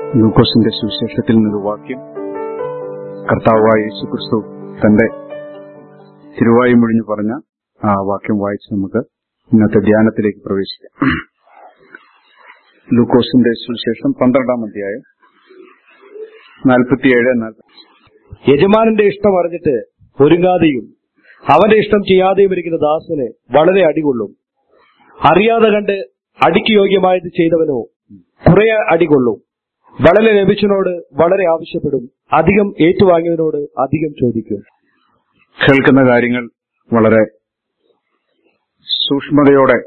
ലൂക്കോസിന്റെ സുവിശേഷത്തിൽ നിന്നൊരു വാക്യം കർത്താവായ യേശു ക്രിസ്തു തന്റെ തിരുവായി മുഴിഞ്ഞു പറഞ്ഞ ആ വാക്യം വായിച്ച് നമുക്ക് ഇന്നത്തെ ധ്യാനത്തിലേക്ക് പ്രവേശിക്കാം ലൂക്കോസിന്റെ സുവിശേഷം പന്ത്രണ്ടാം അധ്യായം നാൽപ്പത്തിയേഴ് നാൽപ്പത്തി യജമാനന്റെ ഇഷ്ടം അറിഞ്ഞിട്ട് ഒരുങ്ങാതെയും അവന്റെ ഇഷ്ടം ചെയ്യാതെയും ഇരിക്കുന്ന ദാസന് വളരെ അടികൊള്ളും അറിയാതെ കണ്ട് അടിക്ക് യോഗ്യമായത് ചെയ്തവനോ കുറെ അടികൊള്ളും വളരെ ലഭിച്ചതിനോട് വളരെ ആവശ്യപ്പെടും അധികം ഏറ്റുവാങ്ങിയവനോട് അധികം ചോദിക്കും കേൾക്കുന്ന കാര്യങ്ങൾ വളരെ സൂക്ഷ്മതയോടെ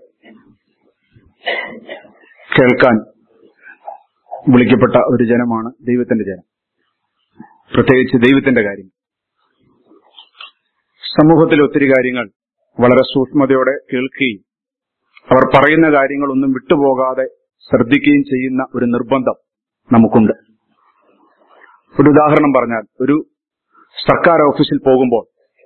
കേൾക്കാൻ വിളിക്കപ്പെട്ട ഒരു ജനമാണ് ദൈവത്തിന്റെ ജനം പ്രത്യേകിച്ച് ദൈവത്തിന്റെ കാര്യം സമൂഹത്തിൽ ഒത്തിരി കാര്യങ്ങൾ വളരെ സൂക്ഷ്മതയോടെ കേൾക്കുകയും അവർ പറയുന്ന കാര്യങ്ങളൊന്നും വിട്ടുപോകാതെ ശ്രദ്ധിക്കുകയും ചെയ്യുന്ന ഒരു നിർബന്ധം നമുക്കുണ്ട് ഒരു ഉദാഹരണം പറഞ്ഞാൽ ഒരു സർക്കാർ ഓഫീസിൽ പോകുമ്പോൾ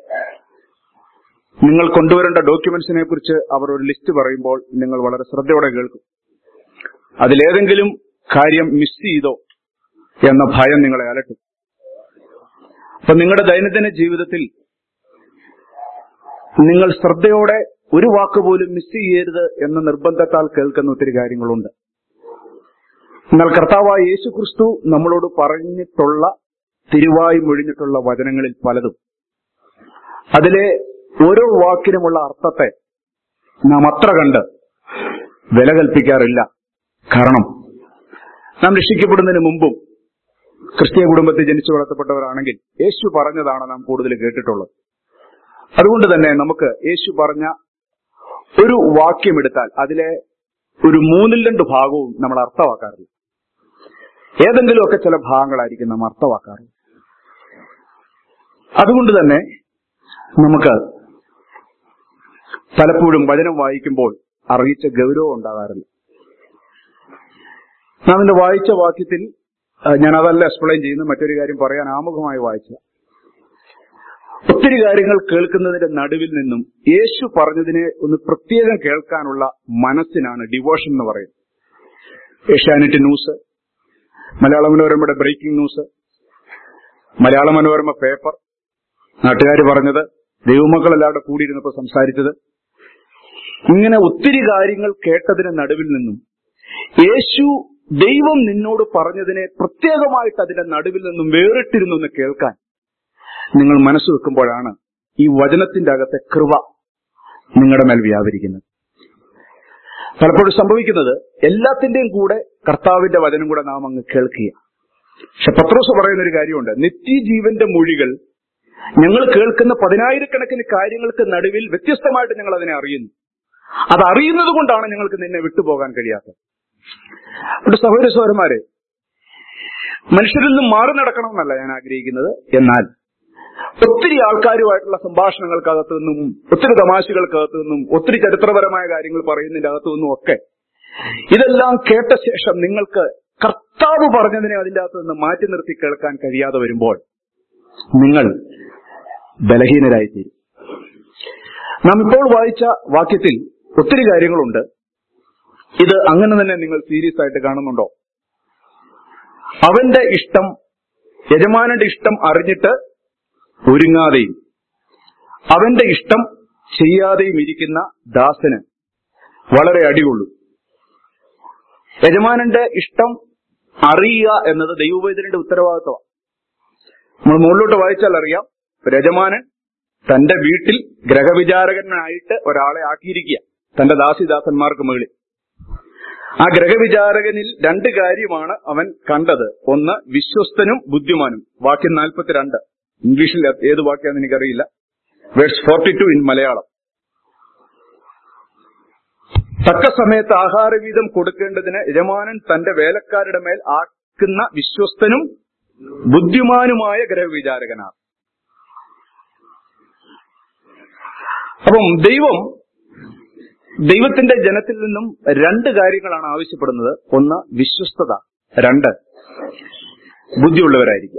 നിങ്ങൾ കൊണ്ടുവരേണ്ട ഡോക്യുമെന്റ്സിനെ കുറിച്ച് അവർ ഒരു ലിസ്റ്റ് പറയുമ്പോൾ നിങ്ങൾ വളരെ ശ്രദ്ധയോടെ കേൾക്കും അതിലേതെങ്കിലും കാര്യം മിസ് ചെയ്തോ എന്ന ഭയം നിങ്ങളെ അലട്ടും അപ്പൊ നിങ്ങളുടെ ദൈനംദിന ജീവിതത്തിൽ നിങ്ങൾ ശ്രദ്ധയോടെ ഒരു വാക്ക് പോലും മിസ് ചെയ്യരുത് എന്ന നിർബന്ധത്താൽ കേൾക്കുന്ന ഒത്തിരി കാര്യങ്ങളുണ്ട് എന്നാൽ കർത്താവായ യേശു ക്രിസ്തു നമ്മളോട് പറഞ്ഞിട്ടുള്ള തിരുവായി മൊഴിഞ്ഞിട്ടുള്ള വചനങ്ങളിൽ പലതും അതിലെ ഓരോ വാക്കിനുമുള്ള അർത്ഥത്തെ നാം അത്ര കണ്ട് വില കൽപ്പിക്കാറില്ല കാരണം നാം രക്ഷിക്കപ്പെടുന്നതിന് മുമ്പും ക്രിസ്തീയ കുടുംബത്തിൽ ജനിച്ചു വളർത്തപ്പെട്ടവരാണെങ്കിൽ യേശു പറഞ്ഞതാണ് നാം കൂടുതൽ കേട്ടിട്ടുള്ളത് അതുകൊണ്ട് തന്നെ നമുക്ക് യേശു പറഞ്ഞ ഒരു വാക്യം എടുത്താൽ അതിലെ ഒരു മൂന്നിൽ രണ്ട് ഭാഗവും നമ്മൾ അർത്ഥമാക്കാറില്ല ഏതെങ്കിലുമൊക്കെ ചില ഭാഗങ്ങളായിരിക്കും നാം അർത്ഥമാക്കാറ് അതുകൊണ്ട് തന്നെ നമുക്ക് പലപ്പോഴും വചനം വായിക്കുമ്പോൾ അറിയിച്ച ഗൗരവം ഉണ്ടാകാറില്ല നാം ഇന്ന് വായിച്ച വാക്യത്തിൽ ഞാൻ അതല്ല എക്സ്പ്ലെയിൻ ചെയ്യുന്നു മറ്റൊരു കാര്യം പറയാൻ ആമുഖമായി വായിച്ച ഒത്തിരി കാര്യങ്ങൾ കേൾക്കുന്നതിന്റെ നടുവിൽ നിന്നും യേശു പറഞ്ഞതിനെ ഒന്ന് പ്രത്യേകം കേൾക്കാനുള്ള മനസ്സിനാണ് ഡിവോഷൻ എന്ന് പറയുന്നത് ഏഷ്യാനെറ്റ് ന്യൂസ് മലയാള മനോരമയുടെ ബ്രേക്കിംഗ് ന്യൂസ് മലയാള മനോരമ പേപ്പർ നാട്ടുകാർ പറഞ്ഞത് ദൈവമക്കൾ എല്ലാവരുടെ കൂടിയിരുന്നപ്പോൾ സംസാരിച്ചത് ഇങ്ങനെ ഒത്തിരി കാര്യങ്ങൾ കേട്ടതിന് നടുവിൽ നിന്നും യേശു ദൈവം നിന്നോട് പറഞ്ഞതിനെ പ്രത്യേകമായിട്ട് അതിന്റെ നടുവിൽ നിന്നും വേറിട്ടിരുന്നു കേൾക്കാൻ നിങ്ങൾ മനസ്സ് വെക്കുമ്പോഴാണ് ഈ വചനത്തിന്റെ അകത്തെ കൃപ നിങ്ങളുടെ മേൽ വ്യാപരിക്കുന്നത് പലപ്പോഴും സംഭവിക്കുന്നത് എല്ലാത്തിന്റെയും കൂടെ കർത്താവിന്റെ വചനം കൂടെ നാം അങ്ങ് കേൾക്കുക പക്ഷെ പത്രോസ് പറയുന്ന ഒരു കാര്യമുണ്ട് നിത്യജീവന്റെ മൊഴികൾ ഞങ്ങൾ കേൾക്കുന്ന പതിനായിരക്കണക്കിന് കാര്യങ്ങൾക്ക് നടുവിൽ വ്യത്യസ്തമായിട്ട് ഞങ്ങൾ അതിനെ അറിയുന്നു അത് അറിയുന്നത് കൊണ്ടാണ് ഞങ്ങൾക്ക് നിന്നെ വിട്ടുപോകാൻ കഴിയാത്തത് അതുകൊണ്ട് സഹോദര സഹോദരന്മാരെ മനുഷ്യരിൽ നിന്നും മാറി നടക്കണമെന്നല്ല ഞാൻ ആഗ്രഹിക്കുന്നത് എന്നാൽ ഒത്തിരി ആൾക്കാരുമായിട്ടുള്ള സംഭാഷണങ്ങൾക്കകത്തു നിന്നും ഒത്തിരി തമാശകൾക്കകത്തു നിന്നും ഒത്തിരി ചരിത്രപരമായ കാര്യങ്ങൾ പറയുന്നതിന്റെ അകത്തു നിന്നും ഒക്കെ ഇതെല്ലാം കേട്ട ശേഷം നിങ്ങൾക്ക് കർത്താവ് പറഞ്ഞതിനെ അതിന്റെ അകത്ത് നിന്ന് മാറ്റി നിർത്തി കേൾക്കാൻ കഴിയാതെ വരുമ്പോൾ നിങ്ങൾ ബലഹീനരായിത്തീരും നാം ഇപ്പോൾ വായിച്ച വാക്യത്തിൽ ഒത്തിരി കാര്യങ്ങളുണ്ട് ഇത് അങ്ങനെ തന്നെ നിങ്ങൾ സീരിയസ് ആയിട്ട് കാണുന്നുണ്ടോ അവന്റെ ഇഷ്ടം യജമാനന്റെ ഇഷ്ടം അറിഞ്ഞിട്ട് ഒരുങ്ങാതെയും അവന്റെ ഇഷ്ടം ചെയ്യാതെയും ഇരിക്കുന്ന ദാസന് വളരെ അടികൊള്ളു യജമാനന്റെ ഇഷ്ടം അറിയുക എന്നത് ദൈവവേദനയുടെ ഉത്തരവാദിത്വമാണ് നമ്മൾ മുകളിലോട്ട് വായിച്ചാൽ അറിയാം യജമാനൻ തന്റെ വീട്ടിൽ ഗ്രഹവിചാരകനായിട്ട് ഒരാളെ ആക്കിയിരിക്കുക തന്റെ ദാസിദാസന്മാർക്ക് മുകളിൽ ആ ഗ്രഹവിചാരകനിൽ രണ്ട് കാര്യമാണ് അവൻ കണ്ടത് ഒന്ന് വിശ്വസ്തനും ബുദ്ധിമാനും വാക്യം നാൽപ്പത്തിരണ്ട് ഇംഗ്ലീഷിൽ ഏത് വാക്യാന്ന് എനിക്കറിയില്ല verse forty two in Malayalam തക്ക സമയത്ത് ആഹാരവീതം കൊടുക്കേണ്ടതിന് യജമാനൻ തന്റെ വേലക്കാരുടെ മേൽ ആക്കുന്ന വിശ്വസ്തനും ബുദ്ധിമാനുമായ ഗ്രഹവിചാരകനാണ് അപ്പം ദൈവം ദൈവത്തിന്റെ ജനത്തിൽ നിന്നും രണ്ട് കാര്യങ്ങളാണ് ആവശ്യപ്പെടുന്നത് ഒന്ന് വിശ്വസ്തത രണ്ട് ബുദ്ധിയുള്ളവരായിരിക്കുക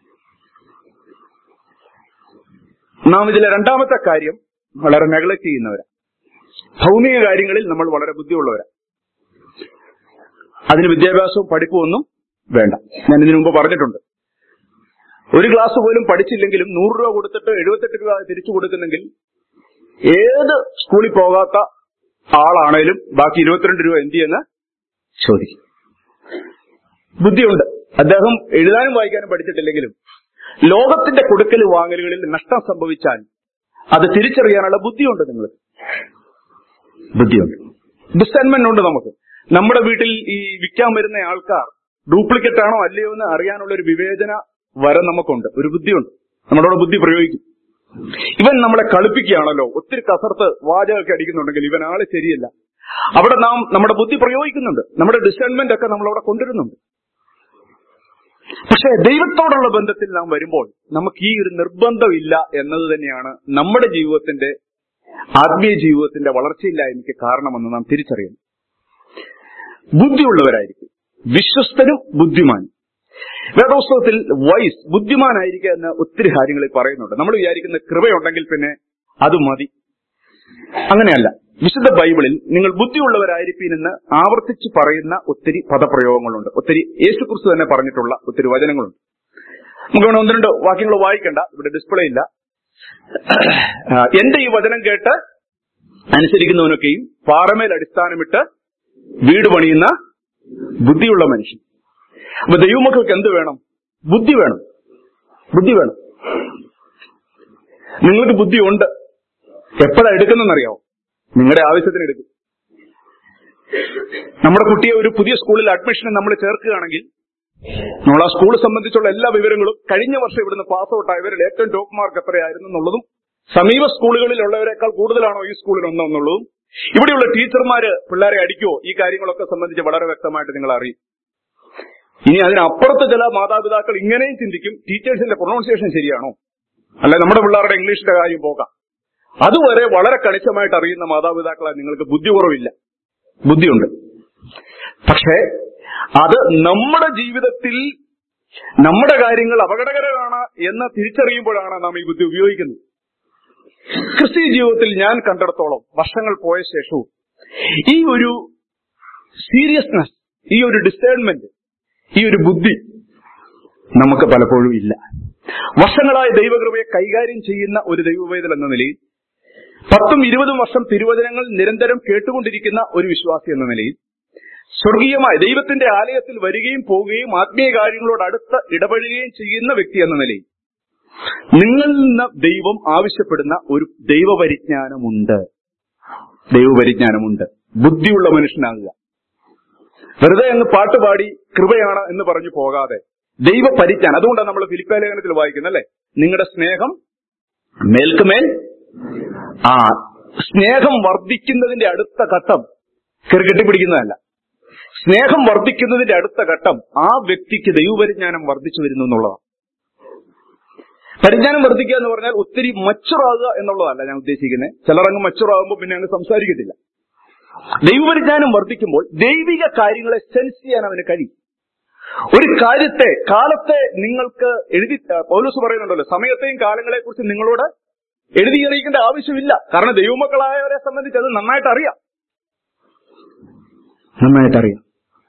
നാം ഇതിലെ രണ്ടാമത്തെ കാര്യം വളരെ നെഗ്ലക്ട് ചെയ്യുന്നവരാ ഭൗമിക കാര്യങ്ങളിൽ നമ്മൾ വളരെ ബുദ്ധിയുള്ളവരാ അതിന് വിദ്യാഭ്യാസവും പഠിപ്പും ഒന്നും വേണ്ട ഞാൻ ഇതിനു മുമ്പ് പറഞ്ഞിട്ടുണ്ട് ഒരു ക്ലാസ് പോലും പഠിച്ചില്ലെങ്കിലും നൂറ് രൂപ കൊടുത്തിട്ട് എഴുപത്തെട്ട് രൂപ തിരിച്ചു കൊടുക്കുന്നെങ്കിൽ ഏത് സ്കൂളിൽ പോകാത്ത ആളാണേലും ബാക്കി ഇരുപത്തിരണ്ട് രൂപ എന്ത് ചെയ്യുന്ന ചോദിക്കും ബുദ്ധിയുണ്ട് അദ്ദേഹം എഴുതാനും വായിക്കാനും പഠിച്ചിട്ടില്ലെങ്കിലും ലോകത്തിന്റെ കൊടുക്കൽ വാങ്ങലുകളിൽ നഷ്ടം സംഭവിച്ചാൽ അത് തിരിച്ചറിയാനുള്ള ബുദ്ധിയുണ്ട് നിങ്ങൾ ബുദ്ധിയുണ്ട് ഡിസൈൻമെന്റ് ഉണ്ട് നമുക്ക് നമ്മുടെ വീട്ടിൽ ഈ വിൽക്കാൻ വരുന്ന ആൾക്കാർ ഡ്യൂപ്ലിക്കേറ്റ് ആണോ അല്ലയോ എന്ന് അറിയാനുള്ള ഒരു വിവേചന വരം നമുക്കുണ്ട് ഒരു ബുദ്ധിയുണ്ട് നമ്മളോട് ബുദ്ധി പ്രയോഗിക്കും ഇവൻ നമ്മളെ കളിപ്പിക്കുകയാണല്ലോ ഒത്തിരി കസർത്ത് വാചകമൊക്കെ അടിക്കുന്നുണ്ടെങ്കിൽ ഇവൻ ആള് ശരിയല്ല അവിടെ നാം നമ്മുടെ ബുദ്ധി പ്രയോഗിക്കുന്നുണ്ട് നമ്മുടെ ഡിസൈൻമെന്റ് ഒക്കെ നമ്മളവിടെ കൊണ്ടുവരുന്നുണ്ട് പക്ഷെ ദൈവത്തോടുള്ള ബന്ധത്തിൽ നാം വരുമ്പോൾ നമുക്ക് ഈ ഒരു നിർബന്ധമില്ല എന്നത് തന്നെയാണ് നമ്മുടെ ജീവിതത്തിന്റെ ആത്മീയ ജീവിതത്തിന്റെ വളർച്ചയില്ലായ്മയ്ക്ക് കാരണമെന്ന് നാം തിരിച്ചറിയുന്നു ബുദ്ധിയുള്ളവരായിരിക്കും വിശ്വസ്തനും ബുദ്ധിമാനും വേദോത്സവത്തിൽ വൈസ് ബുദ്ധിമാനായിരിക്കുക എന്ന് ഒത്തിരി കാര്യങ്ങളിൽ പറയുന്നുണ്ട് നമ്മൾ വിചാരിക്കുന്ന കൃപയുണ്ടെങ്കിൽ പിന്നെ അത് മതി അങ്ങനെയല്ല വിശുദ്ധ ബൈബിളിൽ നിങ്ങൾ ബുദ്ധിയുള്ളവരായിരിക്കും എന്ന് ആവർത്തിച്ച് പറയുന്ന ഒത്തിരി പദപ്രയോഗങ്ങളുണ്ട് ഒത്തിരി യേശുക്രിസ്തു തന്നെ പറഞ്ഞിട്ടുള്ള ഒത്തിരി വചനങ്ങളുണ്ട് നമുക്ക് വേണം ഒന്ന് രണ്ട് വാക്യങ്ങൾ വായിക്കണ്ട ഇവിടെ ഡിസ്പ്ലേ ഇല്ല ആ, എന്റെ ഈ വചനം കേട്ട് അനുസരിക്കുന്നവനൊക്കെയും പാറമേൽ അടിസ്ഥാനമിട്ട് വീട് പണിയുന്ന ബുദ്ധിയുള്ള മനുഷ്യൻ അപ്പൊ ദൈവമക്കൾക്ക് എന്ത് വേണം ബുദ്ധി വേണം ബുദ്ധി വേണം നിങ്ങൾക്ക് ബുദ്ധി ഉണ്ട് എപ്പോഴാ എടുക്കുന്നറിയാവോ നിങ്ങളുടെ ആവശ്യത്തിന് എടുക്കും നമ്മുടെ കുട്ടിയെ ഒരു പുതിയ സ്കൂളിൽ അഡ്മിഷന് നമ്മൾ ചേർക്കുകയാണെങ്കിൽ നമ്മൾ ആ സ്കൂൾ സംബന്ധിച്ചുള്ള എല്ലാ വിവരങ്ങളും കഴിഞ്ഞ വർഷം ഇവിടുന്ന് പാസ് ഔട്ട് ആയവരിൽ ഏറ്റവും ടോപ്പ് മാർക്ക് എത്രയായിരുന്നു എന്നുള്ളതും സമീപ സ്കൂളുകളിലുള്ളവരെക്കാൾ കൂടുതലാണോ ഈ സ്കൂളിൽ ഒന്നെന്നുള്ളതും ഇവിടെയുള്ള ടീച്ചർമാര് പിള്ളേരെ അടിക്കുമോ ഈ കാര്യങ്ങളൊക്കെ സംബന്ധിച്ച് വളരെ വ്യക്തമായിട്ട് നിങ്ങൾ അറിയും ഇനി അതിനപ്പുറത്ത് ചില മാതാപിതാക്കൾ ഇങ്ങനെയും ചിന്തിക്കും ടീച്ചേഴ്സിന്റെ പ്രൊണൗൺസിയേഷൻ ശരിയാണോ അല്ലെ നമ്മുടെ പിള്ളേരുടെ ഇംഗ്ലീഷിന്റെ കാര്യം പോകാം അതുവരെ വളരെ കണിശമായിട്ട് അറിയുന്ന മാതാപിതാക്കളെ നിങ്ങൾക്ക് ബുദ്ധി കുറവില്ല ബുദ്ധിയുണ്ട് പക്ഷേ അത് നമ്മുടെ ജീവിതത്തിൽ നമ്മുടെ കാര്യങ്ങൾ അപകടകരമാണ് എന്ന് തിരിച്ചറിയുമ്പോഴാണ് നാം ഈ ബുദ്ധി ഉപയോഗിക്കുന്നത് ക്രിസ്തീയ ജീവിതത്തിൽ ഞാൻ കണ്ടിടത്തോളം വർഷങ്ങൾ പോയ ശേഷവും ഈ ഒരു സീരിയസ്നെസ് ഈ ഒരു ഡിസേൺമെന്റ് ഈ ഒരു ബുദ്ധി നമുക്ക് പലപ്പോഴും ഇല്ല വർഷങ്ങളായി ദൈവകൃപയെ കൈകാര്യം ചെയ്യുന്ന ഒരു ദൈവവേദൽ എന്ന നിലയിൽ പത്തും ഇരുപതും വർഷം തിരുവചനങ്ങൾ നിരന്തരം കേട്ടുകൊണ്ടിരിക്കുന്ന ഒരു വിശ്വാസി എന്ന നിലയിൽ സ്വർഗീയമായ ദൈവത്തിന്റെ ആലയത്തിൽ വരികയും പോവുകയും ആത്മീയ കാര്യങ്ങളോട് അടുത്ത് ഇടപെടുകയും ചെയ്യുന്ന വ്യക്തി എന്ന നിലയിൽ നിങ്ങളിൽ നിന്ന് ദൈവം ആവശ്യപ്പെടുന്ന ഒരു ദൈവപരിജ്ഞാനമുണ്ട് ദൈവപരിജ്ഞാനമുണ്ട് ബുദ്ധിയുള്ള മനുഷ്യനാകുക വെറുതെ അങ്ങ് പാട്ടുപാടി കൃപയാണ് എന്ന് പറഞ്ഞു പോകാതെ ദൈവപരിജ്ഞാനം അതുകൊണ്ടാണ് നമ്മൾ ഫിലിപ്പ ലേഖനത്തിൽ വായിക്കുന്നത് അല്ലെ നിങ്ങളുടെ സ്നേഹം മേൽക്കുമേൽ ആ സ്നേഹം വർദ്ധിക്കുന്നതിന്റെ അടുത്ത ഘട്ടം കയറി കെട്ടിപ്പിടിക്കുന്നതല്ല സ്നേഹം വർദ്ധിക്കുന്നതിന്റെ അടുത്ത ഘട്ടം ആ വ്യക്തിക്ക് ദൈവപരിജ്ഞാനം വർദ്ധിച്ചു വരുന്നു എന്നുള്ളതാണ് പരിജ്ഞാനം വർദ്ധിക്കുക എന്ന് പറഞ്ഞാൽ ഒത്തിരി മച്ചുറാകുക എന്നുള്ളതല്ല ഞാൻ ഉദ്ദേശിക്കുന്നത് ചിലർ അങ്ങ് മച്ചുറാകുമ്പോൾ പിന്നെ അങ്ങ് സംസാരിക്കത്തില്ല ദൈവപരിജ്ഞാനം വർദ്ധിക്കുമ്പോൾ ദൈവിക കാര്യങ്ങളെ സെൻസ് ചെയ്യാൻ അവന് കഴിയും ഒരു കാര്യത്തെ കാലത്തെ നിങ്ങൾക്ക് എഴുതി പൗലൂസ് പറയുന്നുണ്ടല്ലോ സമയത്തെയും കാലങ്ങളെ കുറിച്ച് നിങ്ങളോട് എഴുതി അറിയിക്കേണ്ട ആവശ്യമില്ല കാരണം ദൈവമക്കളായവരെ സംബന്ധിച്ച് അത് നന്നായിട്ട് അറിയാം നന്നായിട്ട് അറിയാം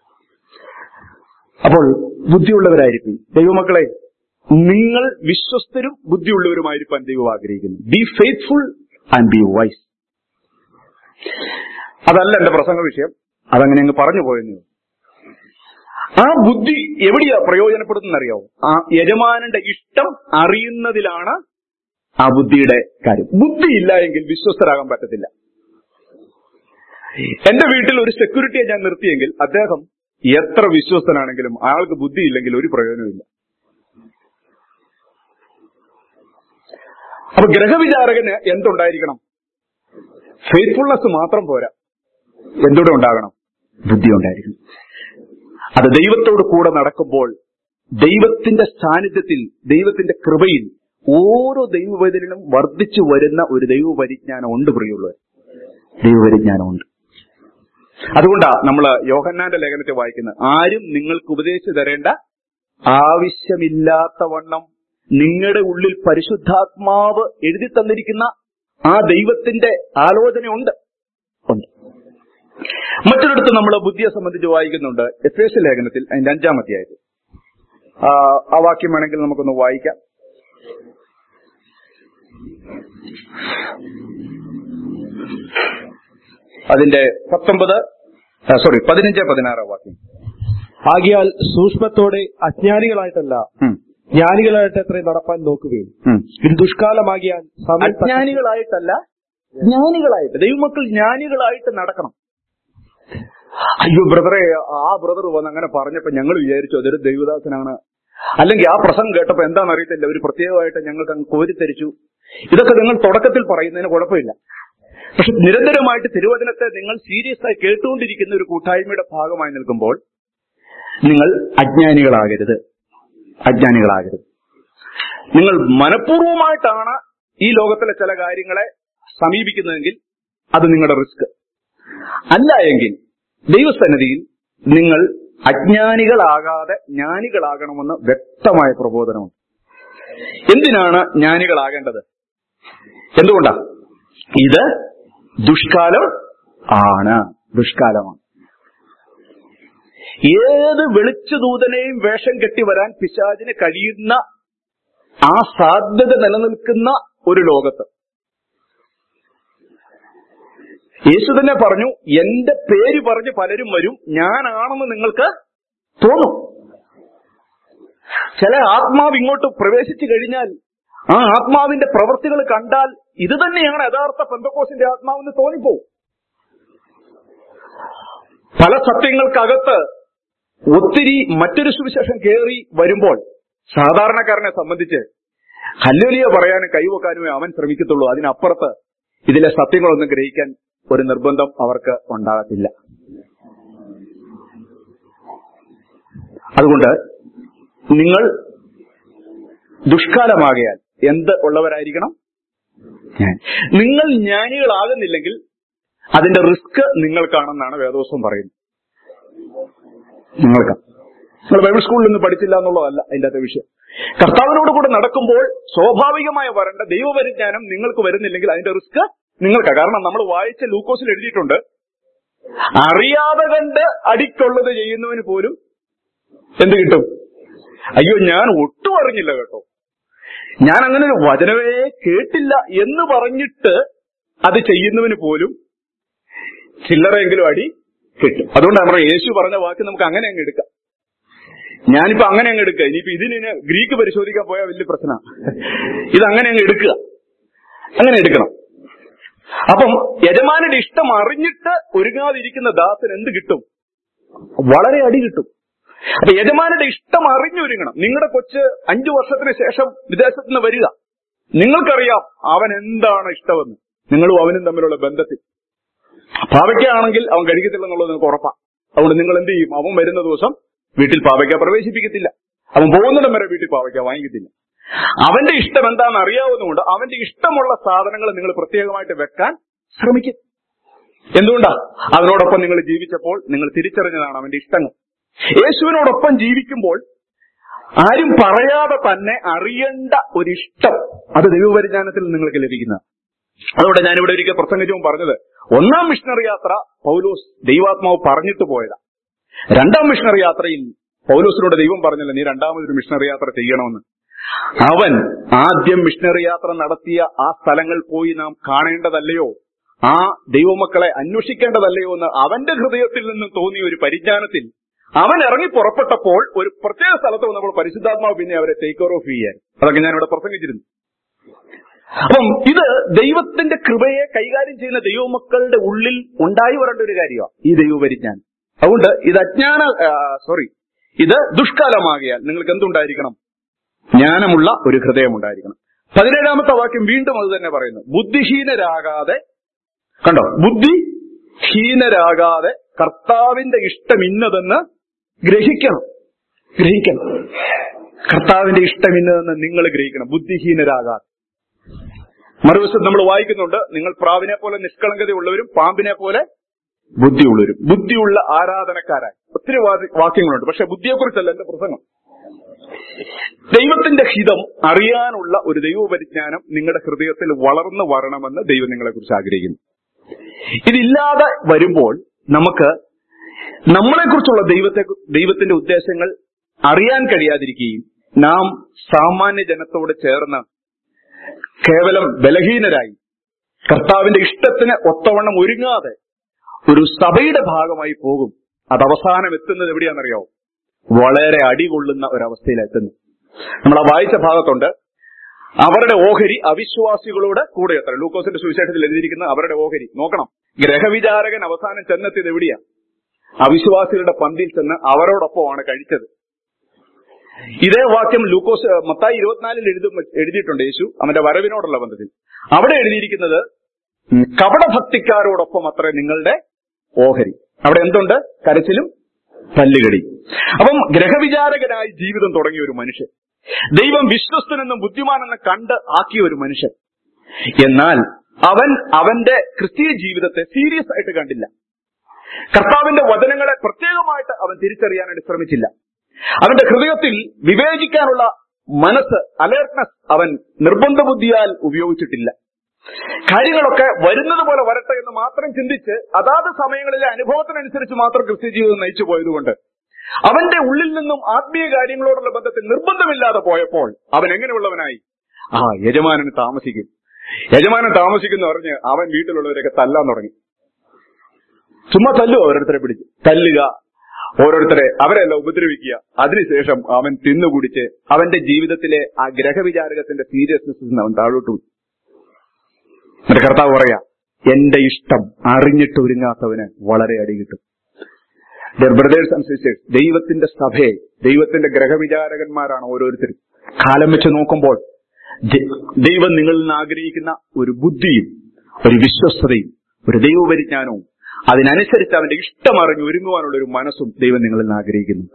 അപ്പോൾ ബുദ്ധിയുള്ളവരായിരിക്കും ദൈവമക്കളെ നിങ്ങൾ വിശ്വസ്തരും ബുദ്ധിയുള്ളവരുമായിരിക്കാൻ ദൈവം ആഗ്രഹിക്കുന്നു be faithful and be wise അതല്ല എന്റെ പ്രസംഗ വിഷയം അതങ്ങനെ അങ്ങ് പറഞ്ഞു പോയെന്നു ആ ബുദ്ധി എവിടെയാ പ്രയോജനപ്പെടുന്നറിയാവോ ആ യജമാനന്റെ ഇഷ്ടം അറിയുന്നതിലാണ് ആ ബുദ്ധിയുടെ കാര്യം ബുദ്ധി ഇല്ല എങ്കിൽ വിശ്വസ്തരാകാൻ പറ്റത്തില്ല എന്റെ വീട്ടിൽ ഒരു സെക്യൂരിറ്റിയെ ഞാൻ നിർത്തിയെങ്കിൽ അദ്ദേഹം എത്ര വിശ്വസ്തനാണെങ്കിലും അയാൾക്ക് ബുദ്ധി ഇല്ലെങ്കിൽ ഒരു പ്രയോജനമില്ല അപ്പൊ ഗ്രഹവിചാരകന് എന്തുണ്ടായിരിക്കണം ഫെയ്ത്ത്ഫുൾനെസ് മാത്രം പോരാ എന്തുകൂടെ ഉണ്ടാകണം ബുദ്ധി ഉണ്ടായിരിക്കണം അത് ദൈവത്തോട് കൂടെ നടക്കുമ്പോൾ ദൈവത്തിന്റെ സാന്നിധ്യത്തിൽ ദൈവത്തിന്റെ കൃപയിൽ ഓരോ ദൈവവേദനയിലും വർദ്ധിച്ചു വരുന്ന ഒരു ദൈവപരിജ്ഞാനം ഉണ്ട് പ്രിയുള്ളവർ ദൈവപരിജ്ഞാനമുണ്ട് അതുകൊണ്ടാ നമ്മൾ യോഹന്നാന്റെ ലേഖനത്തെ വായിക്കുന്നത് ആരും നിങ്ങൾക്ക് ഉപദേശിച്ചു തരേണ്ട ആവശ്യമില്ലാത്ത വണ്ണം നിങ്ങളുടെ ഉള്ളിൽ പരിശുദ്ധാത്മാവ് എഴുതി തന്നിരിക്കുന്ന ആ ദൈവത്തിന്റെ ആലോചന ഉണ്ട് ഉണ്ട് മറ്റൊരിടത്ത് നമ്മൾ ബുദ്ധിയെ സംബന്ധിച്ച് വായിക്കുന്നുണ്ട് എഫ് എസ് ലേഖനത്തിൽ അതിന്റെ അഞ്ചാം അധ്യായത്തിൽ ആ, ആ വാക്യം വേണമെങ്കിൽ നമുക്കൊന്ന് വായിക്കാം അതിന്റെ പത്തൊമ്പത് സോറി പതിനഞ്ച് പതിനാറ് വാക്യം ആകിയാൽ സൂക്ഷ്മത്തോടെ അജ്ഞാനികളായിട്ടല്ല ഉം, ജ്ഞാനികളായിട്ട് എത്ര നടപ്പാൻ നോക്കുകയും ഉം. ഇത് ദുഷ്കാലമാകിയാൽ സമയം തക്ക- അജ്ഞാനികളായിട്ടല്ല ജ്ഞാനികളായിട്ട് ദൈവമക്കൾ ജ്ഞാനികളായിട്ട് നടക്കണം അയ്യോ ബ്രദറെ ആ ബ്രദർ വന്ന് അങ്ങനെ പറഞ്ഞപ്പോ ഞങ്ങൾ വിചാരിച്ചു അതൊരു ദൈവദാസനാണ് അല്ലെങ്കിൽ ആ പ്രസംഗം കേട്ടപ്പോ എന്താണെന്ന് അറിയത്തില്ല ഒരു പ്രത്യേകമായിട്ട് ഞങ്ങൾക്ക് അങ്ങ് കോരിത്തരിച്ചു ഇതൊക്കെ നിങ്ങൾ തുടക്കത്തിൽ പറയുന്നതിന് കുഴപ്പമില്ല പക്ഷെ നിരന്തരമായിട്ട് തിരുവചനത്തെ നിങ്ങൾ സീരിയസ് ആയി കേട്ടുകൊണ്ടിരിക്കുന്ന ഒരു കൂട്ടായ്മയുടെ ഭാഗമായി നിൽക്കുമ്പോൾ നിങ്ങൾ അജ്ഞാനികളാകരുത് അജ്ഞാനികളാകരുത് നിങ്ങൾ മനഃപൂർവ്വമായിട്ടാണ് ഈ ലോകത്തിലെ ചില കാര്യങ്ങളെ സമീപിക്കുന്നതെങ്കിൽ അത് നിങ്ങളുടെ റിസ്ക് അല്ല എങ്കിൽ ദൈവസന്നിധിയിൽ നിങ്ങൾ അജ്ഞാനികളാകാതെ ജ്ഞാനികളാകണമെന്ന് വ്യക്തമായ പ്രബോധനമുണ്ട് എന്തിനാണ് ജ്ഞാനികളാകേണ്ടത് എന്തുകൊണ്ടാ ഇത് ദുഷ്കാലം ആണ് ദുഷ്കാലമാണ് ഏത് വെളിച്ചദൂതനെയും വേഷം കെട്ടി വരാൻ പിശാചിന് കഴിയുന്ന ആ സാധ്യത നിലനിൽക്കുന്ന ഒരു ലോകത്ത് യേശു തന്നെ പറഞ്ഞു എന്റെ പേര് പറഞ്ഞ് പലരും വരും ഞാനാണെന്ന് നിങ്ങൾക്ക് തോന്നും ചില ആത്മാവ് ഇങ്ങോട്ട് പ്രവേശിച്ചു കഴിഞ്ഞാൽ ആ ആത്മാവിന്റെ പ്രവൃത്തികൾ കണ്ടാൽ ഇത് തന്നെയാണ് യഥാർത്ഥ പെന്തക്കോസിന്റെ ആത്മാവെന്ന് തോന്നിപ്പോവും പല സത്യങ്ങൾക്കകത്ത് ഒത്തിരി മറ്റൊരു സുവിശേഷം കയറി വരുമ്പോൾ സാധാരണക്കാരനെ സംബന്ധിച്ച് ഹല്ലുലിയ പറയാനും കൈവക്കാനുമേ അവൻ ശ്രമിക്കത്തുള്ളൂ അതിനപ്പുറത്ത് ഇതിലെ സത്യങ്ങളൊന്നും ഗ്രഹിക്കാൻ ഒരു നിർബന്ധം അവർക്ക് ഉണ്ടാകത്തില്ല അതുകൊണ്ട് നിങ്ങൾ ദുഷ്കാലമാകയാൽ എന്ത് ഉള്ളവരായിരിക്കണം ഞാൻ നിങ്ങൾ ജ്ഞാനികളാകുന്നില്ലെങ്കിൽ അതിന്റെ റിസ്ക് നിങ്ങൾക്കാണെന്നാണ് വേദോസം പറയുന്നത് നിങ്ങൾക്ക് നിങ്ങൾ ബൈബിൾ സ്കൂളിൽ നിന്ന് പഠിച്ചില്ല എന്നുള്ളതല്ല അതിന്റെ അകത്തെ വിഷയം കർത്താവിനോട് കൂടെ നടക്കുമ്പോൾ സ്വാഭാവികമായ വരേണ്ട ദൈവപരിജ്ഞാനം നിങ്ങൾക്ക് വരുന്നില്ലെങ്കിൽ അതിന്റെ റിസ്ക് നിങ്ങൾക്ക് കാരണം നമ്മൾ വായിച്ച ലൂക്കോസിൽ എഴുതിയിട്ടുണ്ട് അറിയാതെ കണ്ട് അടിക്കുള്ളത് ചെയ്യുന്നവന് പോലും എന്ത് കിട്ടും അയ്യോ ഞാൻ ഒട്ടും അറിഞ്ഞില്ല കേട്ടോ ഞാൻ അങ്ങനെ ഒരു വചനമേ കേട്ടില്ല എന്ന് പറഞ്ഞിട്ട് അത് ചെയ്യുന്നവന് പോലും ചില്ലറയെങ്കിലും അടി കിട്ടും അതുകൊണ്ട് നമ്മുടെ യേശു പറഞ്ഞ വാക്ക് നമുക്ക് അങ്ങനെ അങ്ങ് എടുക്കാം ഞാനിപ്പോ അങ്ങനെ അങ്ങ് എടുക്കുക ഇനിയിപ്പോ ഇതിന് ഇനി ഗ്രീക്ക് പരിശോധിക്കാൻ പോയാൽ വലിയ പ്രശ്നമാണ് ഇത് അങ്ങനെ അങ്ങ് എടുക്കുക അങ്ങനെ എടുക്കണം അപ്പം യജമാനുടെ ഇഷ്ടം അറിഞ്ഞിട്ട് ഒരുങ്ങാതിരിക്കുന്ന ദാസന് എന്ത് കിട്ടും വളരെ അടി കിട്ടും അപ്പൊ യജമാനുടെ ഇഷ്ടം അറിഞ്ഞൊരുങ്ങണം നിങ്ങളുടെ കൊച്ച് അഞ്ചു വർഷത്തിന് ശേഷം വിദേശത്ത് നിന്ന് വരിക നിങ്ങൾക്കറിയാം അവൻ എന്താണ് ഇഷ്ടമെന്ന് നിങ്ങളും അവനും തമ്മിലുള്ള ബന്ധത്തിൽ പാവയ്ക്കാണെങ്കിൽ അവൻ കഴിക്കത്തില്ല എന്നുള്ളത് നിങ്ങൾക്ക് ഉറപ്പാണ് അതുകൊണ്ട് നിങ്ങൾ എന്ത് ചെയ്യും അവൻ വരുന്ന ദിവസം വീട്ടിൽ പാവയ്ക്ക പ്രവേശിപ്പിക്കത്തില്ല അവൻ പോകുന്നിടം വരെ വീട്ടിൽ പാവയ്ക്ക വാങ്ങിക്കത്തില്ല അവന്റെ ഇഷ്ടം എന്താണെന്ന് അറിയാവുന്നതുകൊണ്ട് അവന്റെ ഇഷ്ടമുള്ള സാധനങ്ങൾ നിങ്ങൾ പ്രത്യേകമായിട്ട് വെക്കാൻ ശ്രമിക്കും എന്തുകൊണ്ടാ അതിനോടൊപ്പം നിങ്ങൾ ജീവിച്ചപ്പോൾ നിങ്ങൾ തിരിച്ചറിഞ്ഞതാണ് അവന്റെ ഇഷ്ടങ്ങൾ യേശുവിനോടൊപ്പം ജീവിക്കുമ്പോൾ ആരും പറയാതെ തന്നെ അറിയേണ്ട ഒരിഷ്ടം അത് ദൈവപരിജ്ഞാനത്തിൽ നിങ്ങൾക്ക് ലഭിക്കുന്നത് അതുകൊണ്ട് ഞാനിവിടെ ഒരിക്കൽ പ്രസംഗിച്ചും പറഞ്ഞത് ഒന്നാം മിഷണറി യാത്ര പൗലോസ് ദൈവാത്മാവ് പറഞ്ഞിട്ട് പോയതാ രണ്ടാം മിഷണറി യാത്രയിൽ പൗലോസിനോട് ദൈവം പറഞ്ഞില്ല നീ രണ്ടാമതൊരു മിഷണറി യാത്ര ചെയ്യണമെന്ന് അവൻ ആദ്യം മിഷണറി യാത്ര നടത്തിയ ആ സ്ഥലങ്ങൾ പോയി നാം കാണേണ്ടതല്ലയോ ആ ദൈവമക്കളെ അന്വേഷിക്കേണ്ടതല്ലയോ എന്ന് അവന്റെ ഹൃദയത്തിൽ നിന്ന് തോന്നിയ ഒരു പരിജ്ഞാനത്തിൽ അവൻ ഇറങ്ങി പുറപ്പെട്ടപ്പോൾ ഒരു പ്രത്യേക സ്ഥലത്ത് വന്നപ്പോൾ പരിശുദ്ധാത്മാവ് പിന്നെ അവരെ ടേക്ക് ഓവർ ഓഫ് ചെയ്യാൻ അതൊക്കെ ഞാൻ ഇവിടെ പ്രസംഗിച്ചിരുന്നു അപ്പം ഇത് ദൈവത്തിന്റെ കൃപയെ കൈകാര്യം ചെയ്യുന്ന ദൈവമക്കളുടെ ഉള്ളിൽ ഉണ്ടായി വരേണ്ട ഒരു കാര്യമാണ് ഈ ദൈവപരിജ്ഞാനം അതുകൊണ്ട് ഇത് അജ്ഞാന സോറി ഇത് ദുഷ്കാലമാകിയാൽ നിങ്ങൾക്ക് എന്തുണ്ടായിരിക്കണം ജ്ഞാനമുള്ള ഒരു ഹൃദയം ഉണ്ടായിരിക്കണം പതിനേഴാമത്തെ വാക്യം വീണ്ടും അത് തന്നെ പറയുന്നു ബുദ്ധിഹീനരാകാതെ കണ്ടോ ബുദ്ധിഹീനരാകാതെ കർത്താവിന്റെ ഇഷ്ടം ഇന്നതെന്ന് ഗ്രഹിക്കണം ഗ്രഹിക്കണം കർത്താവിന്റെ ഇഷ്ടം ഇന്നതെന്ന് നിങ്ങൾ ഗ്രഹിക്കണം ബുദ്ധിഹീനരാകാതെ മറുവശത്ത് നമ്മൾ വായിക്കുന്നുണ്ട് നിങ്ങൾ പ്രാവിനെ പോലെ നിഷ്കളങ്കതയുള്ളവരും പാമ്പിനെ പോലെ ബുദ്ധിയുള്ളവരും ബുദ്ധിയുള്ള ആരാധനക്കാരായി ഒത്തിരി വാ- വാക്യങ്ങളുണ്ട് പക്ഷെ ബുദ്ധിയെക്കുറിച്ചല്ല എന്റെ പ്രസംഗം ദൈവത്തിന്റെ ഹിതം അറിയാനുള്ള ഒരു ദൈവപരിജ്ഞാനം നിങ്ങളുടെ ഹൃദയത്തിൽ വളർന്നു വരണമെന്ന് ദൈവം നിങ്ങളെ കുറിച്ച് ആഗ്രഹിക്കുന്നു ഇതില്ലാതെ വരുമ്പോൾ നമുക്ക് നമ്മളെക്കുറിച്ചുള്ള ദൈവത്തെ ദൈവത്തിന്റെ ഉദ്ദേശങ്ങൾ അറിയാൻ കഴിയാതിരിക്കുകയും നാം സാമാന്യ ജനത്തോട് ചേർന്ന് കേവലം ബലഹീനരായി കർത്താവിന്റെ ഇഷ്ടത്തിന് ഒത്തവണ്ണം ഒരുങ്ങാതെ ഒരു സഭയുടെ ഭാഗമായി പോകും അത് അവസാനം എത്തുന്നത് എവിടെയാണെന്നറിയാവോ വളരെ അടികൊള്ളുന്ന ഒരവസ്ഥയിലാണ് എത്തുന്നത് നമ്മൾ ആ വായിച്ച ഭാഗത്തുണ്ട് അവരുടെ ഓഹരി അവിശ്വാസികളോട് കൂടെ എത്ര ലൂക്കോസിന്റെ സുവിശേഷത്തിൽ എഴുതിയിരിക്കുന്ന അവരുടെ ഓഹരി നോക്കണം ഗ്രഹവിചാരകൻ അവസാനം ചെന്നെത്തിയത് എവിടെയാ അവിശ്വാസികളുടെ പന്തിയിൽ ചെന്ന് അവരോടൊപ്പമാണ് കഴിച്ചത് ഇതേ വാക്യം ലൂക്കോസ് മത്തായി ഇരുപത്തിനാലിൽ എഴുതും എഴുതിയിട്ടുണ്ട് യേശു അവന്റെ വരവിനോടുള്ള ബന്ധത്തിൽ അവിടെ എഴുതിയിരിക്കുന്നത് ഉം, കപടഭക്തിക്കാരോടൊപ്പം അത്ര നിങ്ങളുടെ ഓഹരി അവിടെ എന്തുണ്ട് കരച്ചിലും തല്ലുകടി അപ്പം ഗ്രഹവിചാരകനായി ജീവിതം തുടങ്ങിയ ഒരു മനുഷ്യൻ ദൈവം വിശ്വസ്തനെന്നും ബുദ്ധിമാനെന്നും കണ്ട് ആക്കിയ ഒരു മനുഷ്യൻ എന്നാൽ അവൻ അവന്റെ ക്രിസ്തീയ ജീവിതത്തെ സീരിയസ് ആയിട്ട് കണ്ടില്ല കർത്താവിന്റെ വചനങ്ങളെ പ്രത്യേകമായിട്ട് അവൻ തിരിച്ചറിയാനായിട്ട് ശ്രമിച്ചില്ല അവന്റെ ഹൃദയത്തിൽ വിവേചിക്കാനുള്ള മനസ്സ് അലേർട്ട്നെസ് അവൻ നിർബന്ധ ബുദ്ധിയാൽ ഉപയോഗിച്ചിട്ടില്ല കാര്യങ്ങളൊക്കെ വരുന്നത് പോലെ വരട്ടെ എന്ന് മാത്രം ചിന്തിച്ച് അതാത് സമയങ്ങളിലെ അനുഭവത്തിനനുസരിച്ച് മാത്രം ക്രിസ്ത്യ ജീവിതം നയിച്ചു പോയതുകൊണ്ട് അവന്റെ ഉള്ളിൽ നിന്നും ആത്മീയ കാര്യങ്ങളോടുള്ള ബന്ധത്തിൽ നിർബന്ധമില്ലാതെ പോയപ്പോൾ അവൻ എങ്ങനെയുള്ളവനായി ആ യജമാനന് താമസിക്കും യജമാനൻ താമസിക്കുന്ന പറഞ്ഞ് അവൻ വീട്ടിലുള്ളവരൊക്കെ തല്ലാൻ തുടങ്ങി ചുമ്മാ തല്ലു ഓരോരുത്തരെ പിടിച്ച് തല്ലുക ഓരോരുത്തരെ അവരെല്ലാം ഉപദ്രവിക്കുക അതിനുശേഷം അവൻ തിന്നുകുടിച്ച് അവന്റെ ജീവിതത്തിലെ ആ ഗ്രഹവിചാരകത്തിന്റെ സീരിയസ്നെസ് നിന്ന് അവൻ താഴോട്ട് പോയി എന്നിട്ട് കർത്താവ് പറയാ എന്റെ ഇഷ്ടം അറിഞ്ഞിട്ട് ഒരുങ്ങാത്തവന് വളരെ അടി കിട്ടും Dear brothers and sisters, ദൈവത്തിന്റെ സഭയെ ദൈവത്തിന്റെ ഗ്രഹവിചാരകന്മാരാണ് ഓരോരുത്തരും കാലം വെച്ച് നോക്കുമ്പോൾ ദ- ദൈവം നിങ്ങളിൽ നിന്ന് ആഗ്രഹിക്കുന്ന ഒരു ബുദ്ധിയും ഒരു വിശ്വസ്തതയും ഒരു ദൈവപരിജ്ഞാനവും അതിനനുസരിച്ച് അവന്റെ ഇഷ്ടം അറിഞ്ഞ് ഒരുങ്ങുവാനുള്ള ഒരു മനസ്സും ദൈവം നിങ്ങളിൽ നിന്ന് ആഗ്രഹിക്കുന്നുണ്ട്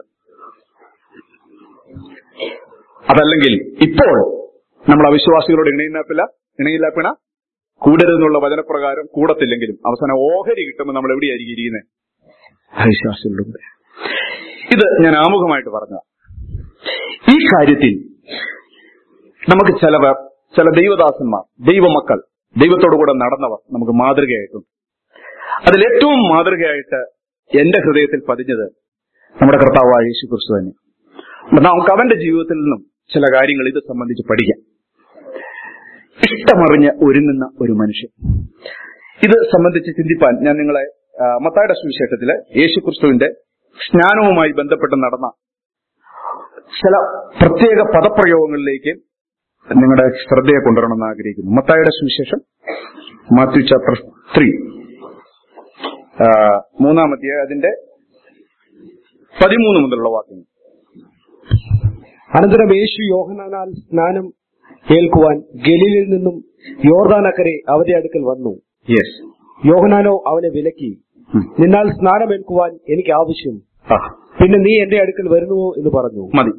അതല്ലെങ്കിൽ ഇപ്പോൾ നമ്മൾ അവിശ്വാസികളോട് ഇണയില്ലാപ്പില്ല ഇണയില്ലാപ്പിണ കൂടരുതെന്നുള്ള വചനപ്രകാരം കൂടത്തില്ലെങ്കിലും അവസാനം ഓഹരി കിട്ടുമ്പോൾ നമ്മൾ എവിടെയായിരിക്കും ഇരിക്കുന്നത് അവിശ്വാസികളുടെ കൂടെ ഇത് ഞാൻ ആമുഖമായിട്ട് പറഞ്ഞ ഈ കാര്യത്തിൽ നമുക്ക് ചിലവർ ചില ദൈവദാസന്മാർ ദൈവമക്കൾ ദൈവത്തോടു കൂടെ നടന്നവർ നമുക്ക് മാതൃകയായിട്ടുണ്ട് അതിൽ ഏറ്റവും മാതൃകയായിട്ട് എന്റെ ഹൃദയത്തിൽ പതിഞ്ഞത് നമ്മുടെ കർത്താവായ യേശു ക്രിസ്തു തന്നെ അപ്പൊ നമുക്ക് അവന്റെ ജീവിതത്തിൽ നിന്നും ചില കാര്യങ്ങൾ ഇത് സംബന്ധിച്ച് പഠിക്കാം ഇഷ്ടമറിഞ്ഞ് ഒരുങ്ങുന്ന ഒരു മനുഷ്യൻ ഇത് സംബന്ധിച്ച് ചിന്തിപ്പാൻ ഞാൻ നിങ്ങളെ ആ, മത്തായുടെ സുവിശേഷത്തിലെ യേശു ക്രിസ്തുവിന്റെ സ്നാനവുമായി ബന്ധപ്പെട്ട് നടന്ന ചില പ്രത്യേക പദപ്രയോഗങ്ങളിലേക്ക് നിങ്ങളുടെ ശ്രദ്ധയെ കൊണ്ടുവരണമെന്ന് ആഗ്രഹിക്കുന്നു മത്തായുടെ സുവിശേഷം മാത്യു ചാപ്റ്റർ ത്രീ മൂന്നാമത്തെ അതിന്റെ പതിമൂന്ന് മുതലുള്ള വാക്യങ്ങൾ അനന്തരം യേശു യോഹനാനാൽ സ്നാനം ഏൽക്കുവാൻ ഗലീലിൽ നിന്നും യോർദാനക്കരെ അവന്റെ അടുക്കൽ വന്നു യെസ് യോഹനാനോ അവനെ വിലക്കി നിന്നാൽ സ്നാനം ഏൽക്കുവാൻ എനിക്ക് ആവശ്യം പിന്നെ നീ എന്റെ അടുക്കൽ വരുന്നുവോ എന്ന് പറഞ്ഞു മതി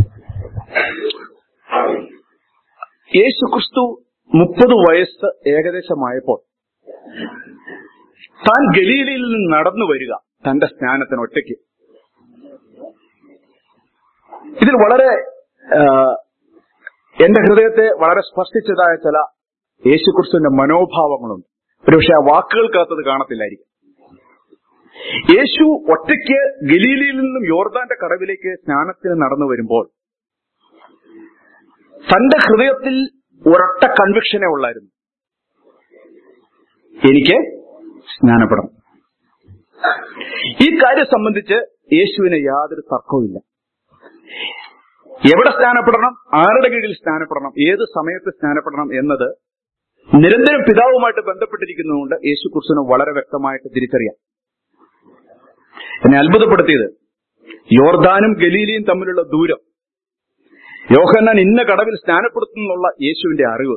യേശു ക്രിസ്തു മുപ്പത് വയസ്സ് ഏകദേശമായപ്പോൾ താൻ ഗലീലയിൽ നിന്ന് നടന്നു വരിക തന്റെ സ്നാനത്തിന് ഒറ്റയ്ക്ക് ഇതിൽ വളരെ ആ, എന്റെ ഹൃദയത്തെ വളരെ സ്പർശിച്ചതായ ചില യേശുക്രിസ്തുവിന്റെ മനോഭാവങ്ങളുണ്ട് ഒരുപക്ഷെ ആ വാക്കുകൾക്കകത്തത് കാണത്തില്ലായിരിക്കും യേശു ഒറ്റയ്ക്ക് ഗലീലയിൽ നിന്നും യോർദാന്റെ കടവിലേക്ക് സ്നാനത്തിന് നടന്നു വരുമ്പോൾ തന്റെ ഹൃദയത്തിൽ ഒരൊറ്റ കൺവിക്ഷനെ ഉള്ളായിരുന്നു എനിക്ക് സ്നാനപ്പെടണം ഈ കാര്യം സംബന്ധിച്ച് യേശുവിന് യാതൊരു തർക്കവുമില്ല എവിടെ സ്നാനപ്പെടണം ആരുടെ കീഴിൽ സ്നാനപ്പെടണം ഏത് സമയത്ത് സ്നാനപ്പെടണം എന്നത് നിരന്തരം പിതാവുമായിട്ട് ബന്ധപ്പെട്ടിരിക്കുന്നതുകൊണ്ട് യേശു ക്രിസ്തുവിന് വളരെ വ്യക്തമായിട്ട് തിരിച്ചറിയാം എന്നെ അത്ഭുതപ്പെടുത്തിയത് യോർദാനും ഗലീലിയും തമ്മിലുള്ള ദൂരം യോഹന്നാൻ ഇന്ന കടവിൽ സ്നാനപ്പെടുത്തുന്നുള്ള യേശുവിന്റെ അറിവ്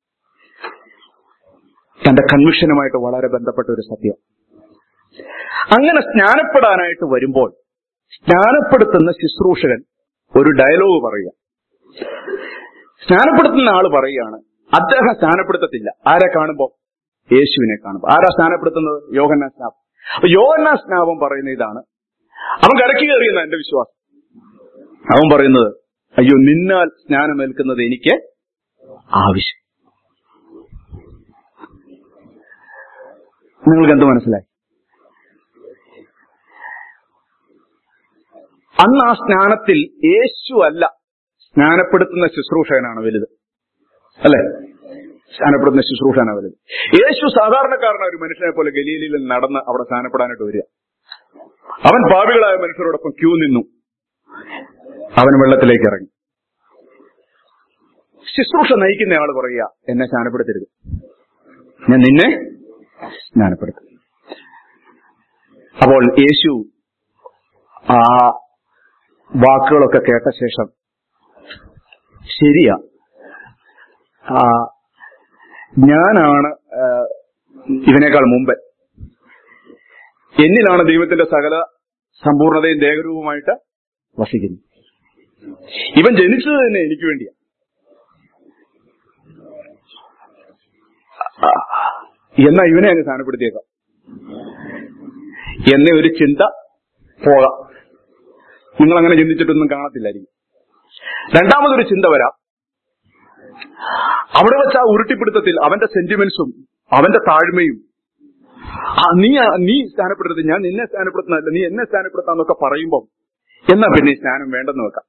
തന്റെ കൺവിക്ഷനുമായിട്ട് വളരെ ബന്ധപ്പെട്ട ഒരു സത്യം അങ്ങനെ സ്നാനപ്പെടാനായിട്ട് വരുമ്പോൾ സ്നാനപ്പെടുത്തുന്ന ശുശ്രൂഷകൻ ഒരു ഡയലോഗ് പറയുക സ്നാനപ്പെടുത്തുന്ന ആള് പറയുകയാണ് അദ്ദേഹം സ്നാനപ്പെടുത്തത്തില്ല ആരെ കാണുമ്പോ യേശുവിനെ കാണുമ്പോ ആരാ സ്നാനപ്പെടുത്തുന്നത് യോഹന്നാ സ്നാപം അപ്പൊ യോഹന്നാ സ്നാപം പറയുന്ന ഇതാണ് അവൻ കരക്കി കയറിയെന്ന എന്റെ വിശ്വാസം അവൻ പറയുന്നത് അയ്യോ നിന്നാൽ സ്നാനമേൽക്കുന്നത് എനിക്ക് ആവശ്യം നിങ്ങൾക്ക് എന്ത് മനസ്സിലായി അന്ന് ആ സ്നാനത്തിൽ യേശു അല്ല സ്നാനപ്പെടുത്തുന്ന ശുശ്രൂഷകനാണ് വലുത് അല്ലെ സ്നാനപ്പെടുന്ന ശുശ്രൂഷകനാണ് വലുത് യേശു സാധാരണക്കാരനായ ഒരു മനുഷ്യനെ പോലെ ഗലീലിൽ നടന്ന് അവിടെ സ്നാനപ്പെടാനായിട്ട് വരിക അവൻ പാപികളായ മനുഷ്യരോടൊപ്പം ക്യൂ നിന്നു അവൻ വെള്ളത്തിലേക്ക് ഇറങ്ങി ശുശ്രൂഷ നയിക്കുന്ന ആള് പറയുക എന്നെ സ്നാനപ്പെടുത്തരുത് ഞാൻ നിന്നെ സ്നാനപ്പെടുത്തും അപ്പോൾ യേശു ആ വാക്കുകളൊക്കെ കേട്ട ശേഷം ശരിയാ ആ, ഞാനാണ് ആ, ഇവനേക്കാൾ മുമ്പ് എന്നിലാണ് ദൈവത്തിന്റെ സകല സമ്പൂർണതയും ദേഹരൂപമായിട്ട് വസിക്കുന്നത് ഇവൻ ജനിച്ചത് തന്നെ എനിക്ക് വേണ്ടിയാ ആ, എന്നാ ഇവനെ അങ്ങ് സ്ഥാനപ്പെടുത്തിയേക്കാം എന്ന ഒരു ചിന്ത പോകാം നിങ്ങൾ അങ്ങനെ ചിന്തിച്ചിട്ടൊന്നും കാണത്തില്ലായിരിക്കും രണ്ടാമതൊരു ചിന്ത വരാം അവിടെ വെച്ച് ആ ഉരുട്ടിപ്പിടുത്തത്തിൽ അവന്റെ സെന്റിമെന്റ്സും അവന്റെ താഴ്മയും ആ, നീ നീ സ്ഥാനപ്പെടുത്തത് ഞാൻ നിന്നെ സ്ഥാനപ്പെടുത്തുന്നതല്ല നീ എന്നെ സ്ഥാനപ്പെടുത്താന്നൊക്കെ പറയുമ്പം എന്നാ പിന്നെ ഈ സ്നാനം വേണ്ടെന്ന് വെക്കാം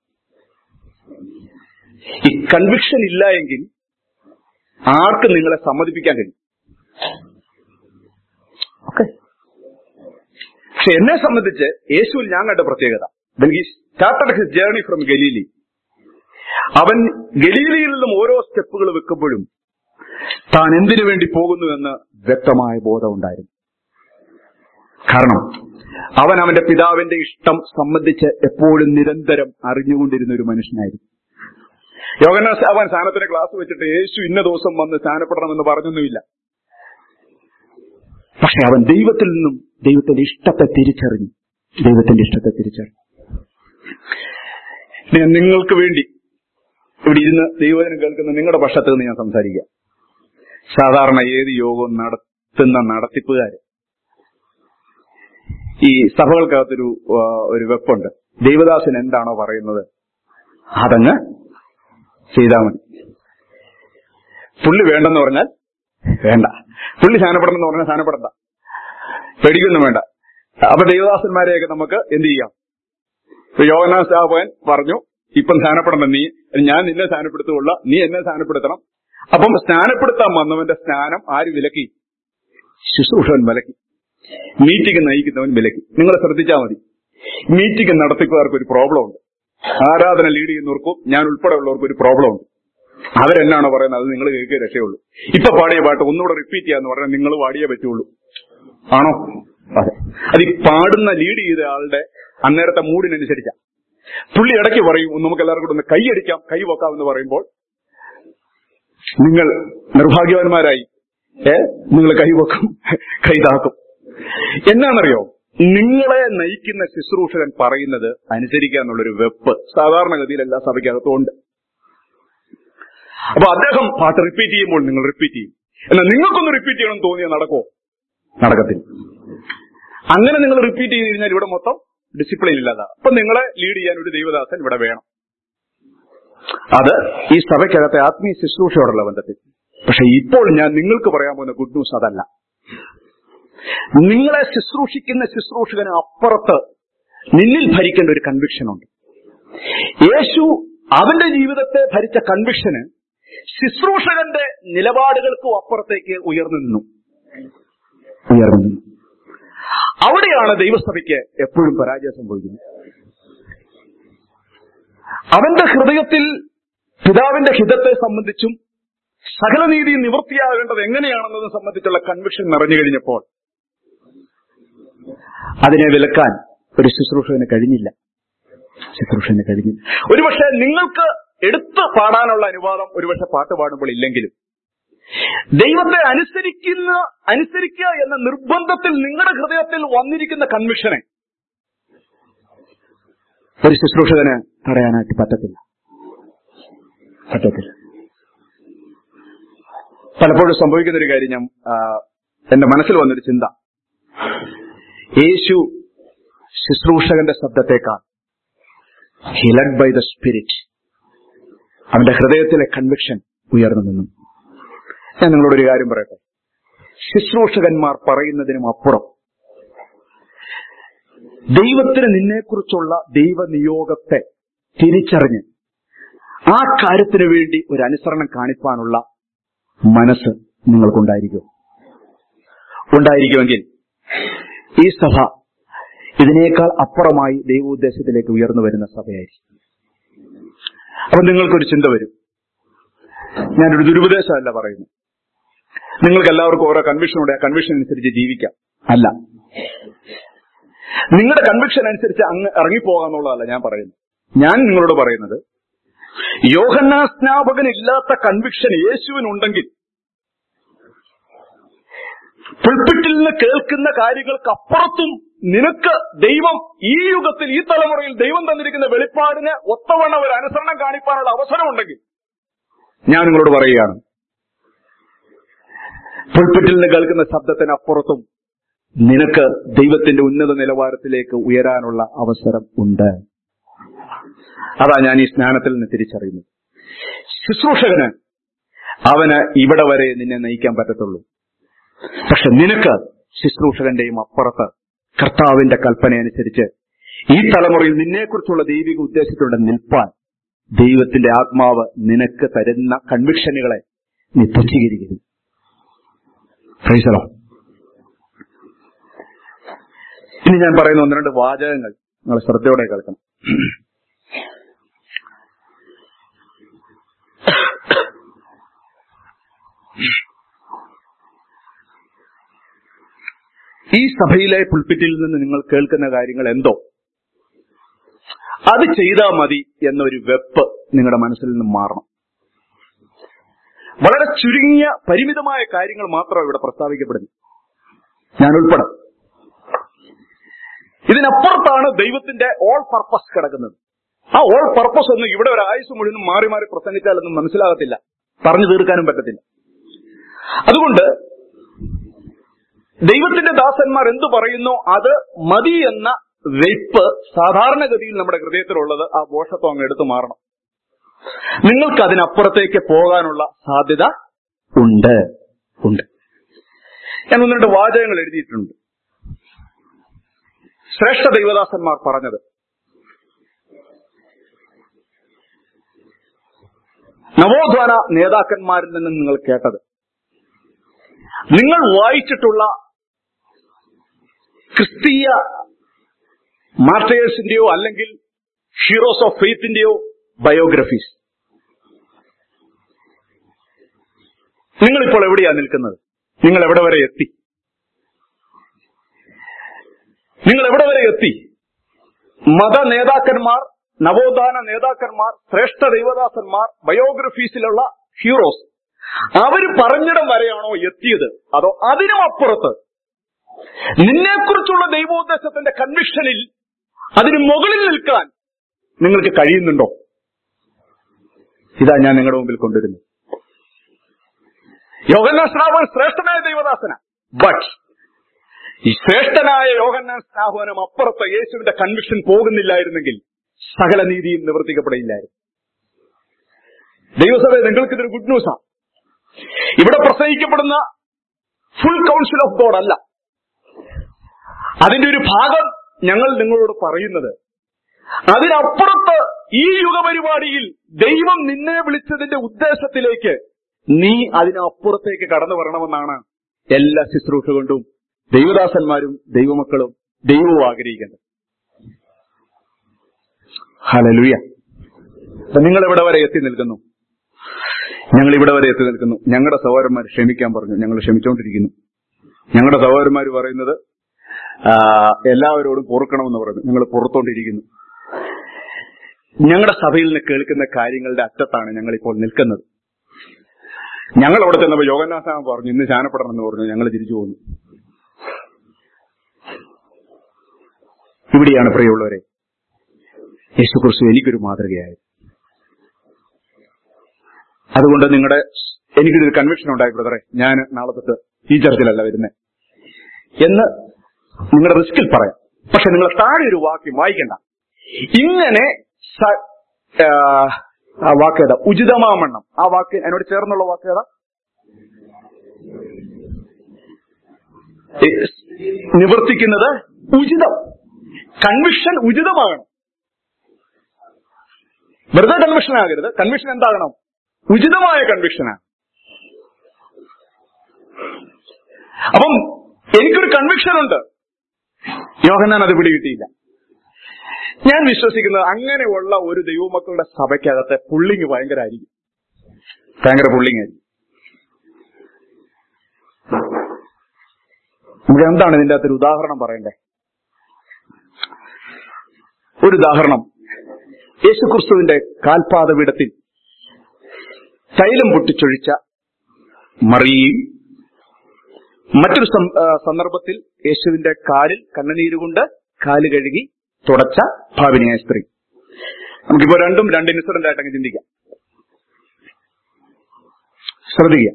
ഈ കൺവിക്ഷൻ ഇല്ല എങ്കിൽ ആർക്കും നിങ്ങളെ സമ്മതിപ്പിക്കാൻ കഴിയും ഓക്കെ പക്ഷെ എന്നെ സംബന്ധിച്ച് യേശുവിൽ ഞാൻ കണ്ട പ്രത്യേകത started his journey from Galilee അവൻ ഗലീലിയിൽ നിന്നും ഓരോ സ്റ്റെപ്പുകൾ വെക്കുമ്പോഴും താൻ എന്തിനു വേണ്ടി പോകുന്നുവെന്ന് വ്യക്തമായ ബോധമുണ്ടായിരുന്നു കാരണം അവൻ അവന്റെ പിതാവിന്റെ ഇഷ്ടം സംബന്ധിച്ച് എപ്പോഴും നിരന്തരം അറിഞ്ഞുകൊണ്ടിരുന്ന ഒരു മനുഷ്യനായിരുന്നു യോഗന അവൻ സ്ഥാനത്തിന് ക്ലാസ് വെച്ചിട്ട് യേശു ഇന്ന ദിവസം വന്ന് സ്ഥാനപ്പെടണമെന്ന് പറഞ്ഞൊന്നുമില്ല പക്ഷെ അവൻ ദൈവത്തിൽ നിന്നും ദൈവത്തിന്റെ ഇഷ്ടത്തെ തിരിച്ചറിഞ്ഞു ദൈവത്തിന്റെ ഇഷ്ടത്തെ തിരിച്ചറിഞ്ഞു ഞാൻ നിങ്ങൾക്ക് വേണ്ടി ഇവിടെ ഇരുന്ന് ദൈവജനം കേൾക്കുന്ന നിങ്ങളുടെ പക്ഷത്ത് നിന്ന് ഞാൻ സംസാരിക്കുക സാധാരണ ഏത് യോഗവും നടത്തുന്ന നടത്തിപ്പുകാര് ഈ സഭകൾക്കകത്തൊരു ആ, ഒരു വെപ്പുണ്ട് ദൈവദാസൻ എന്താണോ പറയുന്നത് അതങ്ങ് ചെയ്താൽ മതി പുള്ളി വേണ്ടെന്ന് പറഞ്ഞാൽ വേണ്ട പുള്ളി സ്ഥാനപ്പെടണം എന്ന് പറഞ്ഞാൽ സ്ഥാനപ്പെടണ്ട പേടിക്കൊന്നും വേണ്ട അപ്പൊ ദൈവദാസന്മാരെയൊക്കെ നമുക്ക് എന്ത് ചെയ്യാം ഇപ്പൊ യോഗനാഥ് സ്ഥാപകൻ പറഞ്ഞു ഇപ്പം സ്ഥാനപ്പെടണം നീ ഞാൻ നിന്നെ സ്ഥാനപ്പെടുത്തുകൊള്ള നീ എന്നെ സ്ഥാനപ്പെടുത്തണം അപ്പം സ്ഥാനപ്പെടുത്താൻ വന്നവന്റെ സ്ഥാനം ആര് വിലക്കി ശുശ്രൂഷകൻ വിലക്കി മീറ്റിംഗ് നയിക്കുന്നവൻ വിലക്കി നിങ്ങൾ ശ്രദ്ധിച്ചാൽ മതി മീറ്റിംഗ് നടത്തിപ്പുകാർക്ക് ഒരു പ്രോബ്ലം ഉണ്ട് ആരാധന ലീഡ് ചെയ്യുന്നവർക്കും ഞാൻ ഉൾപ്പെടെ ഉള്ളവർക്കും ഒരു പ്രോബ്ലം ഉണ്ട് അവരെന്നാണോ പറയുന്നത് അത് നിങ്ങൾ കേൾക്കേ രക്ഷയുള്ളൂ ഇപ്പൊ പാടിയ പാട്ട് ഒന്നുകൂടെ റിപ്പീറ്റ് ചെയ്യാന്ന് പറഞ്ഞാൽ നിങ്ങൾ പാടിയേ പറ്റുള്ളൂ ആണോ അതെ അത് ഈ പാടുന്ന ലീഡ് ചെയ്ത ആളുടെ അന്നേരത്തെ മൂഡിനനുസരിച്ചാ പുള്ളി ഇടയ്ക്ക് പറയും നമുക്ക് എല്ലാവർക്കും കൂടെ ഒന്ന് കൈയടിക്കാം കൈ വെക്കാം എന്ന് പറയുമ്പോൾ നിങ്ങൾ നിർഭാഗ്യവാന്മാരായി ഏ നിങ്ങൾ കൈവക്കും കൈതാക്കും എന്നാണെന്നറിയോ നിങ്ങളെ നയിക്കുന്ന ശുശ്രൂഷകൻ പറയുന്നത് അനുസരിക്കുക എന്നുള്ളൊരു വെപ്പ് സാധാരണഗതിയിൽ എല്ലാ സഭയ്ക്കകത്തും ഉണ്ട് അപ്പൊ അദ്ദേഹം പാട്ട് റിപ്പീറ്റ് ചെയ്യുമ്പോൾ നിങ്ങൾ റിപ്പീറ്റ് ചെയ്യും എന്നാൽ നിങ്ങൾക്കൊന്ന് റിപ്പീറ്റ് ചെയ്യണം തോന്നിയാൽ നടക്കോ നടക്കത്തില്ല അങ്ങനെ നിങ്ങൾ റിപ്പീറ്റ് ചെയ്ത് കഴിഞ്ഞാൽ ഇവിടെ മൊത്തം ഡിസിപ്ലിൻ ഇല്ലാതാ അപ്പൊ നിങ്ങളെ ലീഡ് ചെയ്യാൻ ഒരു ദൈവദാസൻ ഇവിടെ വേണം അത് ഈ സഭയ്ക്കകത്തെ ആത്മീയ ശുശ്രൂഷയോടുള്ള ബന്ധത്തിൽ പക്ഷെ ഇപ്പോൾ ഞാൻ നിങ്ങൾക്ക് പറയാൻ പോകുന്ന ഗുഡ് ന്യൂസ് അതല്ല നിങ്ങളെ ശുശ്രൂഷിക്കുന്ന ശുശ്രൂഷകന് അപ്പുറത്ത് നിന്നിൽ ഭരിക്കേണ്ട ഒരു കൺവിക്ഷൻ ഉണ്ട് യേശു അവന്റെ ജീവിതത്തെ ഭരിച്ച കൺവിക്ഷന് ശുശ്രൂഷകന്റെ നിലപാടുകൾക്കും അപ്പുറത്തേക്ക് ഉയർന്നു നിന്നു ഉയർന്നു നിന്നു അവിടെയാണ് ദൈവസഭയ്ക്ക് എപ്പോഴും പരാജയം സംഭവിക്കുന്നത് അവന്റെ ഹൃദയത്തിൽ പിതാവിന്റെ ഹിതത്തെ സംബന്ധിച്ചും സകല നീതി നിവൃത്തിയാകേണ്ടത് എങ്ങനെയാണെന്നത് സംബന്ധിച്ചുള്ള കൺവിക്ഷൻ നിറഞ്ഞു കഴിഞ്ഞപ്പോൾ അതിനെ വിലക്കാൻ ഒരു ശുശ്രൂഷകന് കഴിഞ്ഞില്ല ശുശ്രൂഷന് കഴിഞ്ഞില്ല ഒരുപക്ഷെ നിങ്ങൾക്ക് എടുത്ത് പാടാനുള്ള അനുവാദം ഒരുപക്ഷെ പാട്ട് പാടുമ്പോൾ ഇല്ലെങ്കിലും ദൈവത്തെ അനുസരിക്കുന്ന അനുസരിക്കുക എന്ന നിർബന്ധത്തിൽ നിങ്ങളുടെ ഹൃദയത്തിൽ വന്നിരിക്കുന്ന കൺവിക്ഷനെ ഒരു ശുശ്രൂഷകന് തടയാനായിട്ട് പറ്റത്തില്ല പറ്റത്തില്ല പലപ്പോഴും സംഭവിക്കുന്ന ഒരു കാര്യം ഞാൻ ആ, എന്റെ മനസ്സിൽ വന്നൊരു ചിന്ത യേശു ശുശ്രൂഷകന്റെ ശബ്ദത്തേക്കാൾ ഹിലഡ് ബൈ ദ സ്പിരിറ്റ് അവന്റെ ഹൃദയത്തിലെ കൺവിക്ഷൻ ഉയർന്നു നിന്നു ഞാൻ നിങ്ങളോടൊരു കാര്യം പറയട്ടെ ശുശ്രൂഷകന്മാർ പറയുന്നതിനും അപ്പുറം ദൈവത്തിന് നിന്നെക്കുറിച്ചുള്ള ദൈവനിയോഗത്തെ തിരിച്ചറിഞ്ഞ് ആ കാര്യത്തിന് വേണ്ടി ഒരു അനുസരണം കാണിപ്പാനുള്ള മനസ്സ് നിങ്ങൾക്കുണ്ടായിരിക്കും ഉണ്ടായിരിക്കുമെങ്കിൽ ഈ സഭ ഇതിനേക്കാൾ അപ്പുറമായി ദൈവോദ്ദേശത്തിലേക്ക് ഉയർന്നു വരുന്ന സഭയായിരിക്കും അപ്പൊ നിങ്ങൾക്കൊരു ചിന്ത വരും ഞാനൊരു ദുരുപദേശമല്ല പറയുന്നു നിങ്ങൾക്ക് എല്ലാവർക്കും ഓരോ കൺവിഷനുണ്ട് ആ കൺവിഷൻ അനുസരിച്ച് ജീവിക്കാം അല്ല നിങ്ങളുടെ കൺവിക്ഷൻ അനുസരിച്ച് അങ്ങ് ഇറങ്ങിപ്പോകാന്നുള്ളതല്ല ഞാൻ പറയുന്നത് ഞാൻ നിങ്ങളോട് പറയുന്നത് യോഹന്നാസ്നാപകൻ ഇല്ലാത്ത കൺവിക്ഷൻ യേശുവിനുണ്ടെങ്കിൽ പുൽപ്പിറ്റിൽ നിന്ന് കേൾക്കുന്ന കാര്യങ്ങൾക്ക് അപ്പുറത്തും നിനക്ക് ദൈവം ഈ യുഗത്തിൽ ഈ തലമുറയിൽ ദൈവം തന്നിരിക്കുന്ന വെളിപ്പാടിന് ഒത്തവണ്ണം ഒരു അനുസരണം കാണിക്കാനുള്ള അവസരമുണ്ടെങ്കിൽ ഞാൻ നിങ്ങളോട് പറയുകയാണ് പുൽപ്പിറ്റിൽ നിന്ന് കേൾക്കുന്ന ശബ്ദത്തിന് അപ്പുറത്തും നിനക്ക് ദൈവത്തിന്റെ ഉന്നത നിലവാരത്തിലേക്ക് ഉയരാനുള്ള അവസരം ഉണ്ട് അതാ ഞാൻ ഈ സ്നാനത്തിൽ നിന്ന് തിരിച്ചറിയുന്നത് ശുശ്രൂഷകന് അവന് ഇവിടെ വരെ നിന്നെ നയിക്കാൻ പറ്റത്തുള്ളൂ പക്ഷെ നിനക്ക് ശുശ്രൂഷകന്റെയും അപ്പുറത്ത് കർത്താവിന്റെ കൽപ്പന അനുസരിച്ച് ഈ തലമുറയിൽ നിന്നെക്കുറിച്ചുള്ള ദൈവിക ഉദ്ദേശത്തിലൂടെ നിൽപ്പാൻ ദൈവത്തിന്റെ ആത്മാവ് നിനക്ക് തരുന്ന കൺവിക്ഷനുകളെ നീ തുച്ഛീകരിക്കരുത് ഫ്രൈസലോ ഇനി ഞാൻ പറയുന്ന ഒന്ന് രണ്ട് വാചകങ്ങൾ നിങ്ങൾ ശ്രദ്ധയോടെ കേൾക്കണം ഈ സഭയിലെ പുൽപ്പിറ്റിൽ നിന്ന് നിങ്ങൾ കേൾക്കുന്ന കാര്യങ്ങൾ എന്തോ അത് ചെയ്താൽ മതി എന്നൊരു വെപ്പ് നിങ്ങളുടെ മനസ്സിൽ നിന്ന് മാറണം വളരെ ചുരുങ്ങിയ പരിമിതമായ കാര്യങ്ങൾ മാത്രമാണ് ഇവിടെ പ്രസ്താവിക്കപ്പെടുന്നത് ഞാൻ ഉൾപ്പെടെ ഇതിനപ്പുറത്താണ് ദൈവത്തിന്റെ ഓൾ പർപ്പസ് കിടക്കുന്നത് ആ ഓൾ പർപ്പസ് ഒന്നും ഇവിടെ ഒരു ആയുസ് മുഴുവൻ മാറി മാറി പ്രസംഗിച്ചാലൊന്നും മനസ്സിലാകത്തില്ല പറഞ്ഞു തീർക്കാനും പറ്റത്തില്ല അതുകൊണ്ട് ദൈവത്തിന്റെ ദാസന്മാർ എന്തു പറയുന്നോ അത് മതി എന്ന വെയ്പ്പ് സാധാരണഗതിയിൽ നമ്മുടെ ഹൃദയത്തിലുള്ളത് ആ ബോഷത്വം അങ്ങ് എടുത്തു മാറണം നിങ്ങൾക്ക് അതിനപ്പുറത്തേക്ക് പോകാനുള്ള സാധ്യത ഉണ്ട് ഉണ്ട് ഞാൻ ഒന്ന് രണ്ട് വാചകങ്ങൾ എഴുതിയിട്ടുണ്ട് ശ്രേഷ്ഠ ദൈവദാസന്മാർ പറഞ്ഞത് നവോത്ഥാന നേതാക്കന്മാരിൽ നിന്ന് നിങ്ങൾ കേട്ടത് നിങ്ങൾ വായിച്ചിട്ടുള്ള ക്രിസ്തീയ മാർട്ടേഴ്സിന്റെയോ അല്ലെങ്കിൽ ഹീറോസ് ഓഫ് ഫെയ്ത്തിന്റെയോ ബയോഗ്രഫീസ് നിങ്ങളിപ്പോൾ എവിടെയാ നിൽക്കുന്നത് നിങ്ങൾ എവിടെ വരെ എത്തി നിങ്ങൾ എവിടെ വരെ എത്തി മത നേതാക്കന്മാർ നവോത്ഥാന നേതാക്കന്മാർ ശ്രേഷ്ഠ ദൈവദാസന്മാർ ബയോഗ്രഫീസിലുള്ള ഹീറോസ് അവര് പറഞ്ഞിടം വരെയാണോ എത്തിയത് അതോ അതിനും അപ്പുറത്ത് നിന്നെക്കുറിച്ചുള്ള ദൈവോദ്ദേശത്തിന്റെ കൺവിക്ഷനിൽ അതിന് മുകളിൽ നിൽക്കാൻ നിങ്ങൾക്ക് കഴിയുന്നുണ്ടോ ഇതാ ഞാൻ നിങ്ങളുടെ മുമ്പിൽ കൊണ്ടുവരുന്നത് യോഹന്നാൻ സ്നാപകൻ ശ്രേഷ്ഠനായ ദൈവദാസന ബട്ട് ഈ ശ്രേഷ്ഠനായ യോഹന്നാൻ സ്നാപകനും അപ്പുറത്ത് യേശുവിന്റെ കൺവിക്ഷൻ പോകുന്നില്ലായിരുന്നെങ്കിൽ സകല നീതിയും നിവർത്തിക്കപ്പെടില്ലായിരുന്നു ദൈവസഭ നിങ്ങൾക്ക് ഇതൊരു ഗുഡ് ന്യൂസാണ് ഇവിടെ പ്രസംഗിക്കപ്പെടുന്ന ഫുൾ കൗൺസിൽ ഓഫ് ഗോഡ് അല്ല അതിന്റെ ഒരു ഭാഗം ഞങ്ങൾ നിങ്ങളോട് പറയുന്നത് അതിനപ്പുറത്ത് ഈ യുഗപരിപാടിയിൽ ദൈവം നിന്നെ വിളിച്ചതിന്റെ ഉദ്ദേശത്തിലേക്ക് നീ അതിനപ്പുറത്തേക്ക് കടന്നു വരണമെന്നാണ് എല്ലാ ശുശ്രൂഷ കൊണ്ടും ദൈവദാസന്മാരും ദൈവമക്കളും ദൈവവും ആഗ്രഹിക്കുന്നത് ഹലലുയ നിങ്ങൾ എവിടെ വരെ എത്തി നിൽക്കുന്നു ഞങ്ങൾ ഇവിടെ വരെ എത്തി നിൽക്കുന്നു ഞങ്ങളുടെ സഹോദരന്മാർ ക്ഷമിക്കാൻ പറഞ്ഞു ഞങ്ങൾ ക്ഷമിച്ചുകൊണ്ടിരിക്കുന്നു ഞങ്ങളുടെ സഹോദരന്മാർ പറയുന്നത് ആ, എല്ലാവരോടും പൊറുക്കണമെന്ന് പറയുന്നു ഞങ്ങൾ പുറത്തോണ്ടിരിക്കുന്നു ഞങ്ങളുടെ സഭയിൽ നിന്ന് കേൾക്കുന്ന കാര്യങ്ങളുടെ അറ്റത്താണ് ഞങ്ങൾ ഇപ്പോൾ നിൽക്കുന്നത് ഞങ്ങൾ അവിടെ ചെന്നപ്പോൾ യോഗനാഥാൻ പറഞ്ഞു ഇന്ന് ശാനപ്പെടണം എന്ന് പറഞ്ഞു ഞങ്ങൾ തിരിച്ചു പോന്നു ഇവിടെയാണ് പ്രിയമുള്ളവരെ യേശുക്രിസ്തു എനിക്കൊരു മാതൃകയായത് അതുകൊണ്ട് നിങ്ങളുടെ എനിക്കൊരു കൺവിക്ഷൻ ഉണ്ടായി ബ്രദറെ ഞാൻ നാളെ തൊട്ട് ഈ ചർച്ചിലല്ല വരുന്നത് എന്ന് നിങ്ങളുടെ റിസ്കിൽ പറയാം പക്ഷെ നിങ്ങൾ താഴെ ഒരു വാക്യം വായിക്കണ്ട ഇങ്ങനെ സ- ആ, ആ വാക്ക് ഏതാ ഉചിതമാമണ്ണം ആ വാക്ക് എന്നോട് ചേർന്നുള്ള വാക്ക് ഏതാ ഏ, നിവർത്തിക്കുന്നത് ഉചിതം കൺവിക്ഷൻ ഉചിതമാകണം വെറുതെ കൺവിക്ഷൻ ആകരുത് കൺവിക്ഷൻ എന്താകണം ഉചിതമായ കൺവിക്ഷനാണ് അപ്പം എനിക്കൊരു കൺവിക്ഷൻ ഉണ്ട് യോഹന്നാൻ അത് പിടികിട്ടിയില്ല ഞാൻ വിശ്വസിക്കുന്നത് അങ്ങനെയുള്ള ഒരു ദൈവമക്കളുടെ സഭയ്ക്കകത്തെ പുള്ളിങ് ഭയങ്കരമായിരിക്കും ഭയങ്കര പുള്ളിങ് ആയിരിക്കും നമുക്ക് എന്താണ് ഇതിന്റെ അകത്തൊരു ഉദാഹരണം പറയണ്ടേ ഒരു ഉദാഹരണം യേശുക്രിസ്തുവിന്റെ കാൽപാദപീഠത്തിൽ തൈലം പൊട്ടിച്ചൊഴിച്ച മറിയയും മറ്റൊരു സം- ആ, സന്ദർഭത്തിൽ യേശുവിന്റെ കാലിൽ കണ്ണുനീരുകൊണ്ട് കാല് കഴുകി തുടച്ച ഭാവിനിയായ സ്ത്രീ നമുക്കിപ്പോ രണ്ടും രണ്ട് ഇൻസിഡന്റ് ആയിട്ട് അങ്ങ് ചിന്തിക്കാം ശ്രദ്ധിക്കുക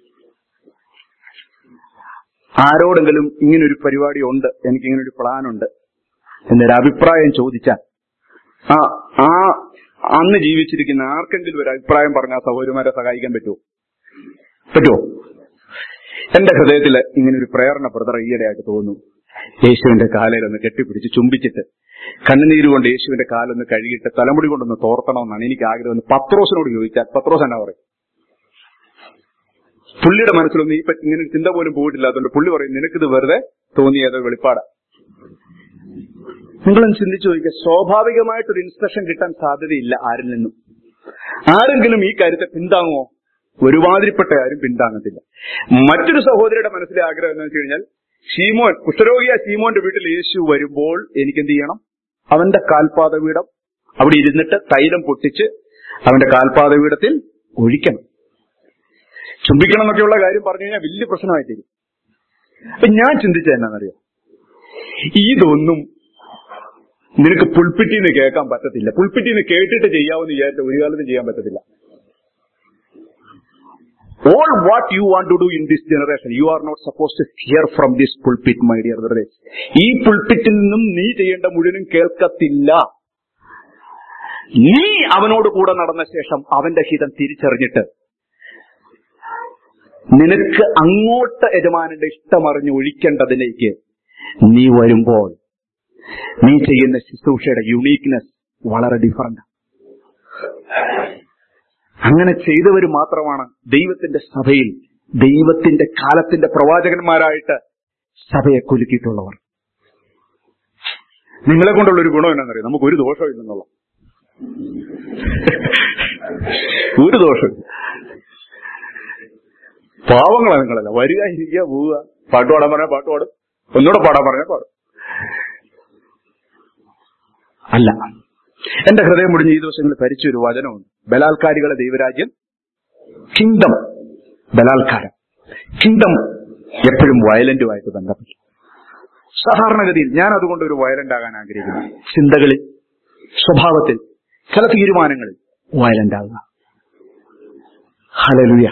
ആരോടെങ്കിലും ഇങ്ങനൊരു പരിപാടി ഉണ്ട് എനിക്ക് ഇങ്ങനൊരു പ്ലാൻ ഉണ്ട് എന്നൊരു അഭിപ്രായം ചോദിച്ചാൽ ആ ആ അന്ന് ജീവിച്ചിരിക്കുന്ന ആർക്കെങ്കിലും ഒരു അഭിപ്രായം പറഞ്ഞാൽ സഹോദരിമാരെ സഹായിക്കാൻ പറ്റുമോ പറ്റുമോ എന്റെ ഹൃദയത്തിൽ ഇങ്ങനെ ഒരു പ്രേരണ ബ്രദർ ഈയിടെയായിട്ട് തോന്നുന്നു യേശുവിന്റെ കാലയിലൊന്ന് കെട്ടിപ്പിടിച്ച് ചുംബിച്ചിട്ട് കണ്ണുനീര് കൊണ്ട് യേശുവിന്റെ കാലൊന്ന് കഴുകിയിട്ട് തലമുടി കൊണ്ടൊന്ന് തോർത്തണമെന്നാണ് എനിക്ക് ആഗ്രഹം എന്ന് പത്രോസിനോട് ചോദിച്ചാൽ പത്രോസ് എന്നാ പറയും പുള്ളിയുടെ മനസ്സിലൊന്നും ഈ പറ്റി ഇങ്ങനെ ഒരു ചിന്ത പോലും പോയിട്ടില്ല അതുകൊണ്ട് പുള്ളി പറയും നിനക്കിത് വെറുതെ തോന്നിയത് വെളിപ്പാടാ നിങ്ങളും ചിന്തിച്ചു നോക്കിയ സ്വാഭാവികമായിട്ടൊരു ഇൻസ്ട്രക്ഷൻ കിട്ടാൻ സാധ്യതയില്ല ആരിൽ നിന്നും ആരെങ്കിലും ഈ കാര്യത്തെ പിന്താങ്ങുമോ ഒരുമാതിരിപ്പെട്ട ആരും പിന്താങ്ങത്തില്ല മറ്റൊരു സഹോദരിയുടെ മനസ്സിലെ ആഗ്രഹം എന്ന് വെച്ച് കഴിഞ്ഞാൽ ഷീമോൻ കുഷ്ഠരോഗിയ ഷീമോന്റെ വീട്ടിൽ യേശു വരുമ്പോൾ എനിക്ക് എന്ത് ചെയ്യണം അവന്റെ കാൽപാദപീഠം അവിടെ ഇരുന്നിട്ട് തൈലം പൊട്ടിച്ച് അവന്റെ കാൽപാദപീഠത്തിൽ ഒഴിക്കണം ചുംബിക്കണം എന്നൊക്കെയുള്ള കാര്യം പറഞ്ഞു കഴിഞ്ഞാൽ വലിയ പ്രശ്നമായിട്ടിരിക്കും അപ്പൊ ഞാൻ ചിന്തിച്ചത് എന്നാണെന്നറിയോ ഇതൊന്നും നിനക്ക് പുൽപ്പിറ്റിന്ന് കേൾക്കാൻ പറ്റത്തില്ല പുൽപ്പിറ്റിന്ന് കേട്ടിട്ട് ചെയ്യാമെന്ന് വിചാരിച്ച ഒരു കാലത്തും ചെയ്യാൻ പറ്റത്തില്ല all what you want to do in this generation you are not supposed to hear from this pulpit my dear brothers ഈ പുൽപ്പിറ്റിൽ നിന്നും നീ ചെയ്യേണ്ട മുഴുവനും കേൾക്കത്തില്ല നീ അവനോട് കൂടെ നടന്ന ശേഷം അവന്റെ ഹിതം തിരിച്ചറിഞ്ഞിട്ട് നിനക്ക് അങ്ങോട്ട് യജമാനന്റെ ഇഷ്ടമറിഞ്ഞ് ഒഴിക്കേണ്ടതിലേക്ക് നീ വരുമ്പോൾ നീ ചെയ്യുന്ന ശുശ്രൂഷയുടെ യുണീക്നെസ് വളരെ ഡിഫറന്റ് അങ്ങനെ ചെയ്തവർ മാത്രമാണ് ദൈവത്തിന്റെ സഭയിൽ ദൈവത്തിന്റെ കാലത്തിന്റെ പ്രവാചകന്മാരായിട്ട് സഭയെ കുലുക്കിയിട്ടുള്ളവർ നിങ്ങളെ കൊണ്ടുള്ള ഒരു ഗുണം എന്നാണെന്നറിയാം നമുക്ക് ഒരു ദോഷവും ഇല്ലെന്നുള്ള ഒരു ദോഷം പാവങ്ങളാണ് നിങ്ങളല്ല വരിക ഇരിക്കുക പോവുക പാട്ട് പാടാൻ പറഞ്ഞാൽ പാട്ട് പാടും ഒന്നുകൂടെ പാടാൻ പറഞ്ഞാൽ പാടും അല്ല എന്റെ ഹൃദയം മുടിഞ്ഞ് ഈ ദിവസങ്ങളിൽ ഭരിച്ച ഒരു വചനമുണ്ട് ബലാത്കാരികളെ ദൈവരാജ്യം കിങ്ഡം ബലാത്കാരം കിങ്ഡം എപ്പോഴും വയലന്റുമായിട്ട് ബന്ധപ്പെട്ടു സാധാരണഗതിയിൽ ഞാൻ അതുകൊണ്ട് ഒരു വയലന്റ് ആകാൻ ആഗ്രഹിക്കുന്നു ചിന്തകളിൽ സ്വഭാവത്തിൽ ചില തീരുമാനങ്ങളിൽ വയലന്റ് ആകുക ഹലലുയ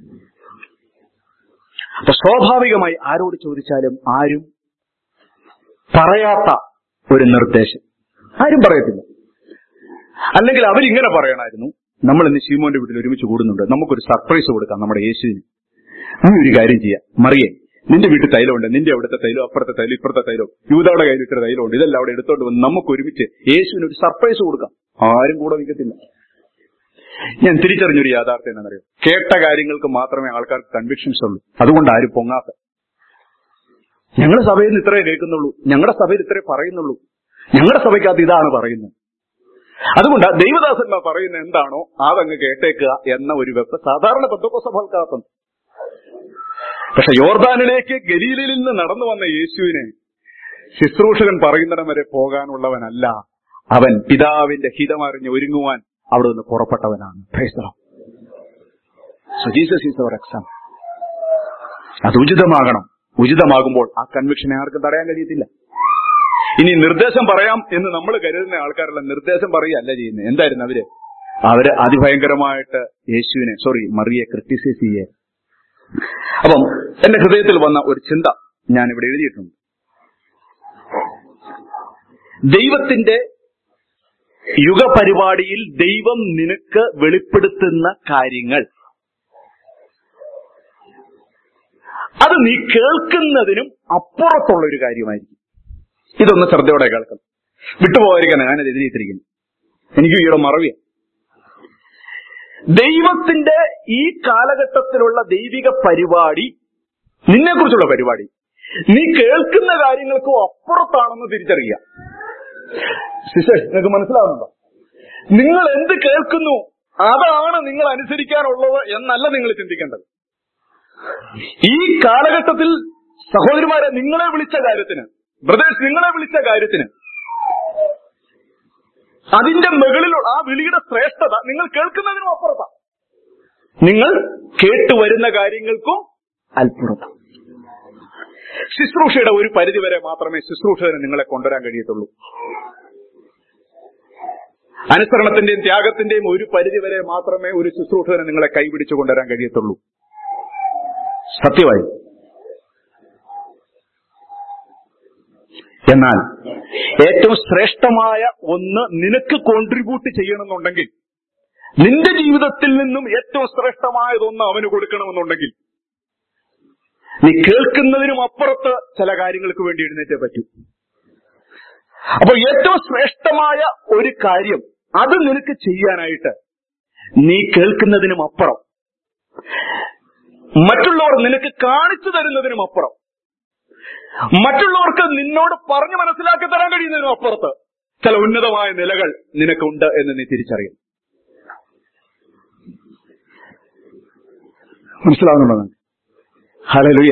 അപ്പൊ സ്വാഭാവികമായി ആരോട് ചോദിച്ചാലും ആരും പറയാത്ത ഒരു നിർദ്ദേശം ആരും പറയത്തില്ല അല്ലെങ്കിൽ അവരിങ്ങനെ പറയണമായിരുന്നു നമ്മൾ ഇന്ന് ശീമോന്റെ വീട്ടിൽ ഒരുമിച്ച് കൂടുന്നുണ്ട് നമുക്കൊരു സർപ്രൈസ് കൊടുക്കാം നമ്മുടെ യേശുവിന് നീ ഒരു കാര്യം ചെയ്യാം മറിയേ നിന്റെ വീട്ടിൽ തൈലമുണ്ട് നിന്റെ അവിടുത്തെ തൈലം അപ്പുറത്തെ തൈലം ഇപ്പുറത്തെ തൈലം യൂതയുടെ കയ്യിൽ ഇത്ര തൈലമുണ്ട് ഇതെല്ലാം അവിടെ എടുത്തോണ്ട് വന്ന് നമുക്ക് ഒരുമിച്ച് യേശുവിന് ഒരു സർപ്രൈസ് കൊടുക്കാം ആരും കൂടെ നിൽക്കത്തില്ല ഞാൻ തിരിച്ചറിഞ്ഞൊരു യാഥാർത്ഥ്യം എന്താണെന്നറിയോ കേട്ട കാര്യങ്ങൾക്ക് മാത്രമേ ആൾക്കാർക്ക് കൺവിക്ഷൻസ് ഉള്ളൂ അതുകൊണ്ട് ആരും പൊങ്ങാത്ത ഞങ്ങളുടെ സഭയിൽ നിന്ന് ഇത്രേ കേൾക്കുന്നുള്ളൂ ഞങ്ങളുടെ സഭയിൽ ഇത്രേ പറയുന്നുള്ളൂ ഞങ്ങളുടെ സഭയ്ക്കകത്ത് ഇതാണ് പറയുന്നത് അതുകൊണ്ട് ദൈവദാസന്മാർ പറയുന്ന എന്താണോ അതങ്ങ് കേട്ടേക്കുക എന്ന ഒരു വെപ്പ് സാധാരണ ബന്ധുക്ക സഭകൾക്കകത്തുണ്ട് പക്ഷെ യോർദാനിലേക്ക് ഗലീലിൽ നിന്ന് നടന്നു വന്ന യേശുവിനെ ശുശ്രൂഷകൻ പറയുന്നിടം വരെ പോകാനുള്ളവനല്ല അവൻ പിതാവിന്റെ ഹിതമറിഞ്ഞ് ഒരുങ്ങുവാൻ അവിടെ നിന്ന് പുറപ്പെട്ടവനാണ് so Jesus is our exam അത് ഉചിതമാകണം ഉചിതമാകുമ്പോൾ ആ കൺവിക്ഷനെ ആർക്കും തടയാൻ കഴിയത്തില്ല ഇനി നിർദ്ദേശം പറയാം എന്ന് നമ്മൾ കരുതുന്ന ആൾക്കാരല്ല നിർദ്ദേശം പറയുകയല്ല ചെയ്യുന്നത് എന്തായിരുന്നു അവര് അവര് അതിഭയങ്കരമായിട്ട് യേശുവിനെ സോറി മറിയെ ക്രിട്ടിസൈസ് ചെയ്യേ അപ്പം എന്റെ ഹൃദയത്തിൽ വന്ന ഒരു ചിന്ത ഞാൻ ഇവിടെ എഴുതിയിട്ടുണ്ട് ദൈവത്തിന്റെ യുഗപരിപാടിയിൽ ദൈവം നിനക്ക് വെളിപ്പെടുത്തുന്ന കാര്യങ്ങൾ അത് നീ കേൾക്കുന്നതിനും അപ്പുറത്തുള്ള ഒരു കാര്യമായിരിക്കും ഇതൊന്ന് ശ്രദ്ധയോടെ കേൾക്കണം വിട്ടുപോകാതിരിക്കാൻ ഞാനത് എഴുതിയിട്ടിരിക്കുന്നു എനിക്ക് ഈയുടെ മറവിയ ദൈവത്തിന്റെ ഈ കാലഘട്ടത്തിലുള്ള ദൈവിക പരിപാടി നിന്നെ കുറിച്ചുള്ള പരിപാടി നീ കേൾക്കുന്ന കാര്യങ്ങൾക്കും അപ്പുറത്താണെന്ന് തിരിച്ചറിയുക സിസ്റ്റർ നിങ്ങൾക്ക് മനസ്സിലാവുന്നുണ്ടോ നിങ്ങൾ എന്ത് കേൾക്കുന്നു അതാണ് നിങ്ങൾ അനുസരിക്കാനുള്ളത് എന്നല്ല നിങ്ങൾ ചിന്തിക്കേണ്ടത് ഈ കാലഘട്ടത്തിൽ സഹോദരിമാരെ നിങ്ങളെ വിളിച്ച കാര്യത്തിന് ബ്രദേഴ്സ് നിങ്ങളെ വിളിച്ച കാര്യത്തിന് അതിന്റെ മുകളിലുള്ള ആ വിളിയുടെ ശ്രേഷ്ഠത നിങ്ങൾ കേൾക്കുന്നതിനും അപ്പുറത്താ നിങ്ങൾ കേട്ടുവരുന്ന കാര്യങ്ങൾക്കും അൽപ്പുറത്താ ശുശ്രൂഷയുടെ ഒരു പരിധി വരെ മാത്രമേ ശുശ്രൂഷകന് നിങ്ങളെ കൊണ്ടുവരാൻ കഴിയത്തുള്ളൂ അനുസരണത്തിന്റെയും ത്യാഗത്തിന്റെയും ഒരു പരിധി വരെ മാത്രമേ ഒരു ശുശ്രൂഷകന് നിങ്ങളെ കൈപിടിച്ചു കൊണ്ടുവരാൻ കഴിയത്തുള്ളൂ സത്യമായി എന്നാൽ ഏറ്റവും ശ്രേഷ്ഠമായ ഒന്ന് നിനക്ക് കോൺട്രിബ്യൂട്ട് ചെയ്യണമെന്നുണ്ടെങ്കിൽ നിന്റെ ജീവിതത്തിൽ നിന്നും ഏറ്റവും ശ്രേഷ്ഠമായതൊന്ന് അവന് കൊടുക്കണമെന്നുണ്ടെങ്കിൽ നീ കേൾക്കുന്നതിനും അപ്പുറത്ത് ചില കാര്യങ്ങൾക്ക് വേണ്ടി എഴുന്നേറ്റേ പറ്റൂ അപ്പൊ ഏറ്റവും ശ്രേഷ്ഠമായ ഒരു കാര്യം അത് നിനക്ക് ചെയ്യാനായിട്ട് നീ കേൾക്കുന്നതിനും അപ്പുറം മറ്റുള്ളവർ നിനക്ക് കാണിച്ചു തരുന്നതിനും അപ്പുറം മറ്റുള്ളവർക്ക് നിന്നോട് പറഞ്ഞു മനസ്സിലാക്കി തരാൻ കഴിയുന്നതിനും അപ്പുറത്ത് ചില ഉന്നതമായ നിലകൾ നിനക്കുണ്ട് എന്ന് നീ തിരിച്ചറിയും മനസ്സിലാവുന്നുണ്ടോ ഹലലുയ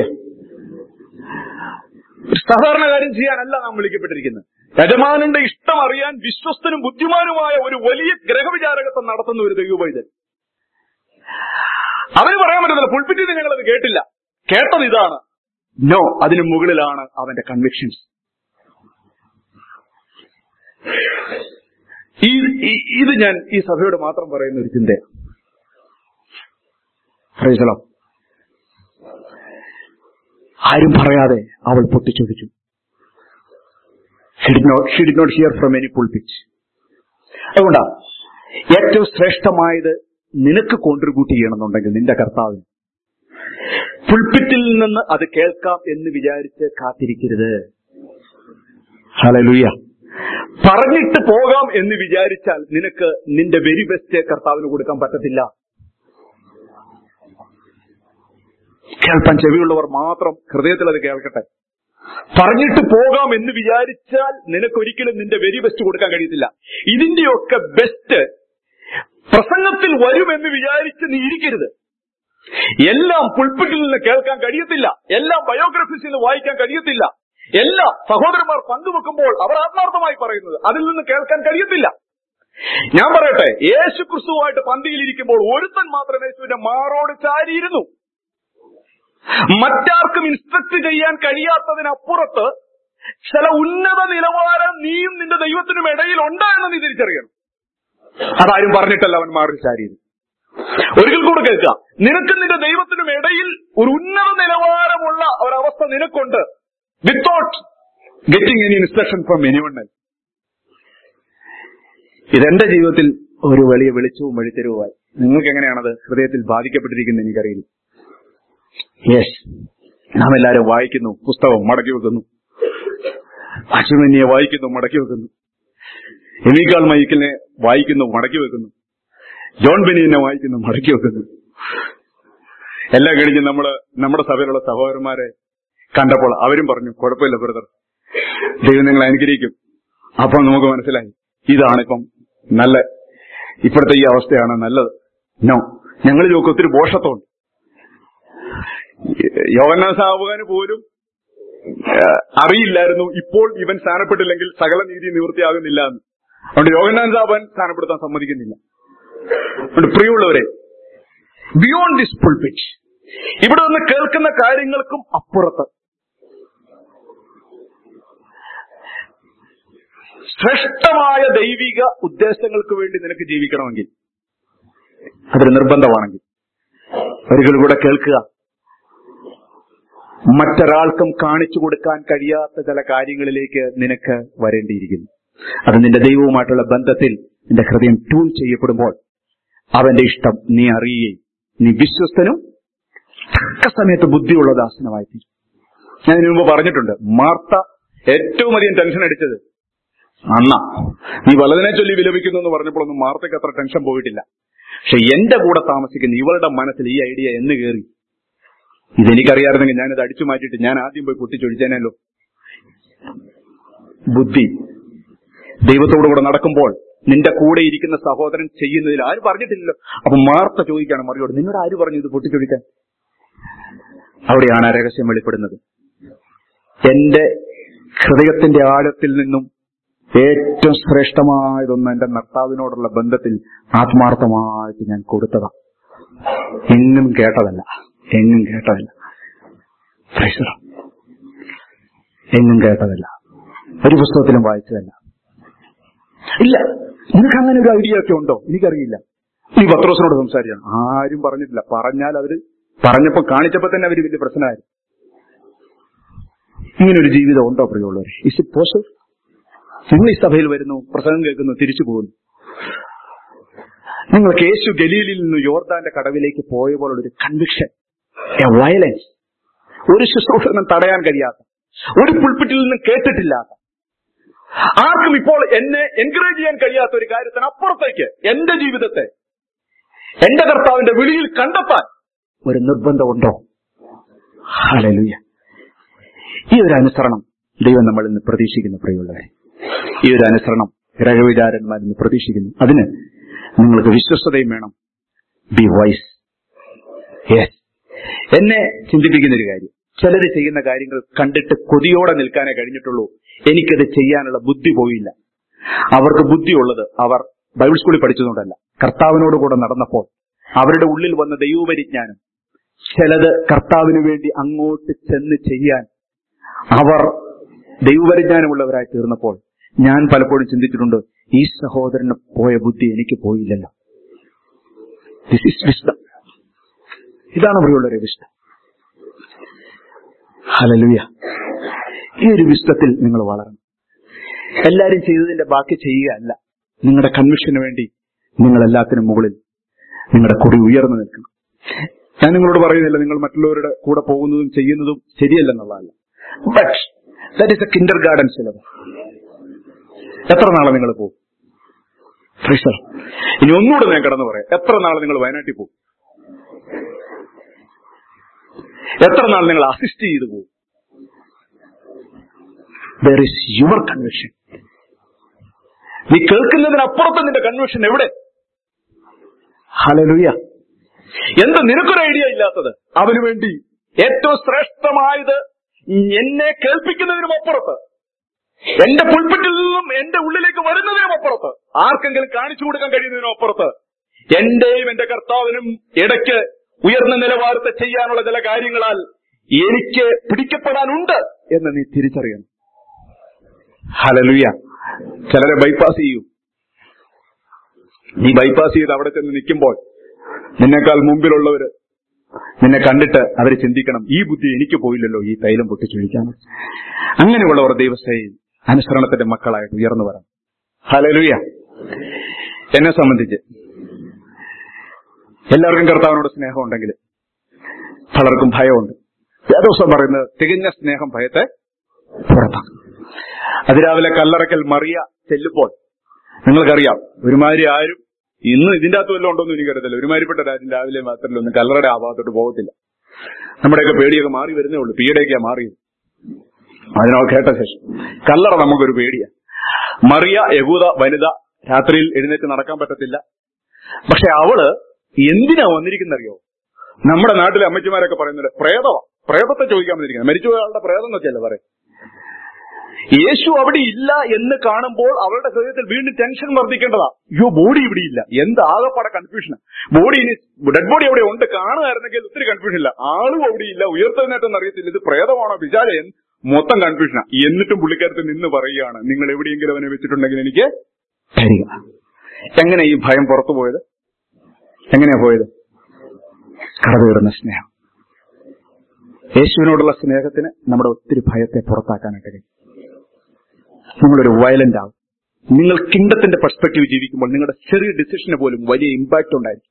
സാധാരണ കാര്യം ചെയ്യാനല്ല നാം വിളിക്കപ്പെട്ടിരിക്കുന്നത് യജമാനന്റെ ഇഷ്ടം അറിയാൻ വിശ്വസ്തനും ബുദ്ധിമാനുമായ ഒരു വലിയ ഗ്രഹവിചാരകത്വം നടത്തുന്ന ഒരു ദൈവവൈദ്യൻ അവന് പറയാൻ പറ്റത്തില്ല പുൾപ്പിറ്റിൽ ഞങ്ങളത് കേട്ടില്ല കേട്ടത് ഇതാണ് നോ അതിനു മുകളിലാണ് അവന്റെ കൺവിക്ഷൻസ് ഈ ഈ- ഇത് ഞാൻ ഈ സഭയോട് മാത്രം പറയുന്ന ഒരു ചിന്തയാണ് പ്രൈസലോ ആരും പറയാതെ അവൾ പൊട്ടിച്ചൊടിച്ചു she did not hear from any pulpit അതുകൊണ്ടാ ഏറ്റവും ശ്രേഷ്ഠമായത് നിനക്ക് കോൺട്രിബ്യൂട്ട് ചെയ്യണമെന്നുണ്ടെങ്കിൽ നിന്റെ കർത്താവിന് പുൾപിറ്റിൽ നിന്ന് അത് കേൾക്കാം എന്ന് വിചാരിച്ച് കാത്തിരിക്കരുത് ഹലലുയ പറഞ്ഞിട്ട് പോകാം എന്ന് വിചാരിച്ചാൽ നിനക്ക് നിന്റെ വെരി ബെസ്റ്റ് കർത്താവിന് കൊടുക്കാൻ പറ്റത്തില്ല കേൾപ്പാൻ ചെവിയുള്ളവർ മാത്രം ഹൃദയത്തിൽ അത് കേൾക്കട്ടെ പറഞ്ഞിട്ട് പോകാം എന്ന് വിചാരിച്ചാൽ നിനക്കൊരിക്കലും നിന്റെ വെരി ബെസ്റ്റ് കൊടുക്കാൻ കഴിയത്തില്ല ഇതിന്റെയൊക്കെ ബെസ്റ്റ് പ്രസംഗത്തിൽ വരുമെന്ന് വിചാരിച്ച് നീ ഇരിക്കരുത് എല്ലാം പുൾപ്പിറ്റിൽ നിന്ന് കേൾക്കാൻ കഴിയത്തില്ല എല്ലാം ബയോഗ്രഫീസിൽ നിന്ന് വായിക്കാൻ കഴിയത്തില്ല എല്ലാം സഹോദരന്മാർ പങ്കുവെക്കുമ്പോൾ അവർ ആത്മാർത്ഥമായി പറയുന്നത് അതിൽ നിന്ന് കേൾക്കാൻ കഴിയത്തില്ല ഞാൻ പറയട്ടെ യേശു ക്രിസ്തുവായിട്ട് പന്തിയിലിരിക്കുമ്പോൾ ഒരുത്തൻ മാത്രം യേശുവിന്റെ മാറോട് ചാരിയിരുന്നു മറ്റാർക്കും ഇൻസ്ട്രക്ട് ചെയ്യാൻ കഴിയാത്തതിനപ്പുറത്ത് ചില ഉന്നത നിലവാരം നീയും നിന്റെ ദൈവത്തിനും ഇടയിൽ ഉണ്ട് എന്ന് നീ തിരിച്ചറിയണം അതാരും പറഞ്ഞിട്ടല്ല അവൻ മാറി ചാരിയത് ഒരിക്കൽ കൂടെ കേൾക്കുക നിനക്കും നിന്റെ ദൈവത്തിനും ഇടയിൽ ഒരു ഉന്നത നിലവാരമുള്ള ഒരവസ്ഥ നിനക്കുണ്ട് without getting any instruction from anyone എൽ ഇതെന്റെ ജീവിതത്തിൽ ഒരു വലിയ വെളിച്ചവും വഴിത്തരവുമായി നിങ്ങൾക്ക് എങ്ങനെയാണത് ഹൃദയത്തിൽ ബാധിക്കപ്പെട്ടിരിക്കുന്നത് എനിക്കറിയില്ല യെസ് നാം എല്ലാവരും വായിക്കുന്നു പുസ്തകം മടക്കി വെക്കുന്നു അശ്വമന്യെ വായിക്കുന്നു മടക്കി വെക്കുന്നു എമീക്കാൾ മൈക്കിനെ വായിക്കുന്നു മടക്കി വെക്കുന്നു ജോൺ ബെനിയനെ വായിക്കുന്നു മടക്കി വെക്കുന്നു എല്ലാം കഴിഞ്ഞ് നമ്മള് നമ്മുടെ സഭയിലുള്ള സഹോദരന്മാരെ കണ്ടപ്പോൾ അവരും പറഞ്ഞു കുഴപ്പമില്ല ബ്രദർ ദൈവം നിങ്ങളെ അനുഗ്രഹിക്കും അപ്പൊ നമുക്ക് മനസ്സിലായി ഇതാണിപ്പം നല്ല ഇപ്പോഴത്തെ ഈ അവസ്ഥയാണ് നല്ലത് നോ ഞങ്ങൾ ചോക്ക് ഒത്തിരി ബോഷത്വമുണ്ട് യോഗന്നാ സാഹുകാന് പോലും ഏഹ്, അറിയില്ലായിരുന്നു ഇപ്പോൾ ഇവൻ സ്ഥാനപ്പെട്ടില്ലെങ്കിൽ സകല നീതി നിവൃത്തിയാകുന്നില്ല എന്ന് അതുകൊണ്ട് യോഗന്നാൻ സാബൻ സ്ഥാനപ്പെടുത്താൻ സമ്മതിക്കുന്നില്ല അതുകൊണ്ട് പ്രിയമുള്ളവരെ ബിയോണ്ട് ദിസ് പുൾപിറ്റ് ഇവിടെ നിന്ന് കേൾക്കുന്ന കാര്യങ്ങൾക്കും അപ്പുറത്ത് ശ്രേഷ്ഠമായ ദൈവിക ഉദ്ദേശങ്ങൾക്ക് വേണ്ടി നിനക്ക് ജീവിക്കണമെങ്കിൽ അതൊരു നിർബന്ധമാണെങ്കിൽ ഒരിക്കൽ കൂടെ കേൾക്കുക മറ്റൊരാൾക്കും കാണിച്ചു കൊടുക്കാൻ കഴിയാത്ത ചില കാര്യങ്ങളിലേക്ക് നിനക്ക് വരേണ്ടിയിരിക്കുന്നു അത് നിന്റെ ദൈവവുമായിട്ടുള്ള ബന്ധത്തിൽ നിന്റെ ഹൃദയം ട്യൂൺ ചെയ്യപ്പെടുമ്പോൾ അവന്റെ ഇഷ്ടം നീ അറിയുകയും നീ വിശ്വസ്തനും തക്ക സമയത്ത് ബുദ്ധിയുള്ള ദാസനമായി തീരും ഞാൻ ഇതിനു മുമ്പ് പറഞ്ഞിട്ടുണ്ട് മാർത്ത ഏറ്റവും അധികം ടെൻഷൻ അടിച്ചത് അന്ന നീ വലതിനെ ചൊല്ലി വിലപിക്കുന്നു എന്ന് പറഞ്ഞപ്പോഴൊന്നും മാർത്തയ്ക്ക് അത്ര ടെൻഷൻ പോയിട്ടില്ല പക്ഷെ എന്റെ കൂടെ താമസിക്കുന്ന ഇവളുടെ മനസ്സിൽ ഈ ഐഡിയ എന്ന് കയറി ഇതെനിക്കറിയാമായിരുന്നെങ്കിൽ ഞാനിത് അടിച്ചു മാറ്റിയിട്ട് ഞാൻ ആദ്യം പോയി പൊട്ടിച്ചൊഴിച്ചേനല്ലോ ബുദ്ധി ദൈവത്തോടു കൂടെ നടക്കുമ്പോൾ നിന്റെ കൂടെ ഇരിക്കുന്ന സഹോദരൻ ചെയ്യുന്നതിൽ ആര് പറഞ്ഞിട്ടില്ലല്ലോ അപ്പൊ മാർത്ത ചോദിക്കാണ് മറിയോട് നിന്നോട് ആര് പറഞ്ഞു ഇത് പൊട്ടിച്ചൊഴിക്കാൻ അവിടെയാണ് ആ രഹസ്യം വെളിപ്പെടുന്നത് എന്റെ ഹൃദയത്തിന്റെ ആഴത്തിൽ നിന്നും ഏറ്റവും ശ്രേഷ്ഠമായതൊന്ന് എന്റെ നർത്താവിനോടുള്ള ബന്ധത്തിൽ ആത്മാർത്ഥമായിട്ട് ഞാൻ കൊടുത്തതാ എങ്ങും കേട്ടതല്ല എങ്ങും കേട്ടതല്ല Praise the Lord. എങ്ങും കേട്ടതല്ല ഒരു പുസ്തകത്തിലും വായിച്ചതല്ല ഇല്ല നിനക്ക് അങ്ങനെ ഒരു ഐഡിയ ഒക്കെ ഉണ്ടോ എനിക്കറിയില്ല നീ പത്രോസിനോട് സംസാരിക്കണം ആരും പറഞ്ഞിട്ടില്ല പറഞ്ഞാൽ അവര് പറഞ്ഞപ്പോ കാണിച്ചപ്പോ തന്നെ അവര് വലിയ പ്രശ്നമായിരുന്നു ഇങ്ങനെ ഒരു ജീവിതം ഉണ്ടോ പ്രിയമുള്ളവർ ഇസ് ഇറ്റ് പോസിബിൾ നിങ്ങൾ ഈ സഭയിൽ വരുന്നു പ്രസംഗം കേൾക്കുന്നു തിരിച്ചു പോകുന്നു നിങ്ങൾക്ക് യേശു ഗലീലിൽ നിന്ന് യോർദാന്റെ കടവിലേക്ക് പോയ പോലുള്ള ഒരു കൺവിക്ഷൻ എ വയലൻസ് ഒരു ശുശ്രൂഷനും തടയാൻ കഴിയാത്ത ഒരു പുൾപ്പിറ്റിൽ നിന്നും കേട്ടിട്ടില്ലാത്ത ആർക്കും ഇപ്പോൾ എന്നെ എൻകറേജ് ചെയ്യാൻ കഴിയാത്ത ഒരു കാര്യത്തിന് അപ്പുറത്തേക്ക് എന്റെ ജീവിതത്തെ എന്റെ കർത്താവിന്റെ വിളിയിൽ കണ്ടെത്താൻ ഒരു നിർബന്ധമുണ്ടോ ഹല്ലേലൂയ ഈ ഒരു അനുസരണം ദൈവം നമ്മൾ ഇന്ന് പ്രതീക്ഷിക്കുന്നു പ്രിയമുള്ളവരെ ഈ ഒരു അനുസരണം ഗ്രഹവിചാരന്മാർ ഇന്ന് പ്രതീക്ഷിക്കുന്നു അതിന് നിങ്ങൾക്ക് വിശ്വസ്തതയും വേണം ബി വൈസ് യെസ് എന്നെ ചിന്തിപ്പിക്കുന്ന ഒരു കാര്യം ചിലര് ചെയ്യുന്ന കാര്യങ്ങൾ കണ്ടിട്ട് കൊതിയോടെ നിൽക്കാനേ കഴിഞ്ഞിട്ടുള്ളൂ എനിക്കത് ചെയ്യാനുള്ള ബുദ്ധി പോയില്ല അവർക്ക് ബുദ്ധിയുള്ളത് അവർ ബൈബിൾ സ്കൂളിൽ പഠിച്ചതുകൊണ്ടല്ല കർത്താവിനോട് കൂടെ നടന്നപ്പോൾ അവരുടെ ഉള്ളിൽ വന്ന ദൈവപരിജ്ഞാനം ചിലത് കർത്താവിന് വേണ്ടി അങ്ങോട്ട് ചെന്ന് ചെയ്യാൻ അവർ ദൈവപരിജ്ഞാനമുള്ളവരായി തീർന്നപ്പോൾ ഞാൻ പലപ്പോഴും ചിന്തിച്ചിട്ടുണ്ട് ഈ സഹോദരന് പോയ ബുദ്ധി എനിക്ക് പോയില്ലല്ലോ ദിസ് ഇസ് വിസ്ഡം ഇതാണ് പ്രിയമുള്ളവരെ വിസ്ഡം ഹലലുയ ഈ ഒരു വിസ്ഡത്തിൽ നിങ്ങൾ വളരണം എല്ലാരും ചെയ്തതിന്റെ ബാക്കി ചെയ്യുകയല്ല നിങ്ങളുടെ കൺവിഷന് വേണ്ടി നിങ്ങൾ എല്ലാത്തിനും മുകളിൽ നിങ്ങളുടെ കൊടി ഉയർന്നു നിൽക്കണം ഞാൻ നിങ്ങളോട് പറയുന്നില്ല നിങ്ങൾ മറ്റുള്ളവരുടെ കൂടെ പോകുന്നതും ചെയ്യുന്നതും ശരിയല്ലെന്നുള്ളതല്ല but that is a kindergarten syllabus എത്ര നാളെ നിങ്ങൾ പോകും ഫ്രീസർ ഇനി ഒന്നുകൂടെ ഞാൻ കടന്നു പറയാം എത്ര നാളെ നിങ്ങൾ വയനാട്ടിൽ പോകും എത്ര നാൾ നിങ്ങൾ അസിസ്റ്റ് ചെയ്തു പോകും ദർ ഇസ് യുവർ കൺവെൻഷൻ നീ കേൾക്കുന്നതിനപ്പുറത്ത് നിന്റെ കൺവെൻഷൻ എവിടെ ഹലലുയ എന്ത് നിനക്കൊരു ഐഡിയ ഇല്ലാത്തത് അവന് വേണ്ടി ഏറ്റവും ശ്രേഷ്ഠമായത് എന്നെ കേൾപ്പിക്കുന്നതിനും അപ്പുറത്ത് എന്റെ പുൽപ്പറ്റിൽ നിന്നും എന്റെ ഉള്ളിലേക്ക് വരുന്നതിനും അപ്പുറത്ത് ആർക്കെങ്കിലും കാണിച്ചു കൊടുക്കാൻ കഴിയുന്നതിനും അപ്പുറത്ത് എന്റെയും എന്റെ കർത്താവിനും ഇടയ്ക്ക് ഉയർന്ന നിലവാരത്തെ ചെയ്യാനുള്ള ചില കാര്യങ്ങളാൽ എനിക്ക് പിടിക്കപ്പെടാനുണ്ട് എന്ന് നീ തിരിച്ചറിയണം ഹലലുയ ചിലരെ ബൈപ്പാസ് ചെയ്യൂ നീ ബൈപ്പാസ് ചെയ്ത് അവിടെ ചെന്ന് നിൽക്കുമ്പോൾ നിന്നെക്കാൾ മുമ്പിലുള്ളവര് നിന്നെ കണ്ടിട്ട് അവർ ചിന്തിക്കണം ഈ ബുദ്ധി എനിക്ക് പോയില്ലല്ലോ ഈ തൈലം പൊട്ടിച്ചൊഴിക്കാൻ അങ്ങനെയുള്ളവർ ദൈവസ്ഥയിൽ അനുസരണത്തിന്റെ മക്കളായിട്ട് ഉയർന്നു വരാം ഹലലുയ എന്നെ സംബന്ധിച്ച് എല്ലാവർക്കും കർത്താവിനോട് സ്നേഹമുണ്ടെങ്കിൽ പലർക്കും ഭയമുണ്ട് വേദോസം പറയുന്നത് തികഞ്ഞ സ്നേഹം ഭയത്തെ പുറത്താക്കും അതിരാവിലെ കല്ലറക്കൽ മറിയ ചെല്ലുമ്പോൾ നിങ്ങൾക്കറിയാം ഒരുമാതിരി ആരും ഇന്ന് ഇതിന്റെ അകത്ത് വല്ലതും ഉണ്ടോന്നും എനിക്കറിയത്തില്ല ഒരുമാതിരിപ്പെട്ട രാജ്യം രാവിലെ മാത്രമല്ല കല്ലറയുടെ ആ ഭാഗത്തോട്ട് പോകത്തില്ല നമ്മുടെയൊക്കെ പേടിയൊക്കെ മാറി വരുന്നേ ഉള്ളൂ പീഡയൊക്കെയാ മാറിയത് അതിനോട് കേട്ട ശേഷം കല്ലറ നമുക്കൊരു പേടിയാ മറിയ യഹൂദ വനിത രാത്രിയിൽ എഴുന്നേറ്റ് നടക്കാൻ പറ്റത്തില്ല പക്ഷെ അവള് എന്തിനാ വന്നിരിക്കുന്നറിയോ നമ്മുടെ നാട്ടിലെ അമ്മച്ചിമാരൊക്കെ പറയുന്നത് പ്രേതമാ പ്രേതത്തെ ചോദിക്കാൻ വന്നിരിക്കുന്നത് മരിച്ചുപോയാളുടെ പ്രേതം എന്നൊക്കെയല്ലേ പറയും യേശു അവിടെ ഇല്ല എന്ന് കാണുമ്പോൾ അവളുടെ ഹൃദയത്തിൽ വീണ്ടും ടെൻഷൻ വർദ്ധിക്കേണ്ടതാ അയ്യോ ബോഡി ഇവിടെ ഇല്ല എന്ത് ആകെപ്പാടെ കൺഫ്യൂഷൻ ബോഡി ഇനി ഡെഡ് ബോഡി അവിടെ ഉണ്ട് കാണുമായിരുന്നെങ്കിൽ ഒത്തിരി കൺഫ്യൂഷൻ ഇല്ല ആളും അവിടെ ഇല്ല ഉയർത്തെഴുന്നേറ്റെന്ന് അറിയത്തില്ല ഇത് പ്രേതമാണോ വിചാര മൊത്തം കൺഫ്യൂഷനാ എന്നിട്ടും പുള്ളിക്കാരത്ത് നിന്ന് പറയുകയാണ് നിങ്ങൾ എവിടെയെങ്കിലും അവനെ വെച്ചിട്ടുണ്ടെങ്കിൽ എനിക്ക് തരിക എങ്ങനെ ഈ ഭയം പുറത്തു പോയത് എങ്ങനെയാ പോയത് കടതുകയറുന്ന സ്നേഹം യേശുവിനോടുള്ള സ്നേഹത്തിന് നമ്മുടെ ഒത്തിരി ഭയത്തെ പുറത്താക്കാനായിട്ട് കഴിയും നിങ്ങളൊരു വയലന്റ് ആവും നിങ്ങൾ കിങ്ഡത്തിന്റെ പെർസ്പെക്റ്റീവ് ജീവിക്കുമ്പോൾ നിങ്ങളുടെ ചെറിയ ഡിസിഷന് പോലും വലിയ ഇമ്പാക്ട് ഉണ്ടായിരിക്കും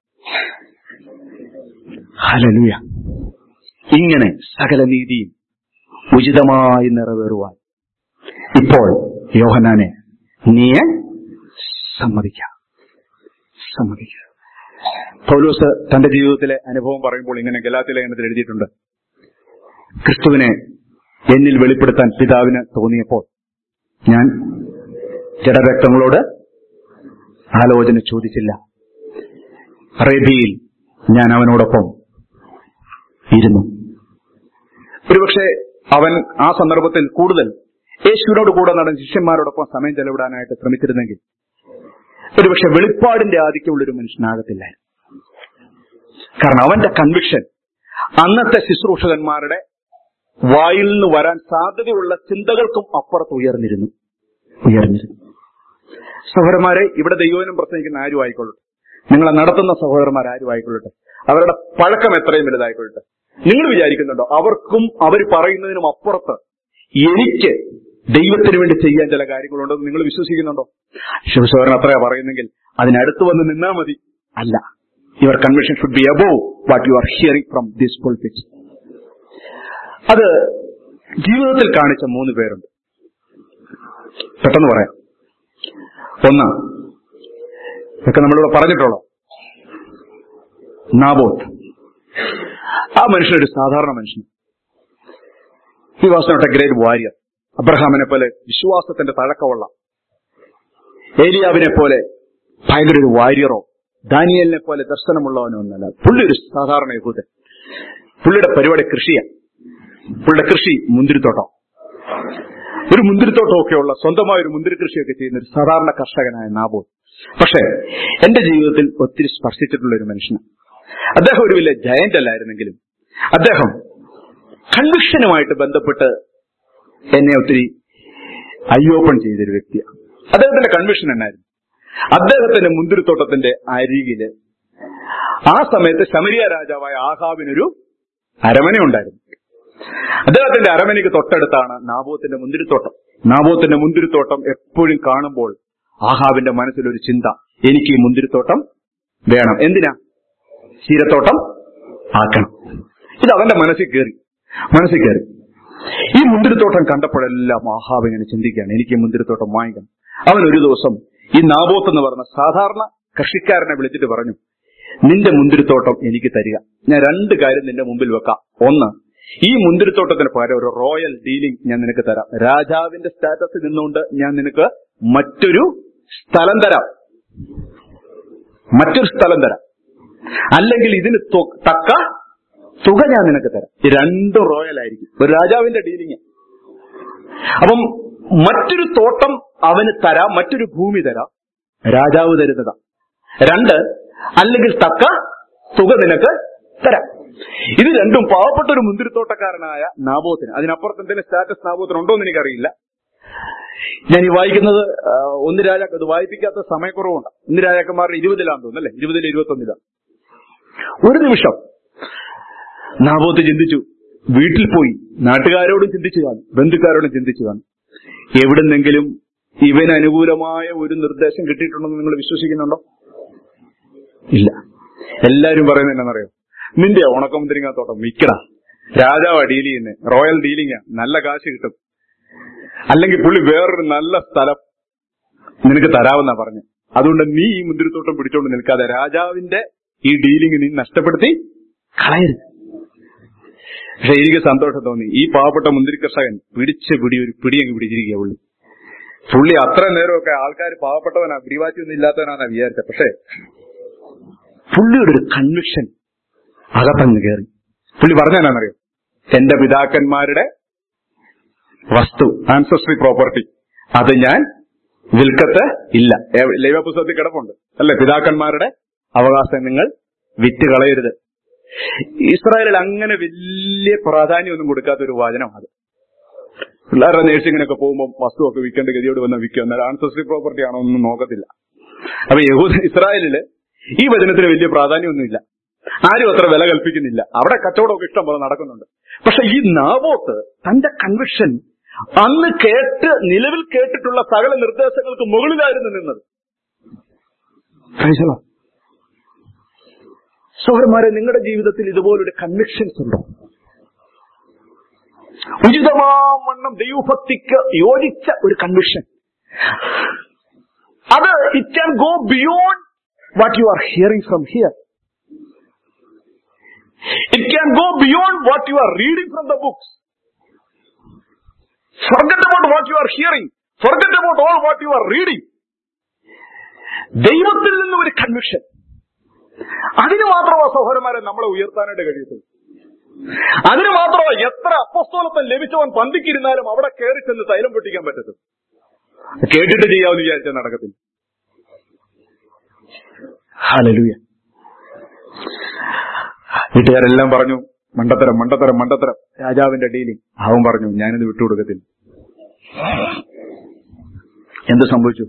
ഹലലുയ ഇങ്ങനെ സകല നീതിയും ഉചിതമായി നിറവേറുവാൻ ഇപ്പോൾ യോഹനാനെ നീ സമ്മതിക്കാം സമ്മതിക്കുക പൗലോസ് തന്റെ ജീവിതത്തിലെ അനുഭവം പറയുമ്പോൾ ഇങ്ങനെ ഗലാത്തി ലേഖനത്തിൽ എഴുതിയിട്ടുണ്ട് ക്രിസ്തുവിനെ എന്നിൽ വെളിപ്പെടുത്താൻ പിതാവിന് തോന്നിയപ്പോൾ ഞാൻ ജഡരക്തങ്ങളോട് ആലോചന ചോദിച്ചില്ല അറേബ്യയിൽ ഞാൻ അവനോടൊപ്പം ഇരുന്നു ഒരുപക്ഷെ അവൻ ആ സന്ദർഭത്തിൽ കൂടുതൽ യേശുവിനോട് കൂടെ നടന്ന ശിഷ്യന്മാരോടൊപ്പം സമയം ചെലവിടാനായിട്ട് ശ്രമിച്ചിരുന്നെങ്കിൽ ഒരുപക്ഷെ വെളിപ്പാടിന്റെ ആധിക്യമുള്ള ഒരു മനുഷ്യനാകത്തില്ല കാരണം അവന്റെ കൺവിക്ഷൻ അന്നത്തെ ശുശ്രൂഷകന്മാരുടെ വായിൽ നിന്ന് വരാൻ സാധ്യതയുള്ള ചിന്തകൾക്കും അപ്പുറത്ത് ഉയർന്നിരുന്നു ഉയർന്നിരുന്നു സഹോദരന്മാരെ ഇവിടെ ദൈവനും പ്രസംഗിക്കുന്ന ആരും ആയിക്കൊള്ളട്ടെ നിങ്ങളെ നടത്തുന്ന സഹോദരന്മാർ ആരും ആയിക്കൊള്ളട്ടെ അവരുടെ പഴക്കം എത്രയും വലുതായിക്കൊള്ളട്ടെ നിങ്ങൾ വിചാരിക്കുന്നുണ്ടോ അവർക്കും അവർ പറയുന്നതിനും അപ്പുറത്ത് എനിക്ക് ദൈവത്തിന് വേണ്ടി ചെയ്യാൻ ചില കാര്യങ്ങളുണ്ടെന്ന് നിങ്ങൾ വിശ്വസിക്കുന്നുണ്ടോ ശിവസോദരൻ അത്രയാ പറയുന്നെങ്കിൽ അതിനടുത്ത് വന്ന് നിന്നാ മതി അല്ല your convention should be above what you are hearing from this politics അത് ജീവിതത്തിൽ കാണിച്ച മൂന്ന് പേരുണ്ട് പെട്ടെന്ന് പറയാം ഒന്ന് ഇതൊക്കെ നമ്മളിവിടെ പറഞ്ഞിട്ടുള്ളൂ നാബോത്ത് ആ മനുഷ്യൻ ഒരു സാധാരണ മനുഷ്യൻ he was not a great warrior അബ്രഹാമിനെ പോലെ വിശ്വാസത്തിന്റെ തഴക്കമുള്ള ഏലിയാവിനെ പോലെ ഭയങ്കര ഒരു വാരിയറോ ദാനിയലിനെ പോലെ ദർശനമുള്ളവനോ ഒന്നല്ല പുള്ളി ഒരു സാധാരണ യഹൂദൻ പുള്ളിയുടെ പരിപാടി കൃഷിയാണ് പുള്ളിയുടെ കൃഷി മുന്തിരിത്തോട്ടം ഒരു മുന്തിരിത്തോട്ടമൊക്കെയുള്ള സ്വന്തമായ ഒരു മുന്തിരി കൃഷിയൊക്കെ ചെയ്യുന്ന ഒരു സാധാരണ കർഷകനായ നാബോത്ത് പക്ഷേ എന്റെ ജീവിതത്തിൽ ഒത്തിരി സ്പർശിച്ചിട്ടുള്ള ഒരു മനുഷ്യനാണ് അദ്ദേഹം ഒരു വലിയ ജയന്റ് അല്ലായിരുന്നെങ്കിലും അദ്ദേഹം കൺവിക്ഷനുമായിട്ട് ബന്ധപ്പെട്ട് എന്നെ ഒത്തിരി അയ്യോപ്പൺ ചെയ്തൊരു വ്യക്തിയാണ് അദ്ദേഹത്തിന്റെ കൺവിഷൻ എന്നായിരുന്നു അദ്ദേഹത്തിന്റെ മുന്തിരിത്തോട്ടത്തിന്റെ അരികില് ആ സമയത്ത് ശമരിയ രാജാവായ ആഹാബിനൊരു അരമന ഉണ്ടായിരുന്നു അദ്ദേഹത്തിന്റെ അരമനയ്ക്ക് തൊട്ടടുത്താണ് നാബോത്തിന്റെ മുന്തിരിത്തോട്ടം നാബോത്തിന്റെ മുന്തിരിത്തോട്ടം എപ്പോഴും കാണുമ്പോൾ ആഹാബിന്റെ മനസ്സിലൊരു ചിന്ത എനിക്ക് ഈ മുന്തിരിത്തോട്ടം വേണം എന്തിനാ ശീരത്തോട്ടം ആക്കണം ഇത് അവന്റെ മനസ്സിൽ കയറി മനസ്സിൽ കയറി ഈ മുന്തിരിത്തോട്ടം കണ്ടപ്പോഴെല്ലാം ആഹാബ് ഇങ്ങനെ ചിന്തിക്കുകയാണ് എനിക്ക് ഈ മുന്തിരിത്തോട്ടം വാങ്ങിക്കണം അവൻ ഒരു ദിവസം ഈ നാബോത്ത് എന്ന് പറഞ്ഞ സാധാരണ കൃഷിക്കാരനെ വിളിച്ചിട്ട് പറഞ്ഞു നിന്റെ മുന്തിരിത്തോട്ടം എനിക്ക് തരിക ഞാൻ രണ്ട് കാര്യം നിന്റെ മുമ്പിൽ വെക്കാം ഒന്ന് ഈ മുന്തിരിത്തോട്ടത്തിന് പകരം ഒരു റോയൽ ഡീലിംഗ് ഞാൻ നിനക്ക് തരാം രാജാവിന്റെ സ്റ്റാറ്റസിൽ നിന്നുകൊണ്ട് ഞാൻ നിനക്ക് മറ്റൊരു സ്ഥലം തരാം മറ്റൊരു സ്ഥലം തരാം അല്ലെങ്കിൽ ഇതിന് തൊ- തക്ക തുക ഞാൻ നിനക്ക് തരാം ഈ രണ്ടും റോയൽ ആയിരിക്കും ഒരു രാജാവിന്റെ ഡീലിംഗ് അപ്പം മറ്റൊരു തോട്ടം അവന് തരാം മറ്റൊരു ഭൂമി തരാം രാജാവ് തരുന്നതാ രണ്ട് അല്ലെങ്കിൽ തക്ക തുക നിനക്ക് തരാം ഇത് രണ്ടും പാവപ്പെട്ട ഒരു മുന്തിരിത്തോട്ടക്കാരനായ നാബോത്തിന് അതിനപ്പുറത്ത് എന്തെങ്കിലും സ്റ്റാറ്റസ് നാബോത്തിന് ഉണ്ടോ എന്ന് എനിക്കറിയില്ല ഞാൻ ഈ വായിക്കുന്നത് ആ, ഒന്ന് രാജ അത് വായിപ്പിക്കാത്ത സമയക്കുറവുണ്ട് ഒന്ന് രാജാക്കന്മാരുടെ ഇരുപതിലാന്ന് തോന്നുന്നു അല്ലേ ഇരുപതിൽ ഇരുപത്തൊന്നിലാണ് ഒരു നിമിഷം നാബോത്ത് ചിന്തിച്ചു വീട്ടിൽ പോയി നാട്ടുകാരോടും ചിന്തിച്ചു കാണും ബന്ധുക്കാരോടും ചിന്തിച്ചു കാണും എവിടുന്നെങ്കിലും ഇവന് അനുകൂലമായ ഒരു നിർദ്ദേശം കിട്ടിയിട്ടുണ്ടെന്ന് നിങ്ങൾ വിശ്വസിക്കുന്നുണ്ടോ ഇല്ല എല്ലാരും പറയുന്നത് എന്നാണെന്നറിയോ നിന്റെ ഉണക്കമുന്തിരിങ്ങാത്തോട്ടം വിൽക്കടാ രാജാവാ ഡീൽ ചെയ്യുന്നത് റോയൽ ഡീലിംഗാ നല്ല കാശ് കിട്ടും അല്ലെങ്കിൽ പുള്ളി വേറൊരു നല്ല സ്ഥലം നിനക്ക് തരാമെന്നാ പറഞ്ഞു അതുകൊണ്ട് നീ ഈ മുന്തിരിത്തോട്ടം പിടിച്ചോണ്ട് നിൽക്കാതെ രാജാവിന്റെ ഈ ഡീലിംഗ് നീ നഷ്ടപ്പെടുത്തി കളയരുത് പക്ഷെ എനിക്ക് സന്തോഷം തോന്നി ഈ പാവപ്പെട്ട മുന്തിരി കർഷകൻ പിടിച്ച് പിടി ഒരു പിടിയങ്ങ് പിടിച്ചിരിക്കുക പുള്ളി പുള്ളി അത്ര നേരമൊക്കെ ആൾക്കാർ പാവപ്പെട്ടവനാ പിടിവാറ്റിയൊന്നും ഇല്ലാത്തവനാന്നാ വിചാരിച്ചത് പക്ഷേ പുള്ളിയുടെ ഒരു കൺവിക്ഷൻ അകത്തങ്ങ് കയറി പുള്ളി പറഞ്ഞാന്നറിയോ എന്റെ പിതാക്കന്മാരുടെ വസ്തു ആൻസസ്ട്രി പ്രോപ്പർട്ടി അത് ഞാൻ വിൽക്കത്ത് ഇല്ല ഏ- ലൈവപുസ്തകത്തിൽ കിടപ്പുണ്ട് അല്ലെ പിതാക്കന്മാരുടെ അവകാശം നിങ്ങൾ വിറ്റ് കളയരുത് ഇസ്രായേലിൽ അങ്ങനെ വലിയ പ്രാധാന്യമൊന്നും കൊടുക്കാത്ത ഒരു വചനമാണ് അത് പിള്ളേരുടെ നേഴ്സിങ്ങിനൊക്കെ പോകുമ്പോൾ വസ്തുവൊക്കെ വിൽക്കേണ്ട ഗതിയോട് വന്ന വിൽക്കും എന്നാൽ ആൻസസ്ട്രി പ്രോപ്പർട്ടി ആണോ ഒന്നും നോക്കത്തില്ല അപ്പൊ യഹൂദ ഇസ്രായേലില് ഈ വചനത്തിന് വലിയ പ്രാധാന്യമൊന്നുമില്ല ആരും അത്ര വില കൽപ്പിക്കുന്നില്ല അവിടെ കച്ചവടമൊക്കെ ഇഷ്ടം പോലെ നടക്കുന്നുണ്ട് പക്ഷെ ഈ നാവോത്ത് തന്റെ കൺവിക്ഷൻ അന്ന് കേട്ട് നിലവിൽ കേട്ടിട്ടുള്ള സകല നിർദ്ദേശങ്ങൾക്ക് മുകളിലായിരുന്നു നിന്നത് Praise the Lord. സഹോദരന്മാരെ നിങ്ങളുടെ ജീവിതത്തിൽ ഇതുപോലൊരു കൺവിക്ഷൻസ് ഉണ്ടോ ഉചിതമാവണ്ണം ദൈവഭക്തിക്ക് യോജിച്ച ഒരു കൺവിക്ഷൻ അത് it can go beyond what you are hearing from here it can go beyond what you are reading from the books forget about what you are hearing forget about all what you are reading ദൈവത്തിൽ നിന്നും ഒരു conviction അതിന് മാത്രമാ സഹോദരന്മാരെ നമ്മളെ ഉയർത്താനായിട്ട് കഴിയത്തുള്ളൂ അതിന് മാത്രമാ എത്ര അപ്പസ്തോലത്വം ലഭിച്ചവൻ പന്തിക്കിരുന്നാലും അവിടെ കയറി ചെന്ന് തൈലം പൊട്ടിക്കാൻ പറ്റത്തും കേട്ടിട്ട് ചെയ്യാമെന്ന് വിചാരിച്ചാൽ നടക്കത്തില്ല ഹല്ലേലൂയ വീട്ടുകാരെല്ലാം പറഞ്ഞു മണ്ടത്തരം മണ്ടത്തരം മണ്ടത്തരം രാജാവിന്റെ ഡീലിംഗ് അവൻ പറഞ്ഞു ഞാനിത് വിട്ടുകൊടുക്കത്തില്ല എന്ത് സംഭവിച്ചു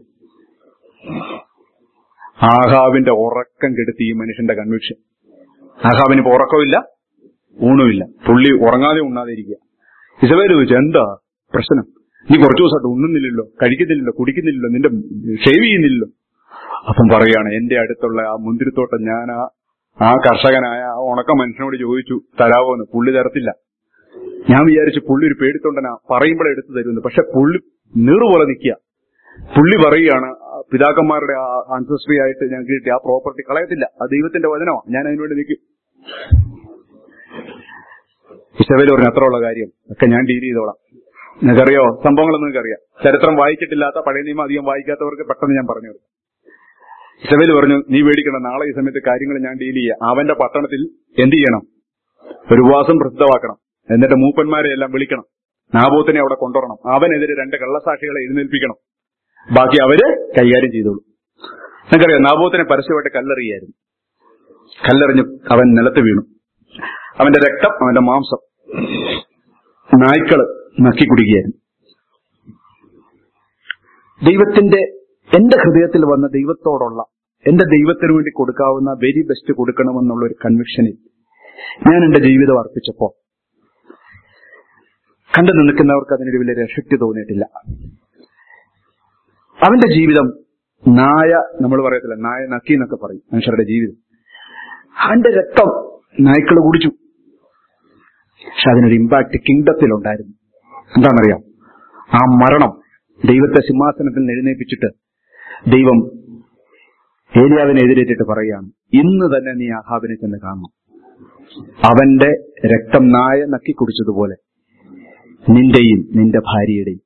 ആഹാവിന്റെ ഉറക്കം കെടുത്തി ഈ മനുഷ്യന്റെ കൺവിക്ഷൻ ആഹാവിന് ഇപ്പൊ ഉറക്കമില്ല ഊണുമില്ല പുള്ളി ഉറങ്ങാതെ ഉണ്ണാതെ ഇരിക്കുക ഇസബേൽ ചോദിച്ചു എന്താ പ്രശ്നം നീ കുറച്ചു ദിവസമായിട്ട് ഉണ്ണുന്നില്ലല്ലോ കഴിക്കുന്നില്ലല്ലോ കുടിക്കുന്നില്ലല്ലോ നിന്റെ ഷേവ് ചെയ്യുന്നില്ലല്ലോ അപ്പം പറയാണ് എന്റെ അടുത്തുള്ള ആ മുന്തിരിത്തോട്ടം ഞാൻ ആ ആ കർഷകനായ ആ ഉണക്ക മനുഷ്യനോട് ചോദിച്ചു തരാവോന്ന് പുള്ളി തരത്തില്ല ഞാൻ വിചാരിച്ചു പുള്ളി ഒരു പേടിത്തൊണ്ടനാ പറയുമ്പോഴേ എടുത്തു തരുമെന്ന് പക്ഷെ പുള്ളി നീറുപോലെ നിൽക്കുക പുള്ളി പറയുകയാണ് ആ പിതാക്കന്മാരുടെ ആ ആൻസസ്ട്രി ആയിട്ട് ഞങ്ങൾക്ക് കിട്ടിയ ആ പ്രോപ്പർട്ടി കളയത്തില്ല ആ ദൈവത്തിന്റെ വചനമാണ് ഞാൻ അതിനുവേണ്ടി നിൽക്കും ഇസബേൽ പറഞ്ഞു അത്രയുള്ള കാര്യം ഒക്കെ ഞാൻ ഡീൽ ചെയ്തോളാം നിങ്ങൾക്കറിയോ സംഭവങ്ങളൊന്നും നിങ്ങൾക്കറിയാം ചരിത്രം വായിച്ചിട്ടില്ലാത്ത പഴയ നിയമം അധികം വായിക്കാത്തവർക്ക് പെട്ടെന്ന് ഞാൻ പറഞ്ഞു കൊടുക്കും ഇസബേൽ പറഞ്ഞു നീ പേടിക്കണം നാളെ ഈ സമയത്ത് കാര്യങ്ങൾ ഞാൻ ഡീൽ ചെയ്യാം അവന്റെ പട്ടണത്തിൽ എന്ത് ചെയ്യണം ഒരു ഉപവാസം പ്രസിദ്ധമാക്കണം എന്നിട്ട് മൂപ്പന്മാരെ എല്ലാം വിളിക്കണം നാബോത്തിനെ അവിടെ കൊണ്ടുവരണം അവനെതിരെ രണ്ട് കള്ളസാക്ഷികളെ എഴുന്നേൽപ്പിക്കണം ബാക്കി അവര് കൈകാര്യം ചെയ്തോളൂ നിങ്ങൾക്കറിയാം നാബോത്തിനെ പരസ്യമായിട്ട് കല്ലെറിയായിരുന്നു കല്ലെറിഞ്ഞ് അവൻ നിലത്ത് വീണു അവന്റെ രക്തം അവന്റെ മാംസം നായ്ക്കള് നക്കി കുടിക്കുകയായിരുന്നു ദൈവത്തിന്റെ എന്റെ ഹൃദയത്തിൽ വന്ന ദൈവത്തോടുള്ള എന്റെ ദൈവത്തിന് വേണ്ടി കൊടുക്കാവുന്ന വെരി ബെസ്റ്റ് കൊടുക്കണമെന്നുള്ള ഒരു കൺവിക്ഷനിൽ ഞാൻ എന്റെ ജീവിതം അർപ്പിച്ചപ്പോ കണ്ടു നിൽക്കുന്നവർക്ക് അതിനൊരു വലിയ എഫക്റ്റ് തോന്നിയിട്ടില്ല അവന്റെ ജീവിതം നായ നമ്മൾ പറയത്തില്ല നായ നക്കി എന്നൊക്കെ പറയും മനുഷ്യരുടെ ജീവിതം അവന്റെ രക്തം നായ്ക്കൾ കുടിച്ചു പക്ഷെ അതിനൊരു ഇമ്പാക്ട് കിങ്ഡത്തിലുണ്ടായിരുന്നു എന്താണെന്നറിയാം ആ മരണം ദൈവത്തെ സിംഹാസനത്തിൽ നിന്ന് എഴുന്നേൽപ്പിച്ചിട്ട് ദൈവം ഏലിയാവിനെ എതിരേറ്റിട്ട് പറയുകയാണ് ഇന്ന് തന്നെ നീ ആഹാബിനെ ചെന്ന് കാണണം അവന്റെ രക്തം നായ നക്കി കുടിച്ചതുപോലെ നിന്റെയും നിന്റെ ഭാര്യയുടെയും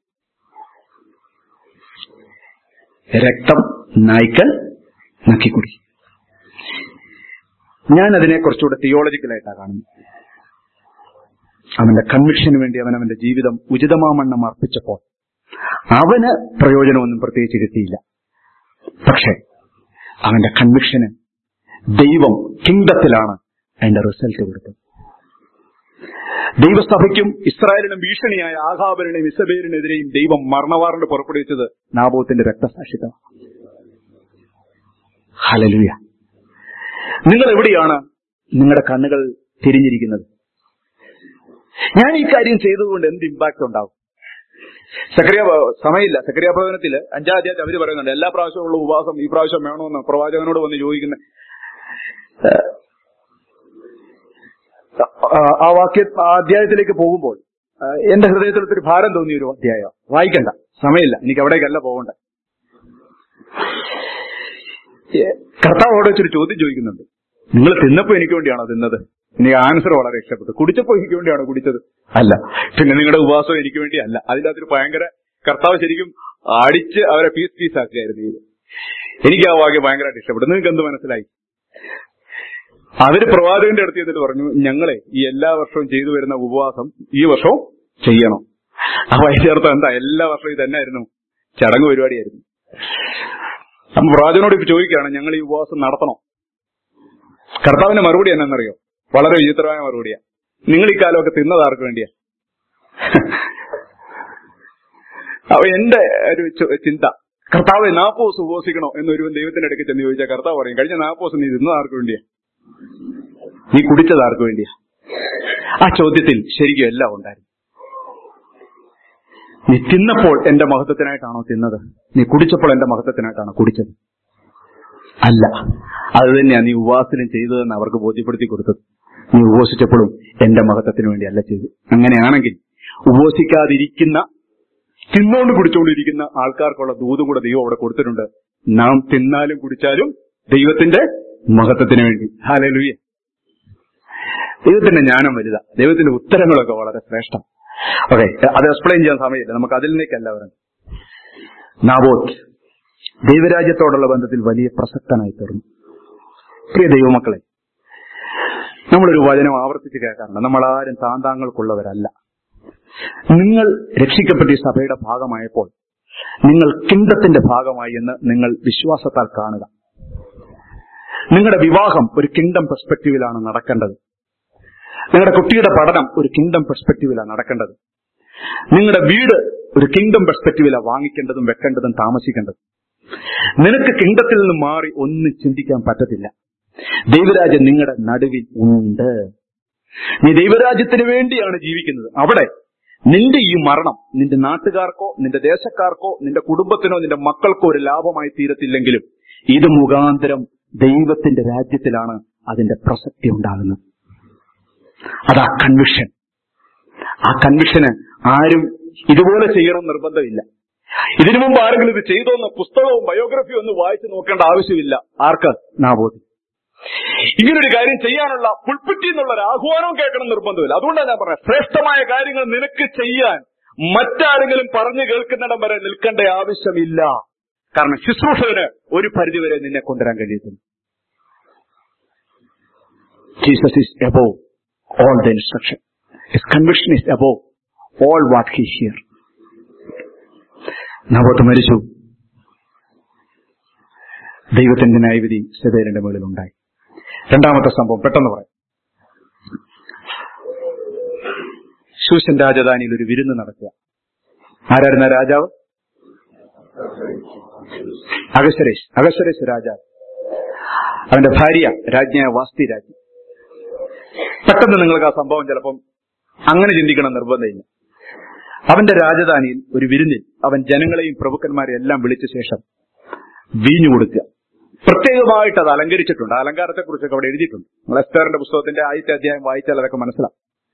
രക്തം നായ്ക്കൾ നക്കിക്കുടി ഞാൻ അതിനെ കുറച്ചുകൂടെ തിയോളജിക്കലായിട്ടാണ് കാണുന്നത് അവന്റെ കൺവിക്ഷന് വേണ്ടി അവൻ അവന്റെ ജീവിതം ഉചിതമാമണ്ണം അർപ്പിച്ചപ്പോൾ അവന് പ്രയോജനമൊന്നും പ്രത്യേകിച്ച് കിട്ടിയില്ല പക്ഷെ അവന്റെ കൺവിക്ഷന് ദൈവം കിങ്ഡത്തിലാണ് അതിന്റെ റിസൾട്ട് കൊടുത്തത് ദൈവസഭയ്ക്കും ഇസ്രായേലിനും ഭീഷണിയായ ആഹാബലിനെയും ഇസബേലിനെതിരെയും ദൈവം മരണവാറണ്ട് പുറപ്പെടുവിച്ചത് നാബോത്തിന്റെ രക്തസാക്ഷിത ഹലലുയ നിങ്ങൾ എവിടെയാണ് നിങ്ങളുടെ കണ്ണുകൾ തിരിഞ്ഞിരിക്കുന്നത് ഞാൻ ഈ കാര്യം ചെയ്തതുകൊണ്ട് എന്ത് ഇമ്പാക്ട് ഉണ്ടാവും സക്രിയ സമയമില്ല സക്രിയ പ്രവചനത്തില് അഞ്ചാം അധ്യായത്തിൽ അവര് പറയുന്നുണ്ട് എല്ലാ പ്രാവശ്യവും ഉള്ള ഉപവാസം ഈ പ്രാവശ്യം വേണമെന്ന് പ്രവാചകനോട് വന്ന് ചോദിക്കുന്ന ആ വാക്യ ആ അധ്യായത്തിലേക്ക് പോകുമ്പോൾ ആ, എന്റെ ഹൃദയത്തിൽ ഒത്തിരി ഭാരം തോന്നിയ ഒരു അധ്യായം വായിക്കണ്ട സമയമില്ല എനിക്ക് അവിടേക്കല്ല പോകണ്ട ഏ, കർത്താവ് അവിടെ വെച്ചൊരു ചോദ്യം ചോദിക്കുന്നുണ്ട് നിങ്ങൾ തിന്നപ്പോ എനിക്ക് വേണ്ടിയാണോ തിന്നത് എനിക്ക് ആൻസർ വളരെ ഇഷ്ടപ്പെട്ടു കുടിച്ചപ്പോ എനിക്ക് വേണ്ടിയാണോ കുടിച്ചത് അല്ല പിന്നെ നിങ്ങളുടെ ഉപവാസം എനിക്ക് വേണ്ടി അല്ല അതിന്റെ അകത്തൊരു ഭയങ്കര കർത്താവ് ശരിക്കും അടിച്ച് അവരെ പീസ് പീസ് ആക്കുകയായിരുന്നു ഇത് എനിക്ക് ആ വാക്യം ഭയങ്കരമായിട്ട് ഇഷ്ടപ്പെട്ടു നിങ്ങൾക്ക് എന്ത് മനസ്സിലായി അവര് പ്രവാചകന്റെ അടുത്ത് ചെന്നിട്ട് പറഞ്ഞു ഞങ്ങളെ ഈ എല്ലാ വർഷവും ചെയ്തു വരുന്ന ഉപവാസം ഈ വർഷവും ചെയ്യണം അപ്പൊ അതിന്റെ അർത്ഥം എന്താ എല്ലാ വർഷവും ഇത് തന്നെയായിരുന്നു ചടങ്ങ് പരിപാടിയായിരുന്നു അപ്പൊ പ്രവാചകനോട് ഇപ്പൊ ചോദിക്കുകയാണ് ഞങ്ങൾ ഈ ഉപവാസം നടത്തണം കർത്താവിന്റെ മറുപടി എന്നാന്നറിയോ വളരെ വിചിത്രമായ മറുപടിയാ നിങ്ങൾ ഈ കാലമൊക്കെ തിന്നത് ആർക്ക് വേണ്ടിയാ അപ്പൊ എന്റെ ഒരു ചോ- ചിന്ത കർത്താവ് നാപ്പോ ദിവസം ഉപവസിക്കണോ എന്നൊരുവൻ ദൈവത്തിന്റെ അടുക്ക് ചെന്ന് ചോദിച്ചാൽ കർത്താവ് പറയും കഴിഞ്ഞ നാപ്പോ ദിവസം നീ തിന്നത് ആർക്ക് വേണ്ടിയാ നീ കുടിച്ചത് ആർക്ക് വേണ്ടിയാ ആ ചോദ്യത്തിൽ ശരിക്കും എല്ലാം ഉണ്ടായിരുന്നു നീ തിന്നപ്പോൾ എന്റെ മഹത്വത്തിനായിട്ടാണോ തിന്നത് നീ കുടിച്ചപ്പോൾ എന്റെ മഹത്വത്തിനായിട്ടാണോ കുടിച്ചത് അല്ല അത് തന്നെയാ നീ ഉപവാസനം ചെയ്തതെന്ന് അവർക്ക് ബോധ്യപ്പെടുത്തി കൊടുത്തത് നീ ഉപവസിച്ചപ്പോഴും എന്റെ മഹത്വത്തിന് വേണ്ടിയല്ല ചെയ്തു അങ്ങനെയാണെങ്കിൽ ഉപവസിക്കാതിരിക്കുന്ന തിന്നുകൊണ്ട് കുടിച്ചുകൊണ്ടിരിക്കുന്ന ആൾക്കാർക്കുള്ള ദൂതും കൂടെ ദൈവം അവിടെ കൊടുത്തിട്ടുണ്ട് നാം തിന്നാലും കുടിച്ചാലും ദൈവത്തിന്റെ മഹത്വത്തിന് വേണ്ടി ഹാലലുയ ദൈവത്തിന്റെ ജ്ഞാനം വലുതാ ദൈവത്തിന്റെ ഉത്തരങ്ങളൊക്കെ വളരെ ശ്രേഷ്ഠം ഓക്കെ അത് എക്സ്പ്ലെയിൻ ചെയ്യാൻ സമയമില്ല നമുക്ക് അതിലേക്കല്ല പറയുന്നത് നാബോത്ത് ദൈവരാജ്യത്തോടുള്ള ബന്ധത്തിൽ വലിയ പ്രസക്തനായി തീർന്നു പ്രിയ ദൈവമക്കളെ നമ്മളൊരു വചനം ആവർത്തിച്ച് കേൾക്കാറുണ്ട് നമ്മളാരും താന്താങ്ങൾക്കുള്ളവരല്ല നിങ്ങൾ രക്ഷിക്കപ്പെട്ട ഈ സഭയുടെ ഭാഗമായപ്പോൾ നിങ്ങൾ കിങ്ഡത്തിന്റെ ഭാഗമായി എന്ന് നിങ്ങൾ വിശ്വാസത്താൽ കാണുക നിങ്ങളുടെ വിവാഹം ഒരു കിങ്ഡം പെർസ്പെക്റ്റീവിലാണ് നടക്കേണ്ടത് നിങ്ങളുടെ കുട്ടിയുടെ പഠനം ഒരു കിങ്ഡം പെർസ്പെക്റ്റീവിലാണ് നടക്കേണ്ടത് നിങ്ങളുടെ വീട് ഒരു കിങ്ഡം പെർസ്പെക്റ്റീവിലാണ് വാങ്ങിക്കേണ്ടതും വെക്കേണ്ടതും താമസിക്കേണ്ടതും നിനക്ക് കിങ്ഡത്തിൽ നിന്ന് മാറി ഒന്നും ചിന്തിക്കാൻ പറ്റത്തില്ല ദൈവരാജ്യം നിങ്ങളുടെ നടുവിൽ ഉണ്ട് നീ ദൈവരാജ്യത്തിന് വേണ്ടിയാണ് ജീവിക്കുന്നത് അവിടെ നിന്റെ ഈ മരണം നിന്റെ നാട്ടുകാർക്കോ നിന്റെ ദേശക്കാർക്കോ നിന്റെ കുടുംബത്തിനോ നിന്റെ മക്കൾക്കോ ഒരു ലാഭമായി തീരത്തില്ലെങ്കിലും ഇത് മുഖാന്തരം ദൈവത്തിന്റെ രാജ്യത്തിലാണ് അതിന്റെ പ്രസക്തി ഉണ്ടാകുന്നത് അതാ കൺവിഷൻ ആ കൺവിഷന് ആരും ഇതുപോലെ ചെയ്യണം നിർബന്ധമില്ല ഇതിനു മുമ്പ് ആരെങ്കിലും ഇത് ചെയ്തോന്ന് പുസ്തകവും ബയോഗ്രഫിയും ഒന്നും വായിച്ചു നോക്കേണ്ട ആവശ്യമില്ല ആർക്ക് നാബോധി ഇങ്ങനൊരു കാര്യം ചെയ്യാനുള്ള പുൽപ്പറ്റി എന്നുള്ള ഒരു ആഹ്വാനവും കേൾക്കണം നിർബന്ധമില്ല അതുകൊണ്ടാണ് ഞാൻ പറഞ്ഞത് ശ്രേഷ്ഠമായ കാര്യങ്ങൾ നിനക്ക് ചെയ്യാൻ മറ്റാരെങ്കിലും പറഞ്ഞു കേൾക്കുന്നിടം വരെ നിൽക്കേണ്ട ആവശ്യമില്ല കാരണം ശുശ്രൂഷകന് ഒരു പരിധിവരെ നിന്നെ കൊണ്ടുവരാൻ കഴിയത്തില്ല Jesus is above all the instruction. His conviction is above all what he hear. Naboth മരിച്ചു ദൈവത്തിന്റെ ന്യായവിധി സെതേലിന്റെ മുകളിൽ ഉണ്ടായി രണ്ടാമത്തെ സംഭവം പെട്ടെന്ന് പറയാം ശൂശൻ രാജധാനിയിൽ ഒരു വിരുന്ന് നടക്കുക ആരായിരുന്ന രാജാവ് അഗസ്വരേഷ് അഗസ്വരേഷ് രാജാവ് അവന്റെ ഭാര്യ രാജ്ഞിയായ വാസ്തി രാജ്ഞി പെട്ടെന്ന് നിങ്ങൾക്ക് ആ സംഭവം ചിലപ്പം അങ്ങനെ ചിന്തിക്കണം നിർബന്ധമില്ല അവന്റെ രാജധാനിയിൽ ഒരു വിരുന്നിൽ അവൻ ജനങ്ങളെയും പ്രഭുക്കന്മാരെയും എല്ലാം വിളിച്ച ശേഷം വീഞ്ഞു കൊടുക്കുക പ്രത്യേകമായിട്ട് അത് അലങ്കരിച്ചിട്ടുണ്ട് ആ അലങ്കാരത്തെ കുറിച്ചൊക്കെ അവിടെ എഴുതിയിട്ടുണ്ട് നമ്മൾ എസ്തേറിന്റെ പുസ്തകത്തിന്റെ ആദ്യത്തെ അധ്യായം വായിച്ചാൽ അതൊക്കെ മനസ്സിലാവും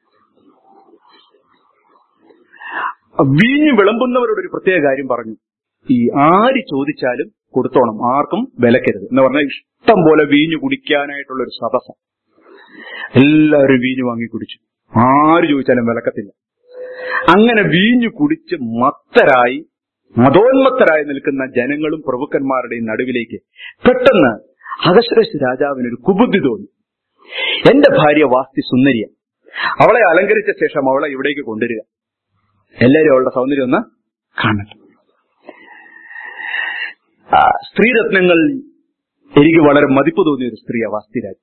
വീഞ്ഞു വിളമ്പുന്നവരോട് ഒരു പ്രത്യേക കാര്യം പറഞ്ഞു ഈ ആര് ചോദിച്ചാലും കൊടുത്തോണം ആർക്കും വിലക്കരുത് എന്ന് പറഞ്ഞാൽ ഇഷ്ടം പോലെ വീഞ്ഞു കുടിക്കാനായിട്ടുള്ള ഒരു സദസ്സം എല്ലാവരും വീഞ്ഞു വാങ്ങി കുടിച്ചു ആര് ചോദിച്ചാലും വിലക്കത്തില്ല അങ്ങനെ വീഞ്ഞു കുടിച്ച് മത്തരായി മതോന്മത്തരായി നിൽക്കുന്ന ജനങ്ങളും പ്രഭുക്കന്മാരുടെയും നടുവിലേക്ക് പെട്ടെന്ന് അഗശ്രേഷ് രാജാവിന് ഒരു കുബുദ്ധി തോന്നി എന്റെ ഭാര്യ വാസ്തി സുന്ദരിയ അവളെ അലങ്കരിച്ച ശേഷം അവളെ ഇവിടേക്ക് കൊണ്ടുവരിക എല്ലാവരും അവളുടെ സൗന്ദര്യം ഒന്ന് കാണട്ടെ ആ, സ്ത്രീരത്നങ്ങൾ എനിക്ക് വളരെ മതിപ്പ് തോന്നിയ ഒരു സ്ത്രീയാ വാസ്തിരാജ്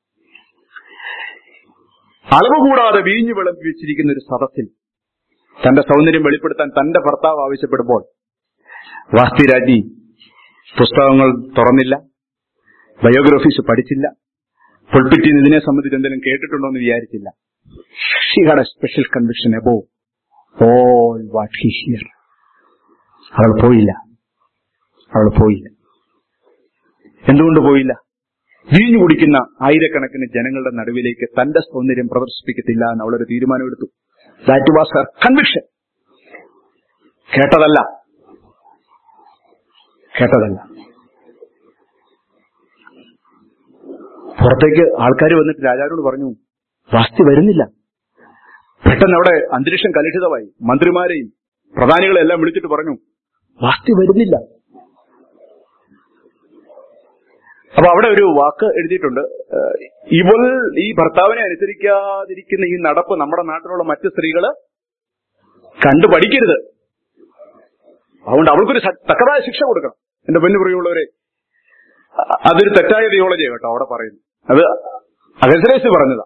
അളവ് കൂടാതെ വീഞ്ഞു വിളമ്പി വെച്ചിരിക്കുന്ന ഒരു സദസ്സിൽ തന്റെ സൗന്ദര്യം വെളിപ്പെടുത്താൻ തന്റെ ഭർത്താവ് ആവശ്യപ്പെടുമ്പോൾ വാസ്തിരാജി പുസ്തകങ്ങൾ തുറന്നില്ല ബയോഗ്രഫീസ് പഠിച്ചില്ല പുൾപ്പിറ്റിൽ ഇതിനെ സംബന്ധിച്ച് എന്തെങ്കിലും കേട്ടിട്ടുണ്ടോ എന്ന് വിചാരിച്ചില്ല she had a special conviction above all what he hear അവൾ പോയില്ല അവൾ പോയില്ല എന്തുകൊണ്ട് പോയില്ല വീഞ്ഞു കുടിക്കുന്ന ആയിരക്കണക്കിന് ജനങ്ങളുടെ നടുവിലേക്ക് തന്റെ സൗന്ദര്യം പ്രദർശിപ്പിക്കത്തില്ല എന്ന് അവളൊരു തീരുമാനമെടുത്തു ദാറ്റ് വാസ് ഹർ കൺവിക്ഷൻ കേട്ടതല്ല കേട്ടതല്ല പുറത്തേക്ക് ആൾക്കാർ വന്നിട്ട് രാജാവിനോട് പറഞ്ഞു വാസ്തി വരുന്നില്ല പെട്ടെന്ന് അവിടെ അന്തരീക്ഷം കലുഷിതമായി മന്ത്രിമാരെയും പ്രധാനികളെ എല്ലാം വിളിച്ചിട്ട് പറഞ്ഞു വാസ്തി വരുന്നില്ല അപ്പൊ അവിടെ ഒരു വാക്ക് എഴുതിയിട്ടുണ്ട് ഏഹ്, ഇവൾ ഈ ഭർത്താവിനെ അനുസരിക്കാതിരിക്കുന്ന ഈ നടപ്പ് നമ്മുടെ നാട്ടിലുള്ള മറ്റ് സ്ത്രീകള് കണ്ടു പഠിക്കരുത് അതുകൊണ്ട് അവൾക്കൊരു സ- തക്കതായ ശിക്ഷ കൊടുക്കണം എന്റെ പൊന്നു പ്രിയമുള്ളവരെ അ- അതൊരു തെറ്റായ തിയോളജി കേട്ടോ അവിടെ പറയുന്നു അത് അഗസരേസ് പറഞ്ഞതാ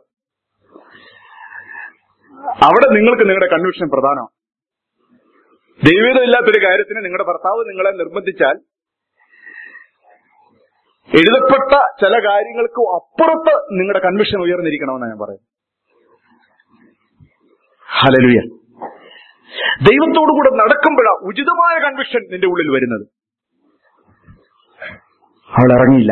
അവിടെ നിങ്ങൾക്ക് നിങ്ങളുടെ കൺവിക്ഷൻ പ്രധാനമാണ് ദൈവീതമില്ലാത്തൊരു കാര്യത്തിന് നിങ്ങളുടെ ഭർത്താവ് നിങ്ങളെ നിർബന്ധിച്ചാൽ എഴുതപ്പെട്ട ചില കാര്യങ്ങൾക്ക് അപ്പുറത്ത് നിങ്ങളുടെ കൺവിഷൻ ഉയർന്നിരിക്കണമെന്നാണ് ഞാൻ പറയുന്നത് ഹലലുയ ദൈവത്തോടുകൂടെ നടക്കുമ്പോഴാ ഉചിതമായ കൺവിഷൻ നിന്റെ ഉള്ളിൽ വരുന്നത് അവൾ ഇറങ്ങിയില്ല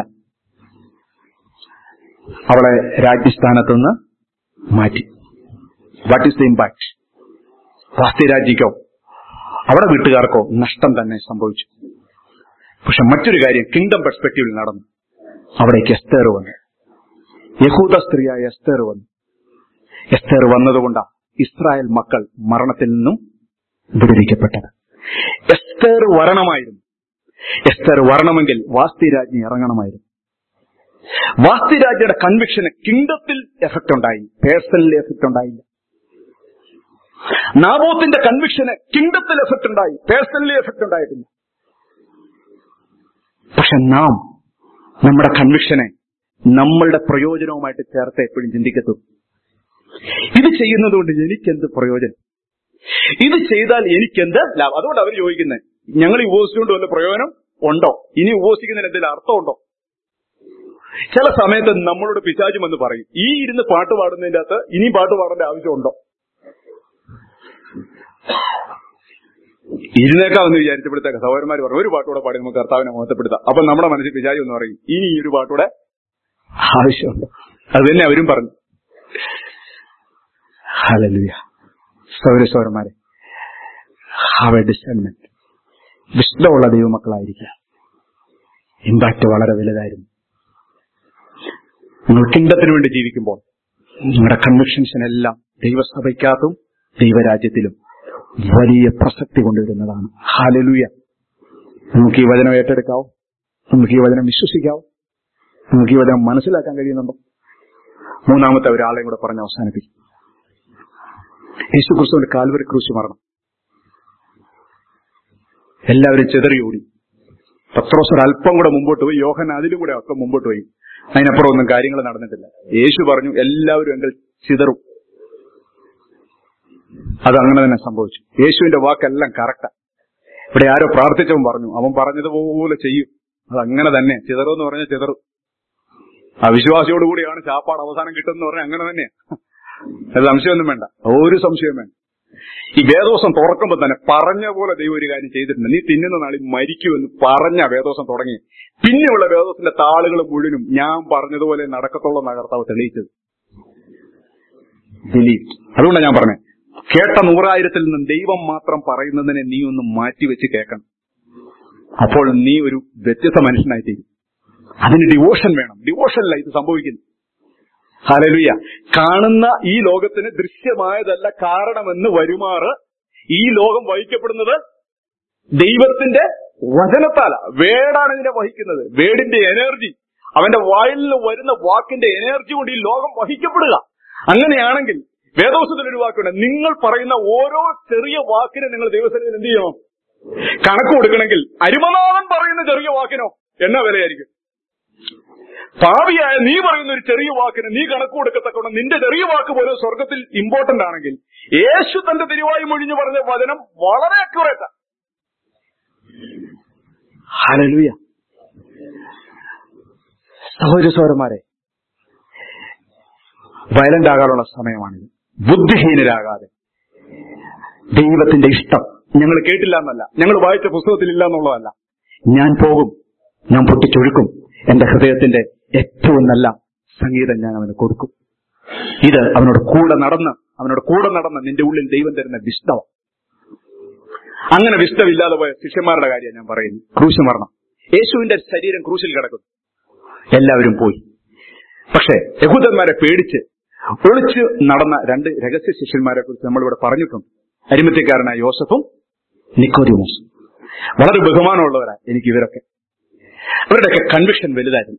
അവളെ രാജ്യസ്ഥാനത്തുനിന്ന് മാറ്റി what is the impact Vashti രാജ്യക്കോ അവിടെ വീട്ടുകാർക്കോ നഷ്ടം തന്നെ സംഭവിച്ചു പക്ഷെ മറ്റൊരു കാര്യം കിങ്ഡം പെർസ്പെക്റ്റീവിൽ നടന്നു അവിടേക്ക് എസ്തേർ വന്നു യഹൂദ സ്ത്രീയായ എസ്തേർ വന്നു എസ്തേർ വന്നതുകൊണ്ടാ ഇസ്രായേൽ മക്കൾ മരണത്തിൽ നിന്നും വിടുവിക്കപ്പെട്ടത് എസ്തേർ വരണമായിരുന്നു എസ്തേർ വരണമെങ്കിൽ വാസ്തിരാജ്ഞി ഇറങ്ങണമായിരുന്നു വാസ്തിരാജ്ഞയുടെ കൺവിക്ഷന് കിങ്ഡത്തിൽ എഫക്ട് ഉണ്ടായി പേഴ്സണൽ എഫക്ട് ഉണ്ടായില്ല നാബോത്തിന്റെ കൺവിക്ഷന് കിങ്ഡത്തിൽ എഫക്ട് ഉണ്ടായി പേഴ്സണലി എഫക്ട് ഉണ്ടായിട്ടില്ല പക്ഷെ നാം നമ്മുടെ കൺവിക്ഷനെ നമ്മളുടെ പ്രയോജനവുമായിട്ട് ചേർത്ത് എപ്പോഴും ചിന്തിക്കത്തു ഇത് ചെയ്യുന്നതുകൊണ്ട് എനിക്കെന്ത് പ്രയോജനം ഇത് ചെയ്താൽ എനിക്കെന്ത് ലാഭം അതുകൊണ്ട് അവർ ചോദിക്കുന്നത് ഞങ്ങൾ ഈ ഉപസിച്ചുകൊണ്ട് വല്ല പ്രയോജനം ഉണ്ടോ ഇനി ഉപസിക്കുന്നതിന് എന്തെങ്കിലും അർത്ഥമുണ്ടോ ചില സമയത്ത് നമ്മളോട് പിശാചും എന്ന് പറയും ഈ ഇരുന്ന് പാട്ട് പാടുന്നതിന്റെ അകത്ത് ഇനി പാട്ട് പാടേണ്ട ആവശ്യമുണ്ടോ ഇരുന്നേക്കാമെന്ന് വിചാരിച്ചപ്പോഴത്തേക്ക് സഹോദരന്മാർ പറഞ്ഞു ഒരു പാട്ടുകൂടെ പാടി നമുക്ക് കർത്താവിനെ മോഹത്തപ്പെടുത്താം അപ്പൊ നമ്മുടെ മനസ്സിൽ പിശാചി എന്ന് പറയും ഇനി ഈ ഒരു പാട്ടുകൂടെ ആവശ്യമുണ്ടോ അത് തന്നെ അവരും പറഞ്ഞു ഹലലുയ സൗര സൗരന്മാരെ ഹാവ് എ ഡിസൈൻമെന്റ് വിഷ്ണമുള്ള ദൈവമക്കളായിരിക്കുക ഇമ്പാക്ട് വളരെ വലുതായിരുന്നു നിങ്ങൾ കിണ്ടത്തിന് വേണ്ടി ജീവിക്കുമ്പോൾ നിങ്ങളുടെ കൺവിക്ഷൻസിനെല്ലാം ദൈവസഭയ്ക്കകത്തും ദൈവരാജ്യത്തിലും വലിയ പ്രസക്തി കൊണ്ടുവരുന്നതാണ് ഹാലലുയ നമുക്ക് ഈ വചനം ഏറ്റെടുക്കാവോ നമുക്ക് ഈ വചനം വിശ്വസിക്കാവോ നമുക്ക് ഈ വചനം മനസ്സിലാക്കാൻ കഴിയുന്നുണ്ടോ മൂന്നാമത്തെ ഒരാളെയും കൂടെ പറഞ്ഞ് അവസാനിപ്പിക്കും യേശു ക്രിസ്തുവിന്റെ കാൽവരി ക്രൂശ് മരണം എല്ലാവരും ചെതറിയോടി പത്രോസ് ഒരു അല്പം കൂടെ മുമ്പോട്ട് പോയി യോഹൻ അതിലും കൂടെ ഒക്കെ മുമ്പോട്ട് പോയി അതിനപ്പുറം ഒന്നും കാര്യങ്ങൾ നടന്നിട്ടില്ല യേശു പറഞ്ഞു എല്ലാവരും എങ്കിൽ ചിതറും അത് അങ്ങനെ തന്നെ സംഭവിച്ചു യേശുവിന്റെ വാക്കെല്ലാം കറക്റ്റാ ഇവിടെ ആരോ പ്രാർത്ഥിച്ചവൻ പറഞ്ഞു അവൻ പറഞ്ഞതുപോലെ ചെയ്യും അത് അങ്ങനെ തന്നെ ചിതറുമെന്ന് പറഞ്ഞാൽ ചിതറും അവിശ്വാസിയോടുകൂടിയാണ് ചാപ്പാട് അവസാനം കിട്ടുമെന്ന് പറഞ്ഞാൽ അങ്ങനെ തന്നെയാ അത് സംശയമൊന്നും വേണ്ട ഒരു സംശയം വേണ്ട ഈ വേദോസം തുറക്കുമ്പോൾ തന്നെ പറഞ്ഞ പോലെ ദൈവം ഒരു കാര്യം ചെയ്തിട്ടുണ്ട് നീ തിന്നുന്ന നാളിൽ മരിക്കുമെന്ന് പറഞ്ഞ വേദോസം തുടങ്ങി പിന്നെയുള്ള വേദോസത്തിന്റെ താളുകൾ മുഴുവനും ഞാൻ പറഞ്ഞതുപോലെ നടക്കത്തുള്ള കർത്താവ് തെളിയിച്ചത് ബിലീവ് അതുകൊണ്ടാണ് ഞാൻ പറഞ്ഞത് കേട്ട നൂറായിരത്തിൽ നിന്നും ദൈവം മാത്രം പറയുന്നതിനെ നീ ഒന്ന് മാറ്റിവെച്ച് കേൾക്കണം അപ്പോൾ നീ ഒരു വ്യത്യസ്ത മനുഷ്യനായി തീരും അതിന് ഡിവോഷൻ വേണം ഡിവോഷനല്ല ഇത് സംഭവിക്കുന്നത് ഹലലുയ കാണുന്ന ഈ ലോകത്തിന് ദൃശ്യമായതല്ല കാരണമെന്ന് വരുമാറ് ഈ ലോകം വഹിക്കപ്പെടുന്നത് ദൈവത്തിന്റെ വചനത്താല വേടാണ് ഇതിനെ വഹിക്കുന്നത് വേടിന്റെ എനർജി അവന്റെ വായിൽ നിന്ന് വരുന്ന വാക്കിന്റെ എനർജി കൊണ്ട് ഈ ലോകം വഹിക്കപ്പെടുക അങ്ങനെയാണെങ്കിൽ വേദോസത്തിൽ ഒരു വാക്കുണ്ട് നിങ്ങൾ പറയുന്ന ഓരോ ചെറിയ വാക്കിനെ നിങ്ങൾ ദൈവസന്നിധിയിൽ എന്ത് ചെയ്യണം കണക്ക് കൊടുക്കണമെങ്കിൽ അരുമനാഥൻ പറയുന്ന ചെറിയ വാക്കിനോ എന്നാ വിലയായിരിക്കും ഭാവിയായ നീ പറയുന്ന ഒരു ചെറിയ വാക്കിന് നീ കണക്ക് കൊടുക്കത്തക്കണം നിന്റെ ചെറിയ വാക്ക് പോലും സ്വർഗത്തിൽ ഇമ്പോർട്ടന്റ് ആണെങ്കിൽ യേശു തന്റെ തിരുവായി മൊഴിഞ്ഞു പറഞ്ഞ വചനം വളരെ അക്യുറേറ്റാ ഹലലുയ സഹോദര സഹോദരന്മാരെ വയലന്റ് ആകാനുള്ള സമയമാണിത് ബുദ്ധിഹീനരാകാതെ ദൈവത്തിന്റെ ഇഷ്ടം ഞങ്ങൾ കേട്ടില്ല എന്നല്ല ഞങ്ങൾ വായിച്ച പുസ്തകത്തിൽ ഇല്ല എന്നുള്ളതല്ല ഞാൻ പോകും ഞാൻ പൊട്ടിച്ചൊഴുക്കും എന്റെ ഹൃദയത്തിന്റെ ഏറ്റവും നല്ല സംഗീതം ഞാൻ അവന് കൊടുക്കും ഇത് അവനോട് കൂടെ നടന്ന് അവനോട് കൂടെ നടന്ന് നിന്റെ ഉള്ളിൽ ദൈവം തരുന്ന വിഷ്ടം അങ്ങനെ വിഷ്ടമില്ലാതെ പോയ ശിഷ്യന്മാരുടെ കാര്യം ഞാൻ പറയുന്നു ക്രൂശ് മരണം യേശുവിന്റെ ശരീരം ക്രൂശിൽ കിടക്കുന്നു എല്ലാവരും പോയി പക്ഷേ യഹൂദന്മാരെ പേടിച്ച് ഒളിച്ച് നടന്ന രണ്ട് രഹസ്യ ശിഷ്യന്മാരെ കുറിച്ച് നമ്മളിവിടെ പറഞ്ഞിട്ടുണ്ട് അരിമത്യക്കാരനായ യോസഫും നിക്കോദിമോസും വളരെ ബഹുമാനമുള്ളവരാ എനിക്ക് ഇവരൊക്കെ അവരുടെയൊക്കെ കൺവിക്ഷൻ വലുതായിരുന്നു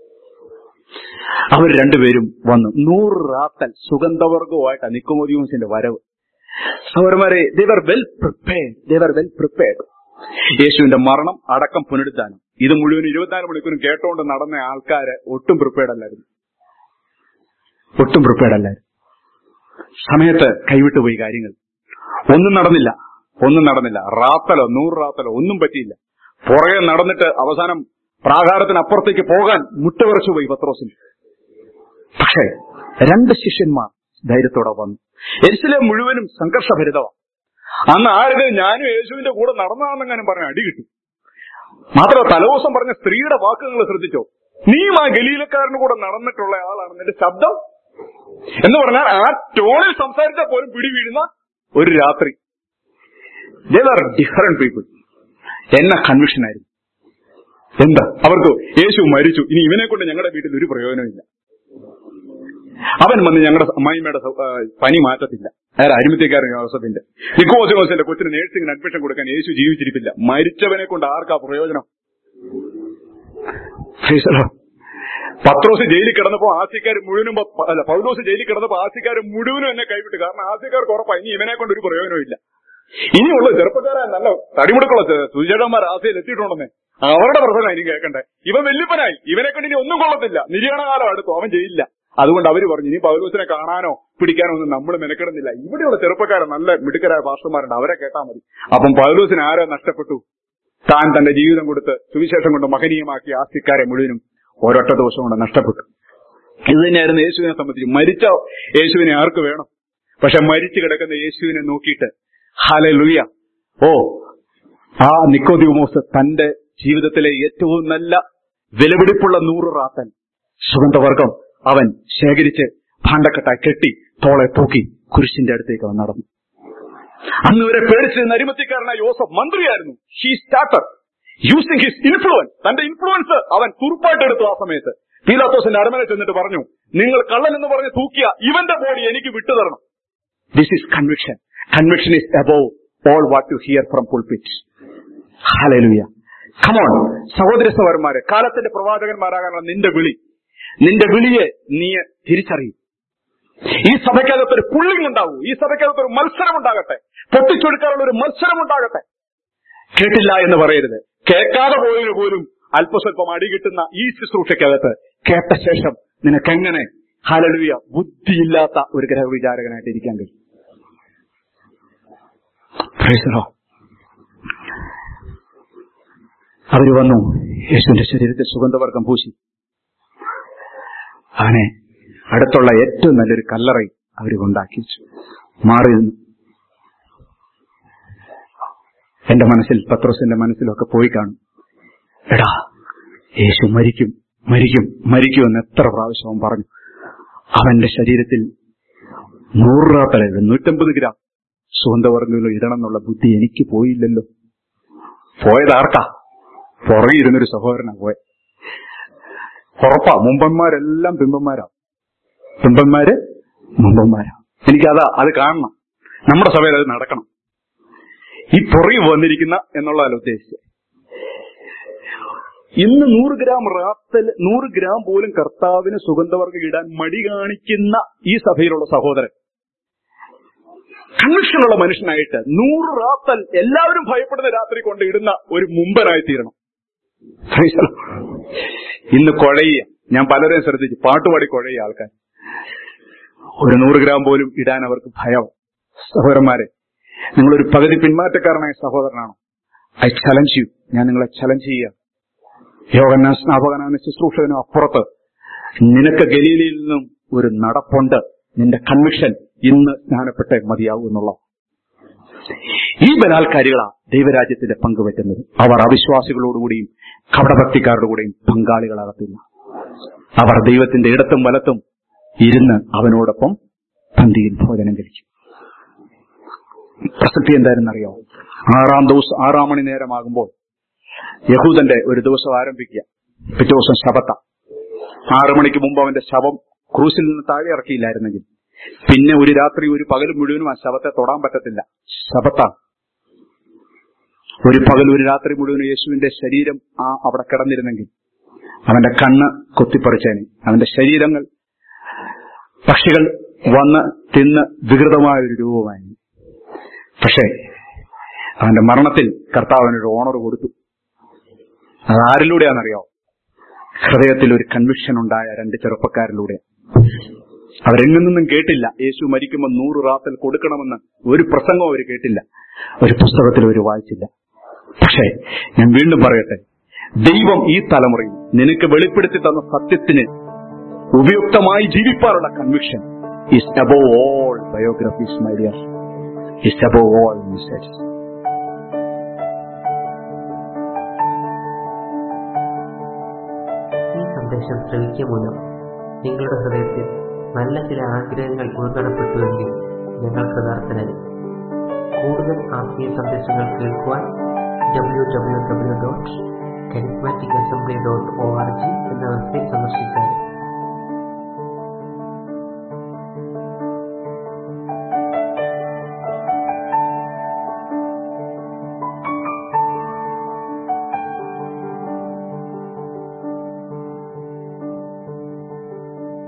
അവർ രണ്ടുപേരും വന്നു നൂറ് റാത്തൽ സുഗന്ധവർഗവുമായിട്ടാ നിക്കോമോദിയോസിന്റെ വരവ് സൗരന്മാരെ they're well prepared they're well prepared യേശുവിന്റെ മരണം അടക്കം പുനരുദ്ധാനം ഇത് മുഴുവൻ ഇരുപത്തിനാല് മണിക്കൂറും കേട്ടോണ്ട് നടന്ന ആൾക്കാര് ഒട്ടും പ്രിപ്പയർഡ് അല്ലായിരുന്നു ഒട്ടും പ്രിപ്പയർഡ് അല്ലായിരുന്നു സമയത്ത് കൈവിട്ടുപോയി കാര്യങ്ങൾ ഒന്നും നടന്നില്ല ഒന്നും നടന്നില്ല റാത്തലോ നൂറ് റാത്തലോ ഒന്നും പറ്റിയില്ല പുറകെ നടന്നിട്ട് അവസാനം പ്രാകാരത്തിനപ്പുറത്തേക്ക് പോകാൻ മുട്ടുവിറച്ചു പോയി പത്രോസിന് പക്ഷേ രണ്ട് ശിഷ്യന്മാർ ധൈര്യത്തോടെ വന്നു എരിശിലെ മുഴുവനും സംഘർഷഭരിതമാണ് അന്ന് ആരുടെ ഞാനും യേശുവിന്റെ കൂടെ നടന്നതാണെന്നെങ്ങാനും പറഞ്ഞ അടി കിട്ടി മാത്രമല്ല തലവസം പറഞ്ഞ സ്ത്രീയുടെ വാക്കുകൾ ശ്രദ്ധിച്ചോ നീയും ആ ഗലീലക്കാരന് കൂടെ നടന്നിട്ടുള്ള ആളാണ് നിന്റെ ശബ്ദം എന്ന് പറഞ്ഞാൽ ആ ടോണിൽ സംസാരിച്ചാൽ പോലും പിടി വീഴുന്ന ഒരു രാത്രി ആർ ഡിഫറെന്റ് പീപ്പിൾ എന്ന കൺവിഷൻ ആയിരുന്നു എന്താ അവർക്ക് യേശു മരിച്ചു ഇനി ഇവനെ കൊണ്ട് ഞങ്ങളുടെ വീട്ടിൽ ഒരു പ്രയോജനമില്ല അവൻ വന്ന് ഞങ്ങളുടെ അമ്മായിമ്മയുടെ സൗ- ആ, പനി മാറ്റത്തില്ല അയാൾ അരിമത്യക്കാരൻ ജോസഫിന്റെ നിക്കോസിനോസിന്റെ കൊച്ചിന് നേഴ്സിംഗിന് അഡ്മിഷൻ കൊടുക്കാൻ യേശു ജീവിച്ചിരിപ്പില്ല മരിച്ചവനെ കൊണ്ട് ആർക്കാ പ്രയോജനം Praise the Lord. പത്രോസ് ജയിലിൽ കിടന്നപ്പോ ആസിക്കാർ മുഴുവനും പ- അല്ല പൗലോസ് ജയിലിൽ കിടന്നപ്പോ ആസിക്കാർ മുഴുവനും എന്നെ കൈവിട്ടു കാരണം ആസിക്കാർക്ക് ഉറപ്പായി ഇനി ഇവനെ കൊണ്ട് ഒരു പ്രയോജനമില്ല ഇനിയുള്ള ചെറുപ്പക്കാരായ നല്ല തടിമുടക്കുള്ള സുചേടന്മാർ ആസയിൽ എത്തിയിട്ടുണ്ടെന്നേ അവരുടെ പ്രശ്നം ഇനി കേൾക്കണ്ടേ ഇവൻ വെല്ലുപ്പനായി ഇവനെ കൊണ്ട് ഇനി ഒന്നും കൊള്ളത്തില്ല നിര്യാണകാലം അടുത്തു അവൻ ചെയ്യില്ല അതുകൊണ്ട് അവര് പറഞ്ഞു ഇനി പൗലോസിനെ കാണാനോ പിടിക്കാനോ ഒന്നും നമ്മൾ മെനക്കെടുന്നില്ല ഇവിടെയുള്ള ചെറുപ്പക്കാരൻ നല്ല മിടുക്കരായ പാസ്റ്റർമാരുണ്ട് അവരെ കേട്ടാൽ മതി അപ്പം പൗലോസിന് ആരോ നഷ്ടപ്പെട്ടു താൻ തന്റെ ജീവിതം കൊടുത്ത് സുവിശേഷം കൊണ്ട് മഹനീയമാക്കിയ ആസ്തിക്കാരെ മുഴുവനും ഒരൊറ്റ ദിവസം കൊണ്ട് നഷ്ടപ്പെട്ടു ഇത് തന്നെയായിരുന്നു യേശുവിനെ സംബന്ധിച്ച് മരിച്ച യേശുവിനെ ആർക്ക് വേണം പക്ഷെ മരിച്ചു കിടക്കുന്ന യേശുവിനെ നോക്കിയിട്ട് ഹലലുയ ഓ ആ നിക്കോദിമോസ് തന്റെ ജീവിതത്തിലെ ഏറ്റവും നല്ല വിലപിടിപ്പുള്ള നൂറ് റാത്തൻ സുഗന്ധവർഗം അവൻ ശേഖരിച്ച് ഭാണ്ഡക്കെട്ടായി കെട്ടി തോളെ തൂക്കി കുരിശിന്റെ അടുത്തേക്ക് അവൻ നടന്നു അന്ന് വരെ പേടിച്ചിരുന്ന അരിമത്തിക്കാരനായ യോസഫ് മന്ത്രിയായിരുന്നു he started using his influence തന്റെ ഇൻഫ്ലുവൻസ് അവൻ തുറുപ്പായിട്ട് എടുത്തു ആ സമയത്ത് പീലാത്തോസിന്റെ അരമന ചെന്നിട്ട് പറഞ്ഞു നിങ്ങൾ കള്ളൻ എന്ന് പറഞ്ഞ് തൂക്കിയ ഇവന്റെ ബോഡി എനിക്ക് വിട്ടുതരണം this is conviction conviction is above all what to hear from pulpit hallelujah come on സഹോദര സഹോദരന്മാരെ കാലത്തിന്റെ പ്രവാചകന്മാരാകാനുള്ള നിന്റെ വിളി നിന്റെ വിളിയെ നീ തിരിച്ചറിയും ഈ സഭയ്ക്കകത്ത് ഒരു പുള്ളിങ് ഉണ്ടാവൂ ഈ സഭയ്ക്കകത്ത് ഒരു മത്സരം ഉണ്ടാകട്ടെ പൊട്ടിച്ചൊടുക്കാനുള്ള ഒരു മത്സരം ഉണ്ടാകട്ടെ കേട്ടില്ല എന്ന് പറയരുത് കേൾക്കാതെ പോയതിന് പോലും അല്പസ്വല്പം അടി കിട്ടുന്ന ഈ ശുശ്രൂഷയ്ക്കകത്ത് കേട്ട ശേഷം നിനക്കെങ്ങനെ ഹലലുയ ബുദ്ധിയില്ലാത്ത ഒരു ഗ്രഹവിചാരകനായിട്ട് ഇരിക്കാൻ കഴിയും Praise the Lord. അവര് വന്നു യേശുവിന്റെ ശരീരത്തെ സുഗന്ധവർഗം പൂശി അവനെ അടുത്തുള്ള ഏറ്റവും നല്ലൊരു കല്ലറയിൽ അവർ കൊണ്ടാക്കി വെച്ചു. മാറി നിന്നു എന്റെ മനസ്സിൽ പത്രോസിന്റെ മനസ്സിലൊക്കെ പോയി കാണും എടാ യേശു മരിക്കും മരിക്കും മരിക്കും എന്ന് എത്ര പ്രാവശ്യം അവൻ പറഞ്ഞു അവന്റെ ശരീരത്തിൽ നൂറ് റാത്തലല്ല നൂറ്റമ്പത് ഗ്രാം സുഗന്ധവർഗ്ഗങ്ങൾ ഇടണം എന്നുള്ള ബുദ്ധി എനിക്ക് പോയില്ലല്ലോ പോയത് ആർക്കാ പുറകെ ഇരുന്നൊരു സഹോദരനാ പോയ ഉറപ്പാ മുമ്പന്മാരെല്ലാം ബിംബന്മാരാ ബിംബന്മാര് മുമ്പന്മാരാ എനിക്കതാ അത് കാണണം നമ്മുടെ സഭയിൽ അത് നടക്കണം ഈ പുറകെ വന്നിരിക്കുന്ന എന്നുള്ളതല്ല ഉദ്ദേശിച്ചത് ഇന്ന് നൂറ് ഗ്രാം റാത്തൽ നൂറ് ഗ്രാം പോലും കർത്താവിന് സുഗന്ധവർഗ്ഗം ഇടാൻ മടി കാണിക്കുന്ന ഈ സഭയിലുള്ള സഹോദരൻ കൺവിക്ഷനുള്ള മനുഷ്യനായിട്ട് നൂറ് റാത്തൽ എല്ലാവരും ഭയപ്പെടുന്ന രാത്രി കൊണ്ട് ഇടുന്ന ഒരു മുമ്പനായി തീരണം Praise the Lord. ഇന്ന് കുഴയുക ഞാൻ പലരെയും ശ്രദ്ധിച്ചു പാട്ടുപാടി കുഴയുക ആൾക്കാർ ഒരു നൂറ് ഗ്രാം പോലും ഇടാൻ അവർക്ക് ഭയം സഹോദരന്മാരെ നിങ്ങളൊരു പകുതി പിന്മാറ്റക്കാരനായ സഹോദരനാണോ ഐ ചലഞ്ച് യു ഞാൻ നിങ്ങളെ ചലഞ്ച് ചെയ്യുക യോഗന സ്നാപകനാണ് ശുശ്രൂഷകനും അപ്പുറത്ത് നിനക്ക് ഗലീലയിൽ നിന്നും ഒരു നടപ്പുണ്ട് നിന്റെ കൺവിക്ഷൻ ഇന്ന് സ്നാനപ്പെട്ടേ മതിയാവൂ എന്നുള്ള ഈ ബലാത്കാരികളാ ദൈവരാജ്യത്തിന്റെ പങ്കുപറ്റുന്നത് അവർ അവിശ്വാസികളോടുകൂടിയും കപടഭക്തിക്കാരുടെ കൂടെയും പങ്കാളികളാകത്തില്ല അവർ ദൈവത്തിന്റെ ഇടത്തും വലത്തും ഇരുന്ന് അവനോടൊപ്പം പന്തിയിൽ ഭോജനം കഴിക്കും പ്രസക്തി എന്തായിരുന്നറിയോ ആറാം ദിവസം ആറാം മണി നേരമാകുമ്പോൾ യഹൂദന്റെ ഒരു ദിവസം ആരംഭിക്കുക പിറ്റേ ദിവസം ശബത്ത ആറു മണിക്ക് മുമ്പ് അവന്റെ ശവം ക്രൂസിൽ നിന്ന് താഴെ ഇറക്കിയില്ലായിരുന്നെങ്കിൽ പിന്നെ ഒരു രാത്രി ഒരു പകൽ മുഴുവനും ആ ശവത്തെ തൊടാൻ പറ്റത്തില്ല ശബത്ത ഒരു പകൽ ഒരു രാത്രി മുഴുവനും യേശുവിന്റെ ശരീരം ആ അവിടെ കിടന്നിരുന്നെങ്കിൽ അവന്റെ കണ്ണ് കൊത്തിപ്പറിച്ചേനെ അവന്റെ ശരീരങ്ങൾ പക്ഷികൾ വന്ന് തിന്ന് വികൃതമായ ഒരു രൂപമായി പക്ഷേ അവന്റെ മരണത്തിൽ കർത്താവ് അവനൊരു ഓണർ കൊടുത്തു അത് ആരിലൂടെയാണെന്നറിയോ ഹൃദയത്തിൽ ഒരു കൺവിക്ഷൻ ഉണ്ടായ രണ്ട് ചെറുപ്പക്കാരിലൂടെ അവരെങ്ങും നിന്നും കേട്ടില്ല യേശു മരിക്കുമ്പോൾ നൂറ് റാത്തൽ കൊടുക്കണമെന്ന് ഒരു പ്രസംഗവും അവർ കേട്ടില്ല ഒരു പുസ്തകത്തിൽ അവർ വായിച്ചില്ല പക്ഷേ ഞാൻ വീണ്ടും പറയട്ടെ ദൈവം ഈ തലമുറയിൽ നിനക്ക് വെളിപ്പെടുത്തി തന്ന സത്യത്തിന് ഉപയുക്തമായി ജീവിക്കാനുള്ള conviction is above all biographies my dear is above all message ഈ സന്ദേശം ശ്രവിക്കുക മൂലം നിങ്ങളുടെ ഹൃദയത്തിൽ നല്ല ചില ആഗ്രഹങ്ങൾ ഉൾക്കടപ്പെട്ടുവെങ്കിൽ ഞങ്ങൾ കൃതാർത്ഥനായി കൂടുതൽ ആത്മീയ സന്ദേശങ്ങൾ കേൾക്കുവാൻ W W W dot charismatic assembly dot O R G എന്ന വെബ്സൈറ്റ്